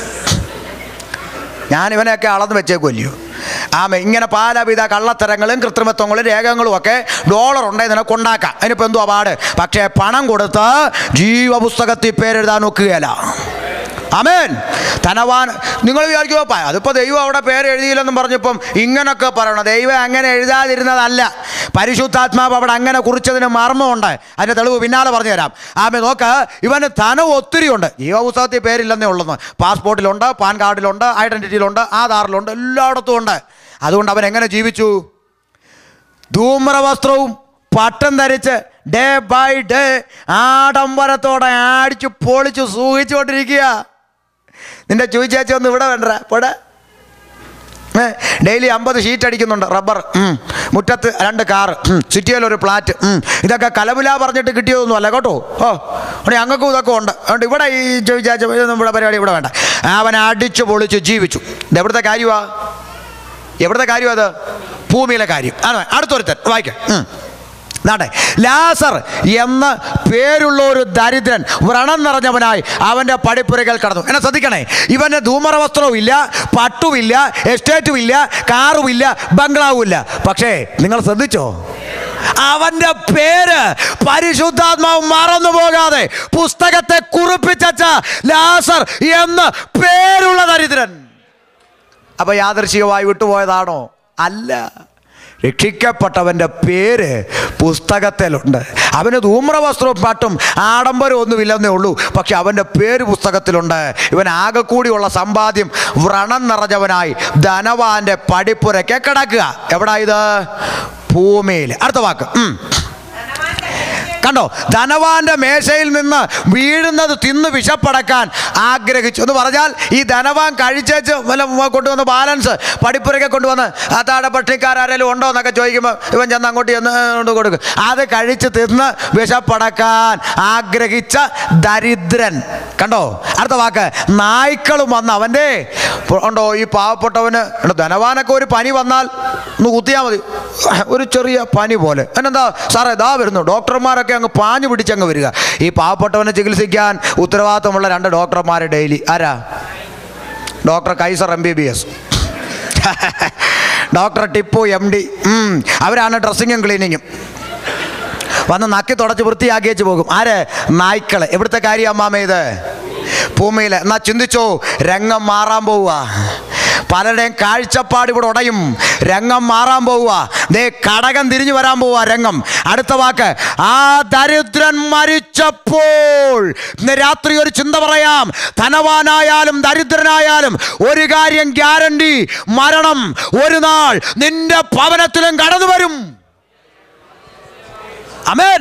ഞാൻ ഇവനെയൊക്കെ അളന്ന് വെച്ചേക്കുമല്ലയോ ആമ ഇങ്ങനെ പാലവിധ കള്ളത്തരങ്ങളും കൃത്രിമത്വങ്ങളും രേഖകളും ഒക്കെ ഡോളർ ഉണ്ടെങ്കിൽ നിനക്ക് ഉണ്ടാക്കാം അതിനിപ്പോൾ എന്തോ പാട് പക്ഷേ പണം കൊടുത്ത് ജീവപുസ്തകത്തിൽ പേരെഴുതാൻ ഒക്കുകയല്ല അമേൻ ധനവാൻ നിങ്ങൾ വിചാരിക്കുമോ പ- അതിപ്പോൾ ദൈവം അവിടെ പേര് എഴുതിയില്ലെന്നും പറഞ്ഞപ്പം ഇങ്ങനൊക്കെ പറയണം ദൈവം അങ്ങനെ എഴുതാതിരുന്നതല്ല പരിശുദ്ധാത്മാവ് അവിടെ അങ്ങനെ കുറിച്ചതിന് മർമ്മമുണ്ട് അതിൻ്റെ തെളിവ് പിന്നാലെ പറഞ്ഞു തരാം ആമേ നോക്ക് ഇവന് ധനം ഒത്തിരി ഉണ്ട് ജീവപുസ്തകത്തിൽ പേരില്ലെന്നേ ഉള്ളെന്ന് പാസ്പോർട്ടിലുണ്ട് പാൻ കാർഡിലുണ്ട് ഐഡൻറ്റിറ്റിയിലുണ്ട് ആധാറിലുണ്ട് എല്ലായിടത്തും ഉണ്ട് അതുകൊണ്ട് അവൻ എങ്ങനെ ജീവിച്ചു ധൂമ്രവസ്ത്രവും പട്ടം ധരിച്ച് ഡേ ബൈ ഡേ ആഡംബരത്തോടെ അടിച്ച് പൊളിച്ച് സൂഹിച്ചുകൊണ്ടിരിക്കുക നിന്റെ ചോദിച്ചേച്ചി ഒന്ന് ഇവിടെ വേണ്ട പോടെ ഡെയിലി അമ്പത് ഷീറ്റ് അടിക്കുന്നുണ്ട് റബ്ബർ ഉം. മുറ്റത്ത് രണ്ട് കാറ് സിറ്റിയിൽ ഒരു ഫ്ലാറ്റ് ഉം. ഇതൊക്കെ കലവില പറഞ്ഞിട്ട് കിട്ടിയതൊന്നും അല്ല കേട്ടോ ഓ അവിടെ ഞങ്ങൾക്കും ഇതൊക്കെ ഉണ്ട് അതുകൊണ്ട് ഇവിടെ ഈ ചോദിച്ചാച്ച ഇതൊന്നും ഇവിടെ പരിപാടി ഇവിടെ വേണ്ട അവൻ അടിച്ചു പൊളിച്ച് ജീവിച്ചു ഇത് എവിടുത്തെ കാര്യമാ എവിടുത്തെ കാര്യം അത് ഭൂമിയിലെ കാര്യം ആണ് അടുത്തൊരുത്തൻ വായിക്കാം ഉം. നാട്ടെ ലാസർ എന്ന പേരുള്ള ഒരു ദരിദ്രൻ വ്രണം നിറഞ്ഞവനായി അവൻ്റെ പടിപ്പുരകൾ കടന്നു എന്നെ ശ്രദ്ധിക്കണേ ഇവന് ധൂമറ വസ്ത്രവും ഇല്ല പട്ടുമില്ല എസ്റ്റേറ്റും ഇല്ല കാറുമില്ല ബംഗ്ലാവും ഇല്ല പക്ഷേ നിങ്ങൾ ശ്രദ്ധിച്ചോ അവന്റെ പേര് പരിശുദ്ധാത്മാവ് മറന്നു പോകാതെ പുസ്തകത്തെ കുറിപ്പിച്ച ലാസർ എന്ന് പേരുള്ള ദരിദ്രൻ അപ്പൊ യാദർശികമായി വിട്ടുപോയതാണോ അല്ല രക്ഷിക്കപ്പെട്ടവൻ്റെ പേര് പുസ്തകത്തിലുണ്ട് അവന് ധൂമ്രവസ്ത്രവും പാട്ടും ആഡംബരം ഒന്നുമില്ലെന്നേ ഉള്ളൂ പക്ഷെ അവൻ്റെ പേര് പുസ്തകത്തിലുണ്ട് ഇവൻ ആകെക്കൂടിയുള്ള സമ്പാദ്യം വ്രണം നിറഞ്ഞവനായി ധനവാന്റെ പടിപ്പുരയ്ക്ക് കിടക്കുക എവിടാ ഇത് ഭൂമിയിൽ അടുത്ത വാക്ക് ഉം. കണ്ടോ ധനവാന്റെ മേശയിൽ നിന്ന് വീഴുന്നത് തിന്ന് വിശപ്പടക്കാൻ ആഗ്രഹിച്ചു എന്ന് പറഞ്ഞാൽ ഈ ധനവാൻ കഴിച്ചേച്ച് വല്ല കൊണ്ടുവന്ന് ബാലൻസ് പടിപ്പുരയ്ക്ക് കൊണ്ടുവന്ന് ആ താഴെ പട്ടിക്കാരെങ്കിലും ഉണ്ടോ എന്നൊക്കെ ചോദിക്കുമ്പോൾ ഇവൻ ചെന്ന് അങ്ങോട്ട് ചെന്ന് കൊണ്ട് കൊടുക്കും അത് കഴിച്ച് തിന്ന് വിശപ്പടക്കാൻ ആഗ്രഹിച്ച ദരിദ്രൻ കണ്ടോ അടുത്ത വാക്ക് നായ്ക്കളും വന്ന് അവൻ്റെ പ- ഉണ്ടോ ഈ പാവപ്പെട്ടവന് എടോ, ധനവാനൊക്കെ ഒരു പനി വന്നാൽ ഒന്ന് കുത്തിയാൽ മതി ഒരു ചെറിയ പനി പോലെ എന്നെന്താ സാറേ ഇതാ വരുന്നു ഡോക്ടർമാരൊക്കെ അങ്ങ് പാഞ്ഞു പിടിച്ചങ്ങ് വരിക ഈ പാവപ്പെട്ടവനെ ചികിത്സിക്കാൻ ഉത്തരവാദിത്തമുള്ള രണ്ട് ഡോക്ടർമാർ ഡെയിലി ആരാ doctor Kaiser M B B S doctor Tipu M D അവരാണ് ഡ്രസ്സിങ്ങും ക്ലീനിങ്ങും വന്ന് നക്കി തുടച്ച് വൃത്തിയാക്കി വെച്ച് പോകും ആര് നായ്ക്കള് എവിടുത്തെ കാര്യം അമ്മാമ ഇത് ഭൂമിയിൽ എന്നാ ചിന്തിച്ചോ രംഗം മാറാൻ പോവുക പലരുടെയും കാഴ്ചപ്പാട് ഇവിടെ ഉടയും രംഗം മാറാൻ പോവുക ദേ കടകം തിരിഞ്ഞു വരാൻ പോവുക രംഗം അടുത്ത വാക്ക് ആ ദരിദ്രൻ മരിച്ചപ്പോൾ ഇന്ന് രാത്രി ഒരു ചിന്ത പറയാം ധനവാനായാലും ദരിദ്രനായാലും ഒരു കാര്യം ഗ്യാരണ്ടി മരണം ഒരു നാൾ നിന്റെ ഭവനത്തിലും കടന്നു വരും അമേൻ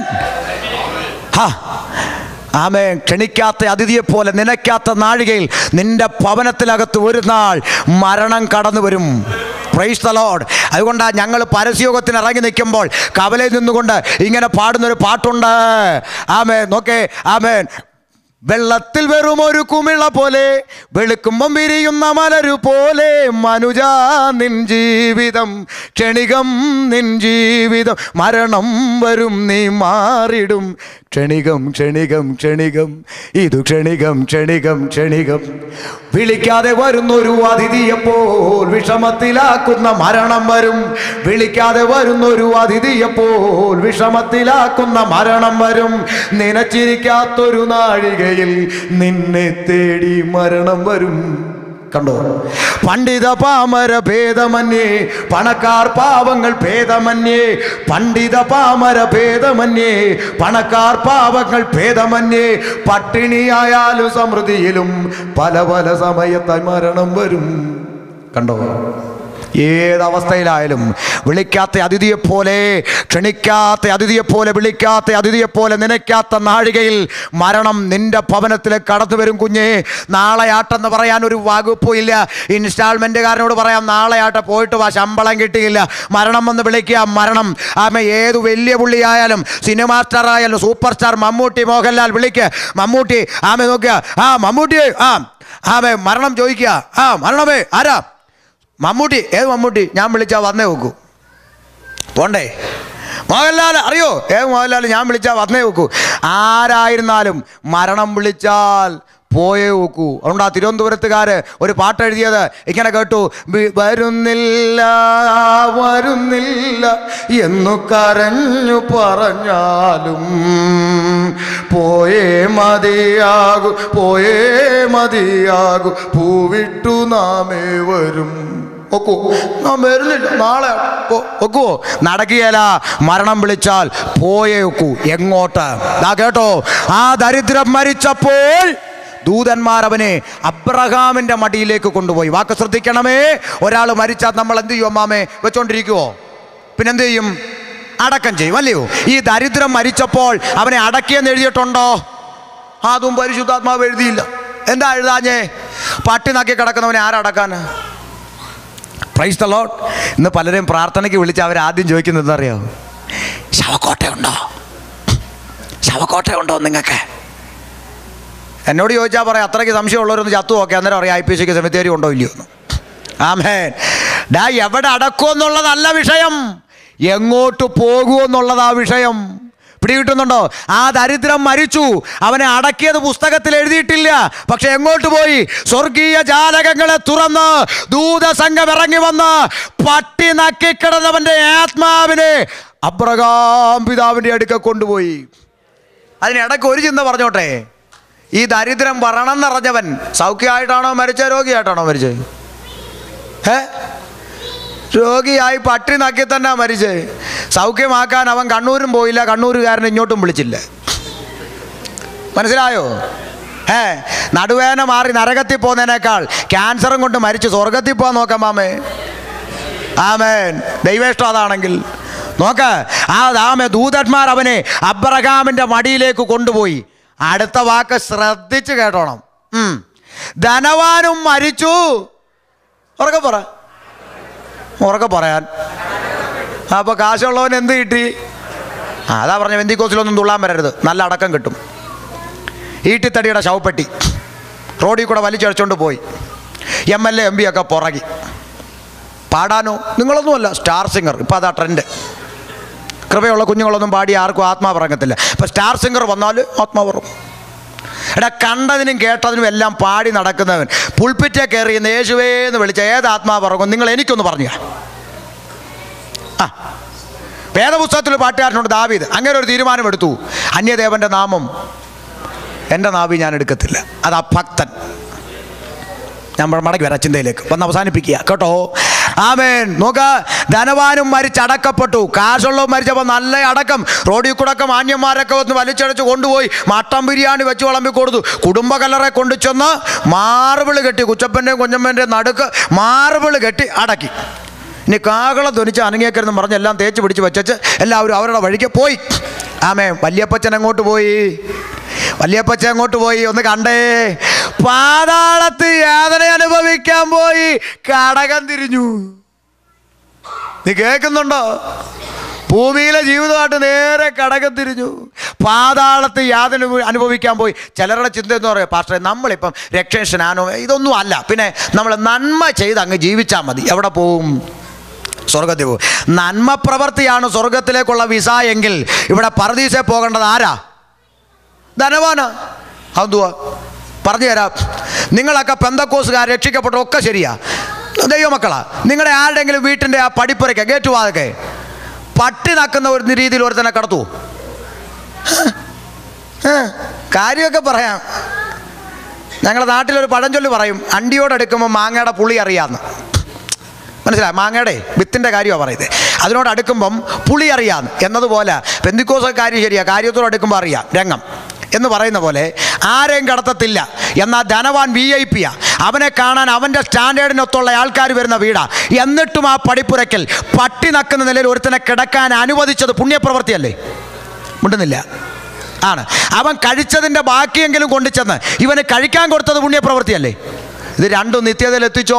ഹാ ആമേൻ ക്ഷണിക്കാത്ത അതിഥിയെ പോലെ നനയ്ക്കാത്ത നാഴികയിൽ നിന്റെ ഭവനത്തിനകത്ത് ഒരു നാൾ മരണം കടന്നു വരും പ്രൈസ് ദ ലോഡ് അതുകൊണ്ടാണ് ഞങ്ങൾ പരസ്യോഗത്തിന് ഇറങ്ങി നിൽക്കുമ്പോൾ കവലയിൽ നിന്നുകൊണ്ട് ഇങ്ങനെ പാടുന്നൊരു പാട്ടുണ്ട് ആമേൻ നോക്കേ ആമേൻ വെള്ളത്തിൽ വെറും ഒരു കുമിള പോലെ വെളുക്കുമ്പം വിരിയുന്ന മലരു പോലെ മനുജ നിൻ ജീവിതം ക്ഷണികം നിൻ ജീവിതം മരണം വരും നീ മാറിടും ക്ഷണികം ക്ഷണികം ക്ഷണികം ഇതു ക്ഷണികം ക്ഷണികം ക്ഷണികം വിളിക്കാതെ വരുന്നൊരു അതിഥിയെപ്പോൾ വിഷമത്തിലാക്കുന്ന മരണം വരും വിളിക്കാതെ വരുന്നൊരു അതിഥിയെപ്പോൾ വിഷമത്തിലാക്കുന്ന മരണം വരും നനച്ചിരിക്കാത്തൊരു നാഴികയിൽ നിന്നെ തേടി മരണം വരും കണ്ടോ പണ്ഡിത പാമര ഭേദമന്യേ പണക്കാർ പാവങ്ങൾ ഭേദമന്യേ പണ്ഡിത പാമര ഭേദമന്യേ പണക്കാർ പാവങ്ങൾ ഭേദമന്യേ പട്ടിണിയായാലും സമൃദ്ധിയിലും പല പല സമയത്തായി മരണം വരും കണ്ടോ ഏതവസ്ഥയിലായാലും വിളിക്കാത്ത അതിഥിയെപ്പോലെ ക്ഷണിക്കാത്ത അതിഥിയെപ്പോലെ വിളിക്കാത്ത അതിഥിയെപ്പോലെ നനയ്ക്കാത്ത നാഴികയിൽ മരണം നിന്റെ ഭവനത്തിലേക്ക് കടന്നു വരും കുഞ്ഞേ നാളെ ആട്ടെന്ന് പറയാൻ ഒരു വകുപ്പും ഇല്ല ഇൻസ്റ്റാൾമെൻറ്റുകാരനോട് പറയാം നാളെ ആട്ടെ പോയിട്ട് വാ ശമ്പളം കിട്ടിയില്ല മരണം വന്ന് വിളിക്കുക മരണം ആമ ഏത് വലിയ പുള്ളിയായാലും സിനിമാ സ്റ്റാർ ആയാലും സൂപ്പർ സ്റ്റാർ മമ്മൂട്ടി മോഹൻലാൽ വിളിക്കുക മമ്മൂട്ടി ആമ നോക്കുക ആ മമ്മൂട്ടി ആ ആമേ മരണം ചോദിക്കുക ആ മരണമേ ആരാ മമ്മൂട്ടി ഏത് മമ്മൂട്ടി ഞാൻ വിളിച്ചാൽ വന്നേ നോക്കൂ പോണ്ടേ മോഹൻലാൽ അറിയോ ഏത് മോഹൻലാൽ ഞാൻ വിളിച്ചാൽ വന്നേ നോക്കൂ ആരായിരുന്നാലും മരണം വിളിച്ചാൽ പോയേ നോക്കൂ അതുകൊണ്ട് ആ തിരുവനന്തപുരത്തുകാര് ഒരു പാട്ട് എഴുതിയത് ഇങ്ങനെ കേട്ടു "വി- വരുന്നില്ല വരുന്നില്ല എന്നു കരഞ്ഞു പറഞ്ഞാലും പോയേ മതിയാകു പോയേ മതിയാകു പൂവിട്ടു നാമേ വരും ഒക്കൂ നാം വരുന്നില്ല നാളെ ഒ- ഒക്കുവോ നടക്കുകയല്ല മരണം വിളിച്ചാൽ പോയേ ഒക്കൂ എങ്ങോട്ട് ദാ കേട്ടോ ആ ദരിദ്രം മരിച്ചപ്പോൾ ദൂതന്മാർ അവനെ അബ്രഹാമിന്റെ മടിയിലേക്ക് കൊണ്ടുപോയി വാക്ക് ശ്രദ്ധിക്കണമേ ഒരാൾ മരിച്ചാൽ നമ്മൾ എന്ത് ചെയ്യും അമ്മാമേ വെച്ചോണ്ടിരിക്കുവോ പിന്നെന്ത് ചെയ്യും അടക്കം ചെയ്യും അല്ലയോ ഈ ദരിദ്രം മരിച്ചപ്പോൾ അവനെ അടക്കിയെന്ന് എഴുതിയിട്ടുണ്ടോ അതും പരിശുദ്ധാത്മാവ് എഴുതിയില്ല എന്താ എഴുതാഞ്ഞേ പട്ടി നക്കി കിടക്കുന്നവനെ ആരടക്കാന് പ്രൈസ് ദ ലോഡ് ഇന്ന് പലരെയും പ്രാർത്ഥനയ്ക്ക് വിളിച്ച് അവർ ആദ്യം ചോദിക്കുന്നത് അറിയോ ശവക്കോട്ടയുണ്ടോ ശവക്കോട്ടയുണ്ടോ നിങ്ങൾക്ക് എന്നോട് ചോദിച്ചാൽ പറയാം അത്രയ്ക്ക് സംശയമുള്ളവരൊന്ന് ചത്തു നോക്കി അന്നേരം അറിയാം ഐ പി സിക്ക് സെമിത്തേരി ഉണ്ടോ ഇല്ലയോ എന്ന് ആമേൻ ഡാ എവിടെ അടക്കുമെന്നുള്ളതല്ല വിഷയം എങ്ങോട്ട് പോകുമെന്നുള്ളതാ വിഷയം പിടികിട്ടുന്നുണ്ടോ ആ ദരിദ്രം മരിച്ചു അവനെ അടക്കിയത് പുസ്തകത്തിൽ എഴുതിയിട്ടില്ല പക്ഷെ എങ്ങോട്ട് പോയി സ്വർഗീയ ജാലകങ്ങളെ തുറന്ന് ദൂതസംഘം ഇറങ്ങി വന്ന് പട്ടി നക്കിക്കിടന്നവന്റെ ആത്മാവിനെ അബ്രഹാം പിതാവിന്റെ അടുക്ക കൊണ്ടുപോയി അതിനിടയ്ക്ക് ഒരു ചിന്ത പറഞ്ഞോട്ടെ ഈ ദരിദ്രം വരണം നിറഞ്ഞവൻ സൗഖ്യമായിട്ടാണോ മരിച്ച രോഗിയായിട്ടാണോ മരിച്ചത് ഏ രോഗിയായി പട്ടി നക്കി തന്നെ മരിച്ചത് സൗഖ്യമാക്കാൻ അവൻ കണ്ണൂരും പോയില്ല കണ്ണൂരുകാരനെ ഇങ്ങോട്ടും വിളിച്ചില്ല മനസ്സിലായോ ഏ നടുവേന മാറി നരകത്തിൽ പോകുന്നതിനേക്കാൾ ക്യാൻസറും കൊണ്ട് മരിച്ച് സ്വർഗത്തിൽ പോകാൻ നോക്കാം മാമേ ആമേൻ ദൈവേഷ്ടം അതാണെങ്കിൽ നോക്ക ആ ആമേ ദൂതന്മാർ അവനെ അബ്രഹാമിന്റെ മടിയിലേക്ക് കൊണ്ടുപോയി അടുത്ത വാക്ക് ശ്രദ്ധിച്ച് കേട്ടോണം ഉം. ധനവാനും മരിച്ചു ഉറക്കെ പറ ഉറക്കെ പറയാൻ അപ്പൊ കാശുള്ളവൻ എന്ത് കിട്ടി ആ, അതാ പറഞ്ഞ വെന്തിക്കോസിലൊന്നും തുള്ളാൻ വരരുത് നല്ല അടക്കം കിട്ടും ഈട്ടിത്തടിയുടെ ശവപ്പെട്ടി റോഡിൽ കൂടെ വലിച്ചഴച്ചുകൊണ്ട് പോയി M L A M P ഒക്കെ പുറകി പാടാനോ നിങ്ങളൊന്നുമല്ല സ്റ്റാർ സിംഗർ ഇപ്പം അതാ ട്രെൻഡ് കൃപയുള്ള കുഞ്ഞുങ്ങളൊന്നും പാടി ആർക്കും ആത്മാവ് ഇറങ്ങത്തില്ല ഇപ്പം സ്റ്റാർ സിംഗർ വന്നാൽ ആത്മാവ് ഇറങ്ങും എടാ കണ്ടതിനും കേട്ടതിനും എല്ലാം പാടി നടക്കുന്നവൻ പുൾപ്പിറ്റേ കയറി ഇന്ന് യേശുവേ എന്ന് വിളിച്ച ഏത് ആത്മാവ് ഇറങ്ങും നിങ്ങൾ എനിക്കൊന്ന് പറഞ്ഞു ആ വേദപുസ്തകത്തിൽ ഒരു പാട്ടുകാരനുണ്ട് ദാവീദ് അങ്ങനെ ഒരു തീരുമാനമെടുത്തു അന്യദേവന്റെ നാമം എൻ്റെ നാവി ഞാൻ എടുക്കത്തില്ല അത് ഭക്തൻ നമ്മൾ മടങ്ങി വരാം ചിന്തയിലേക്ക് വന്ന് അവസാനിപ്പിക്കുക കേട്ടോ ആമേൻ നോക്ക ധനവാനും മരിച്ചടക്കപ്പെട്ടു കാശുള്ളവൻ മരിച്ചപ്പോൾ നല്ല അടക്കം റോഡിൽ കൂടൊക്കെ മാന്യന്മാരൊക്കെ വന്ന് വലിച്ചടച്ച് കൊണ്ടുപോയി മട്ടൻ ബിരിയാണി വെച്ച് വിളമ്പി കൊടുത്തു കുടുംബ കല്ലറെ കൊണ്ടു ചെന്ന് മാർബിൾ കെട്ടി കുച്ചപ്പൻ്റെയും കുഞ്ഞമ്മൻ്റെയും നടുക്ക് മാർബിൾ കെട്ടി അടക്കി ഇനി കാകളം ധ്വനിച്ച് അനങ്ങിയേക്കരുന്ന് പറഞ്ഞ് എല്ലാം തേച്ച് പിടിച്ച് വെച്ചച്ച് എല്ലാവരും അവരുടെ വഴിക്ക് പോയി ആമേ വല്യപ്പച്ചൻ അങ്ങോട്ട് പോയി വല്യപ്പച്ചൻ അങ്ങോട്ട് പോയി ഒന്ന് കണ്ടേ പാതാളത്ത് യാതന അനുഭവിക്കാൻ പോയി കടകം തിരിഞ്ഞു നീ കേൾക്കുന്നുണ്ടോ ഭൂമിയിലെ ജീവിതമായിട്ട് നേരെ കടകം തിരിഞ്ഞു പാതാളത്ത് യാതൊരു അനുഭവിക്കാൻ പോയി ചിലരുടെ ചിന്ത എന്ന് പറയുക പാസ്റ്ററെ നമ്മളിപ്പം രക്ഷേഷനാനോ ഇതൊന്നും അല്ല പിന്നെ നമ്മൾ നന്മ ചെയ്ത് അങ്ങ് ജീവിച്ചാൽ മതി എവിടെ പോവും സ്വർഗത്തിൽ പോകും നന്മ പ്രവൃത്തിയാണ് സ്വർഗത്തിലേക്കുള്ള വിസ എങ്കിൽ ഇവിടെ പറദീസെ പോകേണ്ടത് ആരാ ധനവാനാ അതെന്തുവാ പറഞ്ഞു തരാം നിങ്ങളൊക്കെ പെന്തക്കോസുകാർ രക്ഷിക്കപ്പെട്ടൊക്കെ ശരിയാ ദൈവമക്കളാ നിങ്ങളുടെ ആരുടെങ്കിലും വീട്ടിൻ്റെ ആ പടിപ്പുരയ്ക്ക് ഗേറ്റ് വാതൊക്കെ പട്ടി നക്കുന്ന ഒരു രീതിയിൽ ഒരുത്തനെ കടത്തു കാര്യമൊക്കെ പറയാം ഞങ്ങളുടെ നാട്ടിലൊരു പഴഞ്ചൊല്ലി പറയും അണ്ടിയോടടുക്കുമ്പോൾ മാങ്ങയുടെ പുളി അറിയാമെന്ന് മനസ്സിലായി മാങ്ങയുടെ വിത്തിൻ്റെ കാര്യമാണ് പറയുന്നത് അതിനോട് അടുക്കുമ്പം പുളി അറിയാം എന്നതുപോലെ പെന്തിക്കോസ കാര്യം ശരിയാ കാര്യത്തോട് അടുക്കുമ്പോൾ അറിയാം രംഗം എന്ന് പറയുന്ന പോലെ ആരെയും കടത്തത്തില്ല എന്നാൽ ധനവാൻ വി ഐ പിയാ അവനെ കാണാൻ അവൻ്റെ സ്റ്റാൻഡേർഡിനൊത്തുള്ള ആൾക്കാർ വരുന്ന വീടാ എന്നിട്ടും ആ പടിപ്പുരയ്ക്കൽ പട്ടി നക്കുന്ന നിലയിൽ ഒരുത്തനെ കിടക്കാൻ അനുവദിച്ചത് പുണ്യപ്രവൃത്തിയല്ലേ മിണ്ടുന്നില്ല ആണ് അവൻ കഴിച്ചതിൻ്റെ ബാക്കിയെങ്കിലും കൊണ്ടുചെന്ന് ഇവന് കഴിക്കാൻ കൊടുത്തത് പുണ്യപ്രവൃത്തിയല്ലേ ഇത് രണ്ടും നിത്യതയിൽ എത്തിച്ചോ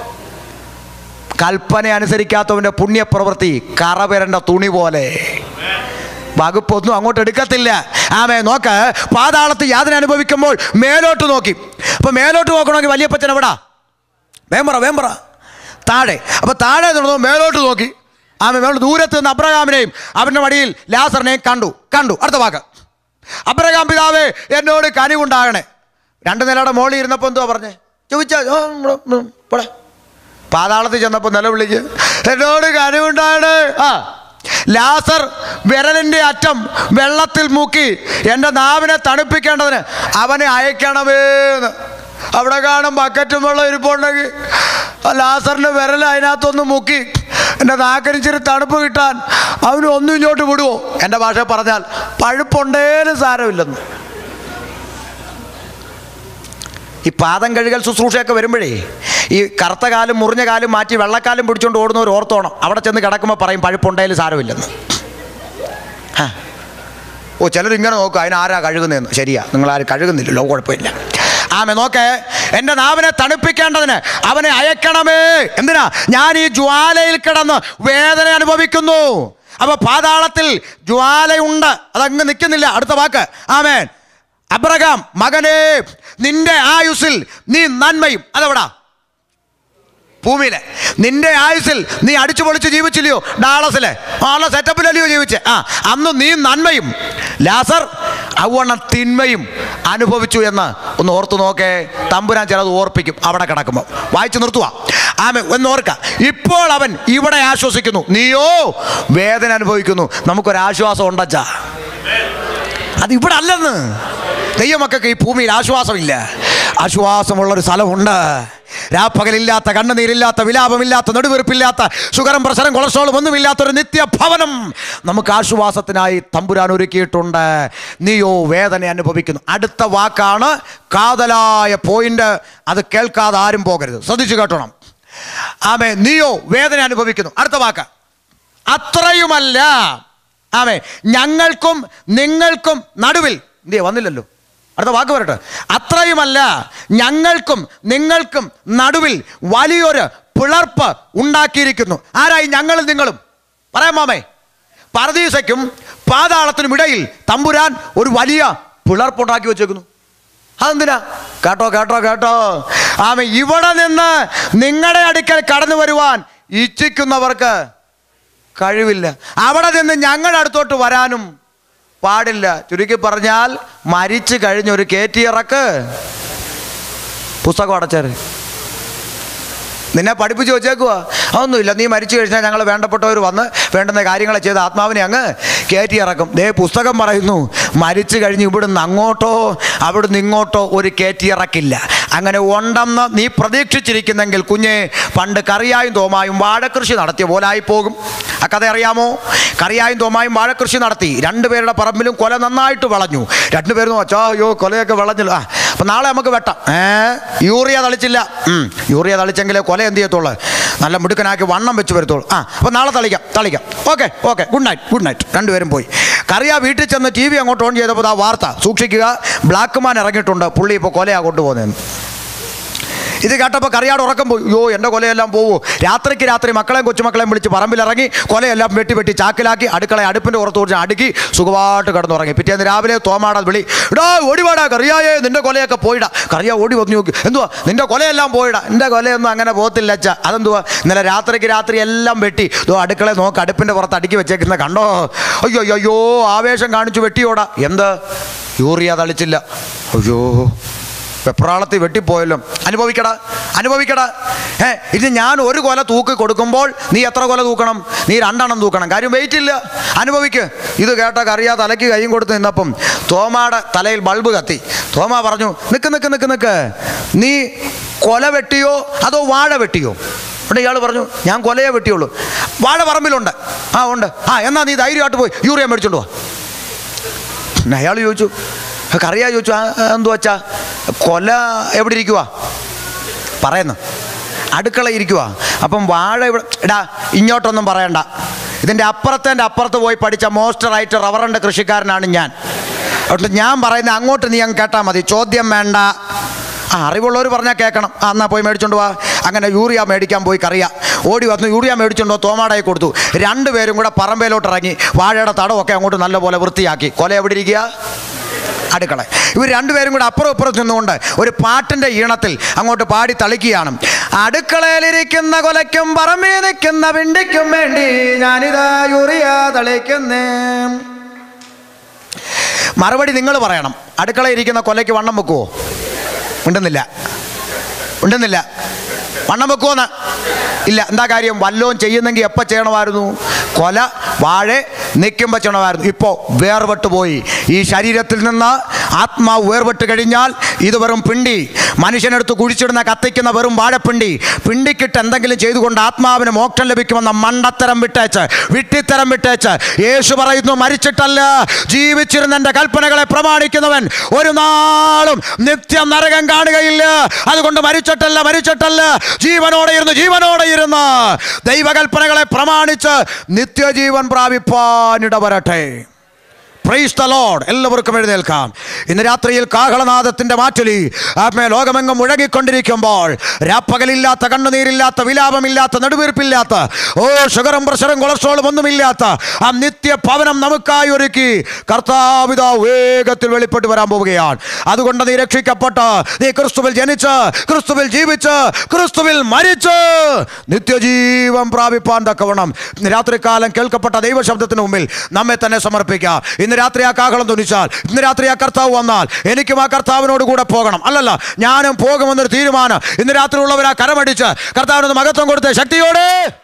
കൽപ്പന അനുസരിക്കാത്തവൻ്റെ പുണ്യപ്രവൃത്തി കറവരൻ്റെ തുണി പോലെ വകുപ്പൊന്നും അങ്ങോട്ട് എടുക്കത്തില്ല ആമേ നോക്ക് പാതാളത്ത് യാതന അനുഭവിക്കുമ്പോൾ മേലോട്ട് നോക്കി അപ്പൊ മേലോട്ട് നോക്കണമെങ്കിൽ വലിയപ്പച്ചൻ എവിടാ വേമ്പറ വേമ്പറ താഴെ അപ്പൊ താഴെ നിന്നു മേലോട്ട് നോക്കി ആമേ മേലോട്ട് ദൂരത്ത് നിന്ന് അബ്രഹാമിനെയും അവൻ്റെ മടിയിൽ ലാസറിനെയും കണ്ടു കണ്ടു അടുത്ത വാക്ക് അബ്രഹാം പിതാവേ എന്നോട് കനിവുണ്ടാകണേ രണ്ട് നിലയുടെ മോളിൽ ഇരുന്നപ്പോൾ എന്തുവാ പറഞ്ഞേ ചോദിച്ചാ "ആ, ഇവിടെ, ഉം, പോടെ പാതാളത്തിൽ ചെന്നപ്പോൾ നിലവിളിക്ക് എന്നോട് കനിവുണ്ടാണ് ആ ലാസർ വിരലിൻ്റെ അറ്റം വെള്ളത്തിൽ മുക്കി എൻ്റെ നാവിനെ തണുപ്പിക്കേണ്ടതിന് അവനെ അയക്കണമേന്ന് അവിടെ കാണും ബക്കറ്റും വെള്ളം ഇരിപ്പുണ്ടെങ്കിൽ ആ ലാസറിൻ്റെ വിരൽ അതിനകത്തൊന്ന് മുക്കി എൻ്റെ നാക്കരിച്ചിരി തണുപ്പ് കിട്ടാൻ അവന് ഒന്നും ഇങ്ങോട്ട് വിടുവോ എൻ്റെ ഭാഷ പറഞ്ഞാൽ പഴുപ്പുണ്ടേലും സാരമില്ലെന്ന് ഈ പാദം കഴുകൽ ശുശ്രൂഷയൊക്കെ വരുമ്പോഴേ ഈ കറുത്ത കാലും മുറിഞ്ഞ കാലും മാറ്റി വെള്ളക്കാലും പിടിച്ചുകൊണ്ട് ഓടുന്നവർ ഓർത്തോണം അവിടെ ചെന്ന് കിടക്കുമ്പോൾ പറയും പഴുപ്പുണ്ടായാലും സാരമില്ലെന്ന് ആ. ഓ ചിലർ ഇങ്ങനെ നോക്കും അതിനാരാ കഴുകുന്നതെന്ന് ശരിയാ നിങ്ങൾ ആരും കഴുകുന്നില്ലല്ലോ കുഴപ്പമില്ല ആമെ നോക്കേ എൻ്റെ നാവിനെ തണുപ്പിക്കേണ്ടതിന് അവനെ അയക്കണമേ എന്തിനാ ഞാൻ ഈ ജ്വാലയിൽ കിടന്ന് വേദന അനുഭവിക്കുന്നു അപ്പൊ പാതാളത്തിൽ ജ്വാലയുണ്ട് അതങ്ങ് നിൽക്കുന്നില്ല അടുത്ത വാക്ക് ആമേൻ അബ്രഹാം മകനെ നിന്റെ ആയുസ്സിൽ നീ നന്മയും അതെവിടാ ഭൂമിയിലെ നിന്റെ ആയുസിൽ നീ അടിച്ചു പൊളിച്ച് ജീവിച്ചില്ലയോ ഡാളസിലെ ആളെ സെറ്റപ്പിലല്ലയോ ജീവിച്ചേ ആ അന്ന് നീ നന്മയും ലാസർ അവണ്ണം തിന്മയും അനുഭവിച്ചു എന്ന് ഒന്ന് ഓർത്തു നോക്കേ തമ്പുരാൻ ചിലത് ഓർപ്പിക്കും അവിടെ കിടക്കുമ്പോൾ വായിച്ചു നിർത്തുക ആമെ ഒന്ന് ഓർക്ക ഇപ്പോൾ അവൻ ഇവിടെ ആശ്വസിക്കുന്നു നീയോ വേദന അനുഭവിക്കുന്നു നമുക്കൊരാശ്വാസം ഉണ്ടച്ചാ അത് ഇവിടെ അല്ലെന്ന് ദൈവമക്കൾക്ക് ഈ ഭൂമിയിൽ ആശ്വാസമില്ല ആശ്വാസമുള്ളൊരു സ്ഥലമുണ്ട് രാപ്പകലില്ലാത്ത കണ്ണുനീരില്ലാത്ത വിലാപമില്ലാത്ത നെടുവെറുപ്പില്ലാത്ത ഷുഗറും പ്രഷറും കൊളസ്ട്രോളും ഒന്നുമില്ലാത്തൊരു നിത്യഭവനം നമുക്ക് ആശ്വാസത്തിനായി തമ്പുരാൻ ഒരുക്കിയിട്ടുണ്ട് നീയോ വേദന അനുഭവിക്കുന്നു അടുത്ത വാക്കാണ് കാതലായ പോയിന്റ് അത് കേൾക്കാതെ ആരും പോകരുത് ശ്രദ്ധിച്ചു കേട്ടോണം ആമേ നീയോ വേദന അനുഭവിക്കുന്നു അടുത്ത വാക്ക് അത്രയുമല്ല ആമേ ഞങ്ങൾക്കും നിങ്ങൾക്കും നടുവിൽ എന്തേ വന്നില്ലല്ലോ അടുത്ത വാക്ക് പറയട്ടെ അത്രയുമല്ല ഞങ്ങൾക്കും നിങ്ങൾക്കും നടുവിൽ വലിയൊരു പിളർപ്പ് ഉണ്ടാക്കിയിരിക്കുന്നു ആരായി ഞങ്ങളും നിങ്ങളും പറയാം മാമേ പരദീസയ്ക്കും പാതാളത്തിനും ഇടയിൽ തമ്പുരാൻ ഒരു വലിയ പിളർപ്പ് ഉണ്ടാക്കി വെച്ചേക്കുന്നു അതെന്തിനാ കേട്ടോ കേട്ടോ കേട്ടോ ആമ ഇവിടെ നിന്ന് നിങ്ങളുടെ അടുക്കൽ കടന്നു വരുവാൻ ഇച്ഛിക്കുന്നവർക്ക് കഴിവില്ല അവിടെ നിന്ന് ഞങ്ങളുടെ അടുത്തോട്ട് വരാനും പാടില്ല ചുരുക്കി പറഞ്ഞാൽ മരിച്ചു കഴിഞ്ഞൊരു കയറ്റിയിറക്ക് പുസ്തകം അടച്ചേര് നിന്നെ പഠിപ്പിച്ച് വെച്ചേക്കുവാ അതൊന്നുമില്ല നീ മരിച്ചു കഴിഞ്ഞാൽ ഞങ്ങൾ വേണ്ടപ്പെട്ടവർ വന്ന് വേണ്ടുന്ന കാര്യങ്ങളെ ചെയ്ത് ആത്മാവിനെ അങ്ങ് കയറ്റി ഇറക്കും ദേ പുസ്തകം പറയുന്നു മരിച്ചു കഴിഞ്ഞ് ഇവിടുന്ന് അങ്ങോട്ടോ അവിടുന്ന് ഇങ്ങോട്ടോ ഒരു കയറ്റിയിറക്കില്ല അങ്ങനെ ഉണ്ടെന്ന് നീ പ്രതീക്ഷിച്ചിരിക്കുന്നെങ്കിൽ കുഞ്ഞെ പണ്ട് കറിയായും തോമായും വാഴക്കൃഷി നടത്തിയ പോലായി പോകും ആ കഥ അറിയാമോ കറിയായും തോമായും വാഴക്കൃഷി നടത്തി രണ്ടുപേരുടെ പറമ്പിലും കൊല നന്നായിട്ട് വളഞ്ഞു രണ്ടുപേരും അച്ഛാ അയ്യോ കൊലയൊക്കെ വിളഞ്ഞില്ല ആ അപ്പം നാളെ നമുക്ക് വെട്ടാം ഏ യൂറിയ തളിച്ചില്ല ഉം, യൂറിയ തളിച്ചെങ്കിലേ കൊല എന്ത് ചെയ്യത്തുള്ളൂ നല്ല മിടുക്കനാക്കി വണ്ണം വെച്ച് വരത്തുള്ളൂ ആ അപ്പം നാളെ തളിക്കാം തളിക്കാം okay okay good night good night രണ്ടുപേരും പോയി കറിയ വീട്ടിൽ ചെന്ന് ടി വി അങ്ങോട്ട് ഓൺ ചെയ്തപ്പോൾ ആ വാർത്ത സൂക്ഷിക്കുക ബ്ലാക്ക് മാൻ ഇറങ്ങിയിട്ടുണ്ട് പുള്ളി ഇപ്പോൾ കൊലയാ കൊണ്ടുപോകുന്നതെന്ന് ഇത് കേട്ടപ്പോൾ കറിയാട് ഉറക്കം പോയി അയ്യോ എൻ്റെ കൊലയെല്ലാം പോവോ രാത്രിക്ക് രാത്രി മക്കളെയും കൊച്ചുമക്കളെയും വിളിച്ച് പറമ്പിലിറങ്ങി കൊലയെല്ലാം വെട്ടി വെട്ടി ചാക്കിലാക്കി അടുക്കള അടുപ്പിൻ്റെ പുറത്ത് കുറിച്ച് അടുക്കി സുഖമായിട്ട് കിടന്നുറങ്ങി പിറ്റേന്ന് രാവിലെ തോമാട വിളി ഇടാ ഓടിവാടാ കറിയായേ നിന്റെ കൊലയൊക്കെ പോയിടാ കറിയ ഓടി വന്നു നോക്കി എന്തുവാ നിന്റെ കൊലയെല്ലാം പോയിടാ എൻ്റെ കൊലയൊന്നും അങ്ങനെ പോകത്തില്ല അച്ഛ അതെന്തുവാ ഇന്നലെ രാത്രിക്ക് രാത്രി എല്ലാം വെട്ടി ഇതോ അടുക്കള നോക്ക് അടുപ്പിൻ്റെ പുറത്ത് അടുക്കി വെച്ചേക്കുന്ന കണ്ടോ അയ്യോ അയ്യോ അയ്യോ ആവേശം കാണിച്ചു വെട്ടിയോടാ എന്ത് യൂറിയ തളിച്ചില്ല അയ്യോ വെപ്രാളത്തിൽ വെട്ടിപ്പോയല്ലോ അനുഭവിക്കടാ അനുഭവിക്കടാ ഏ ഇത് ഞാൻ ഒരു കൊല തൂക്കി കൊടുക്കുമ്പോൾ നീ എത്ര കൊല തൂക്കണം നീ രണ്ടെണ്ണം തൂക്കണം കാര്യം വെയിറ്റ് ഇല്ല അനുഭവിക്ക് ഇത് കേട്ട കറിയാ തലയ്ക്ക് കൈയും കൊടുത്ത് നിന്നപ്പം തോമാടെ തലയിൽ ബൾബ് കത്തി തോമ പറഞ്ഞു നിക്ക് നിക്ക് നിക്ക് നിക്ക് നീ കൊല വെട്ടിയോ അതോ വാഴ വെട്ടിയോ അവിടെ ഇയാൾ പറഞ്ഞു ഞാൻ കൊലയെ വെട്ടിയുള്ളൂ വാഴ പറമ്പിലുണ്ട് ആ ഉണ്ട് ആ എന്നാ നീ ധൈര്യമായിട്ട് പോയി യൂറിയ മേടിച്ചോണ്ട് വാ പിന്നെ അയാൾ ചോദിച്ചു കറിയാ ചോദിച്ചു ആ എന്തു വച്ചാ കൊല എവിടെ ഇരിക്കുക പറയുന്നു അടുക്കള ഇരിക്കുക അപ്പം വാഴ ഇവിടെ എടാ ഇങ്ങോട്ടൊന്നും പറയണ്ട ഇതിൻ്റെ അപ്പുറത്തെ അപ്പുറത്ത് പോയി പഠിച്ച മോസ്റ്റർ ആയിട്ട് റവറിൻ്റെ കൃഷിക്കാരനാണ് ഞാൻ അതുകൊണ്ട് ഞാൻ പറയുന്ന അങ്ങോട്ട് നീ അങ്ങ് കേട്ടാൽ മതി ചോദ്യം വേണ്ട ആ അറിവുള്ളവർ പറഞ്ഞാൽ കേൾക്കണം ആ എന്നാ പോയി മേടിച്ചോണ്ട് വാ അങ്ങനെ യൂറിയ മേടിക്കാൻ പോയി കറിയ ഓടി വന്നു യൂറിയ മേടിച്ചോണ്ടോ തോമാടായി കൊടുത്തു രണ്ടുപേരും കൂടെ പറമ്പയിലോട്ട് ഇറങ്ങി വാഴയുടെ തടമൊക്കെ അങ്ങോട്ട് നല്ലപോലെ വൃത്തിയാക്കി കൊല എവിടെ ഇരിക്കുക അടുക്കള ഇവർ രണ്ടുപേരും കൂടെ അപ്പുറം ഇപ്പുറം നിന്നുകൊണ്ട് ഒരു പാട്ടിൻ്റെ ഈണത്തിൽ അങ്ങോട്ട് പാടി തളിക്കുകയാണ് അടുക്കളയിലിരിക്കുന്ന കൊലയ്ക്കും പറമ്പേ നിൽക്കുന്ന പിണ്ടിക്കും വേണ്ടി ഞാനിതാ യൂറിയ തളിക്കുന്നേ മറുപടി നിങ്ങൾ പറയണം അടുക്കളയിരിക്കുന്ന കൊലയ്ക്ക് വണ്ണം വെക്കുവോ ഉണ്ടെന്നില്ല ഉണ്ടെന്നില്ല വണ്ണം വെക്കുവോന്ന് ഇല്ല എന്താ കാര്യം വല്ലവും ചെയ്യുന്നെങ്കിൽ എപ്പോൾ ചെയ്യണമായിരുന്നു കൊല വാഴ നിൽക്കുമ്പോൾ ചെയ്യണമായിരുന്നു ഇപ്പോൾ വേർപെട്ട് പോയി ഈ ശരീരത്തിൽ നിന്ന് ആത്മാവ് വേർപെട്ട് കഴിഞ്ഞാൽ ഇത് വെറും പിണ്ടി മനുഷ്യനെടുത്ത് കുഴിച്ചിടുന്ന കത്തിക്കുന്ന വെറും വാഴപ്പിണ്ടി പിണ്ടിക്കിട്ട് എന്തെങ്കിലും ചെയ്തുകൊണ്ട് ആത്മാവിന് മോക്ഷം ലഭിക്കുമെന്ന മണ്ടത്തരം വിട്ടേച്ച് വിട്ടിത്തരം വിട്ടേച്ച് യേശു പറയുന്നു മരിച്ചിട്ടല്ല ജീവിച്ചിരുന്ന എൻ്റെ കൽപ്പനകളെ പ്രമാണിക്കുന്നവൻ ഒരു നാളും നിത്യം നരകം കാണുകയില്ല അതുകൊണ്ട് മരിച്ചിട്ടല്ല മരിച്ചിട്ടല്ല ജീവനോടെ ഇരുന്ന് ജീവനോടെ ഇരുന്ന് ദൈവകൽപ്പനകളെ പ്രമാണിച്ച് നിത്യജീവൻ പ്രാപിപ്പാനിട വരട്ടെ പ്രൈസ് ദ ലോഡ് എല്ലാവർക്കും എഴുന്നേൽക്കാം ഇന്ന് രാത്രിയിൽ കാഹളനാദത്തിന്റെ മാറ്റലി ആത്മേ ലോകമെങ്ങും മുഴങ്ങിക്കൊണ്ടിരിക്കുമ്പോൾ രാപ്പകലില്ലാത്ത കണ്ണുനീരില്ലാത്ത വിലാപമില്ലാത്ത നെടുവീർപ്പില്ലാത്ത ഓ ഷുഗറും പ്രഷറും കൊളസ്ട്രോളും ഒന്നുമില്ലാത്ത ആ നിത്യ ഭവനം നമുക്കായി ഒരുക്കി കർത്താവിത വേഗത്തിൽ വെളിപ്പെട്ട് വരാൻ പോവുകയാണ് അതുകൊണ്ട് നീ രക്ഷിക്കപ്പെട്ട് നീ ക്രിസ്തുവിൽ ജനിച്ച് ക്രിസ്തുവിൽ ജീവിച്ച് ക്രിസ്തുവിൽ മരിച്ച് നിത്യജീവൻ പ്രാപിപ്പാൻ തക്കവണ്ണം ഇന്ന് രാത്രികാലം കേൾക്കപ്പെട്ട ദൈവശബ്ദത്തിന് മുമ്പിൽ നമ്മെ തന്നെ സമർപ്പിക്കാം ഇന്ന് രാത്രി ആ കാഹളം തുനിച്ചാൽ ഇന്ന് രാത്രി ആ കർത്താവ് വന്നാൽ എനിക്കും ആ കർത്താവിനോട് കൂടെ പോകണം അല്ലല്ല ഞാനും പോകുമെന്നൊരു തീരുമാനം ഇന്ന് രാത്രി ഉള്ളവർ ആ കരമടിച്ച് കർത്താവിനൊന്ന് മഹത്വം കൊടുത്ത് ശക്തിയോടെ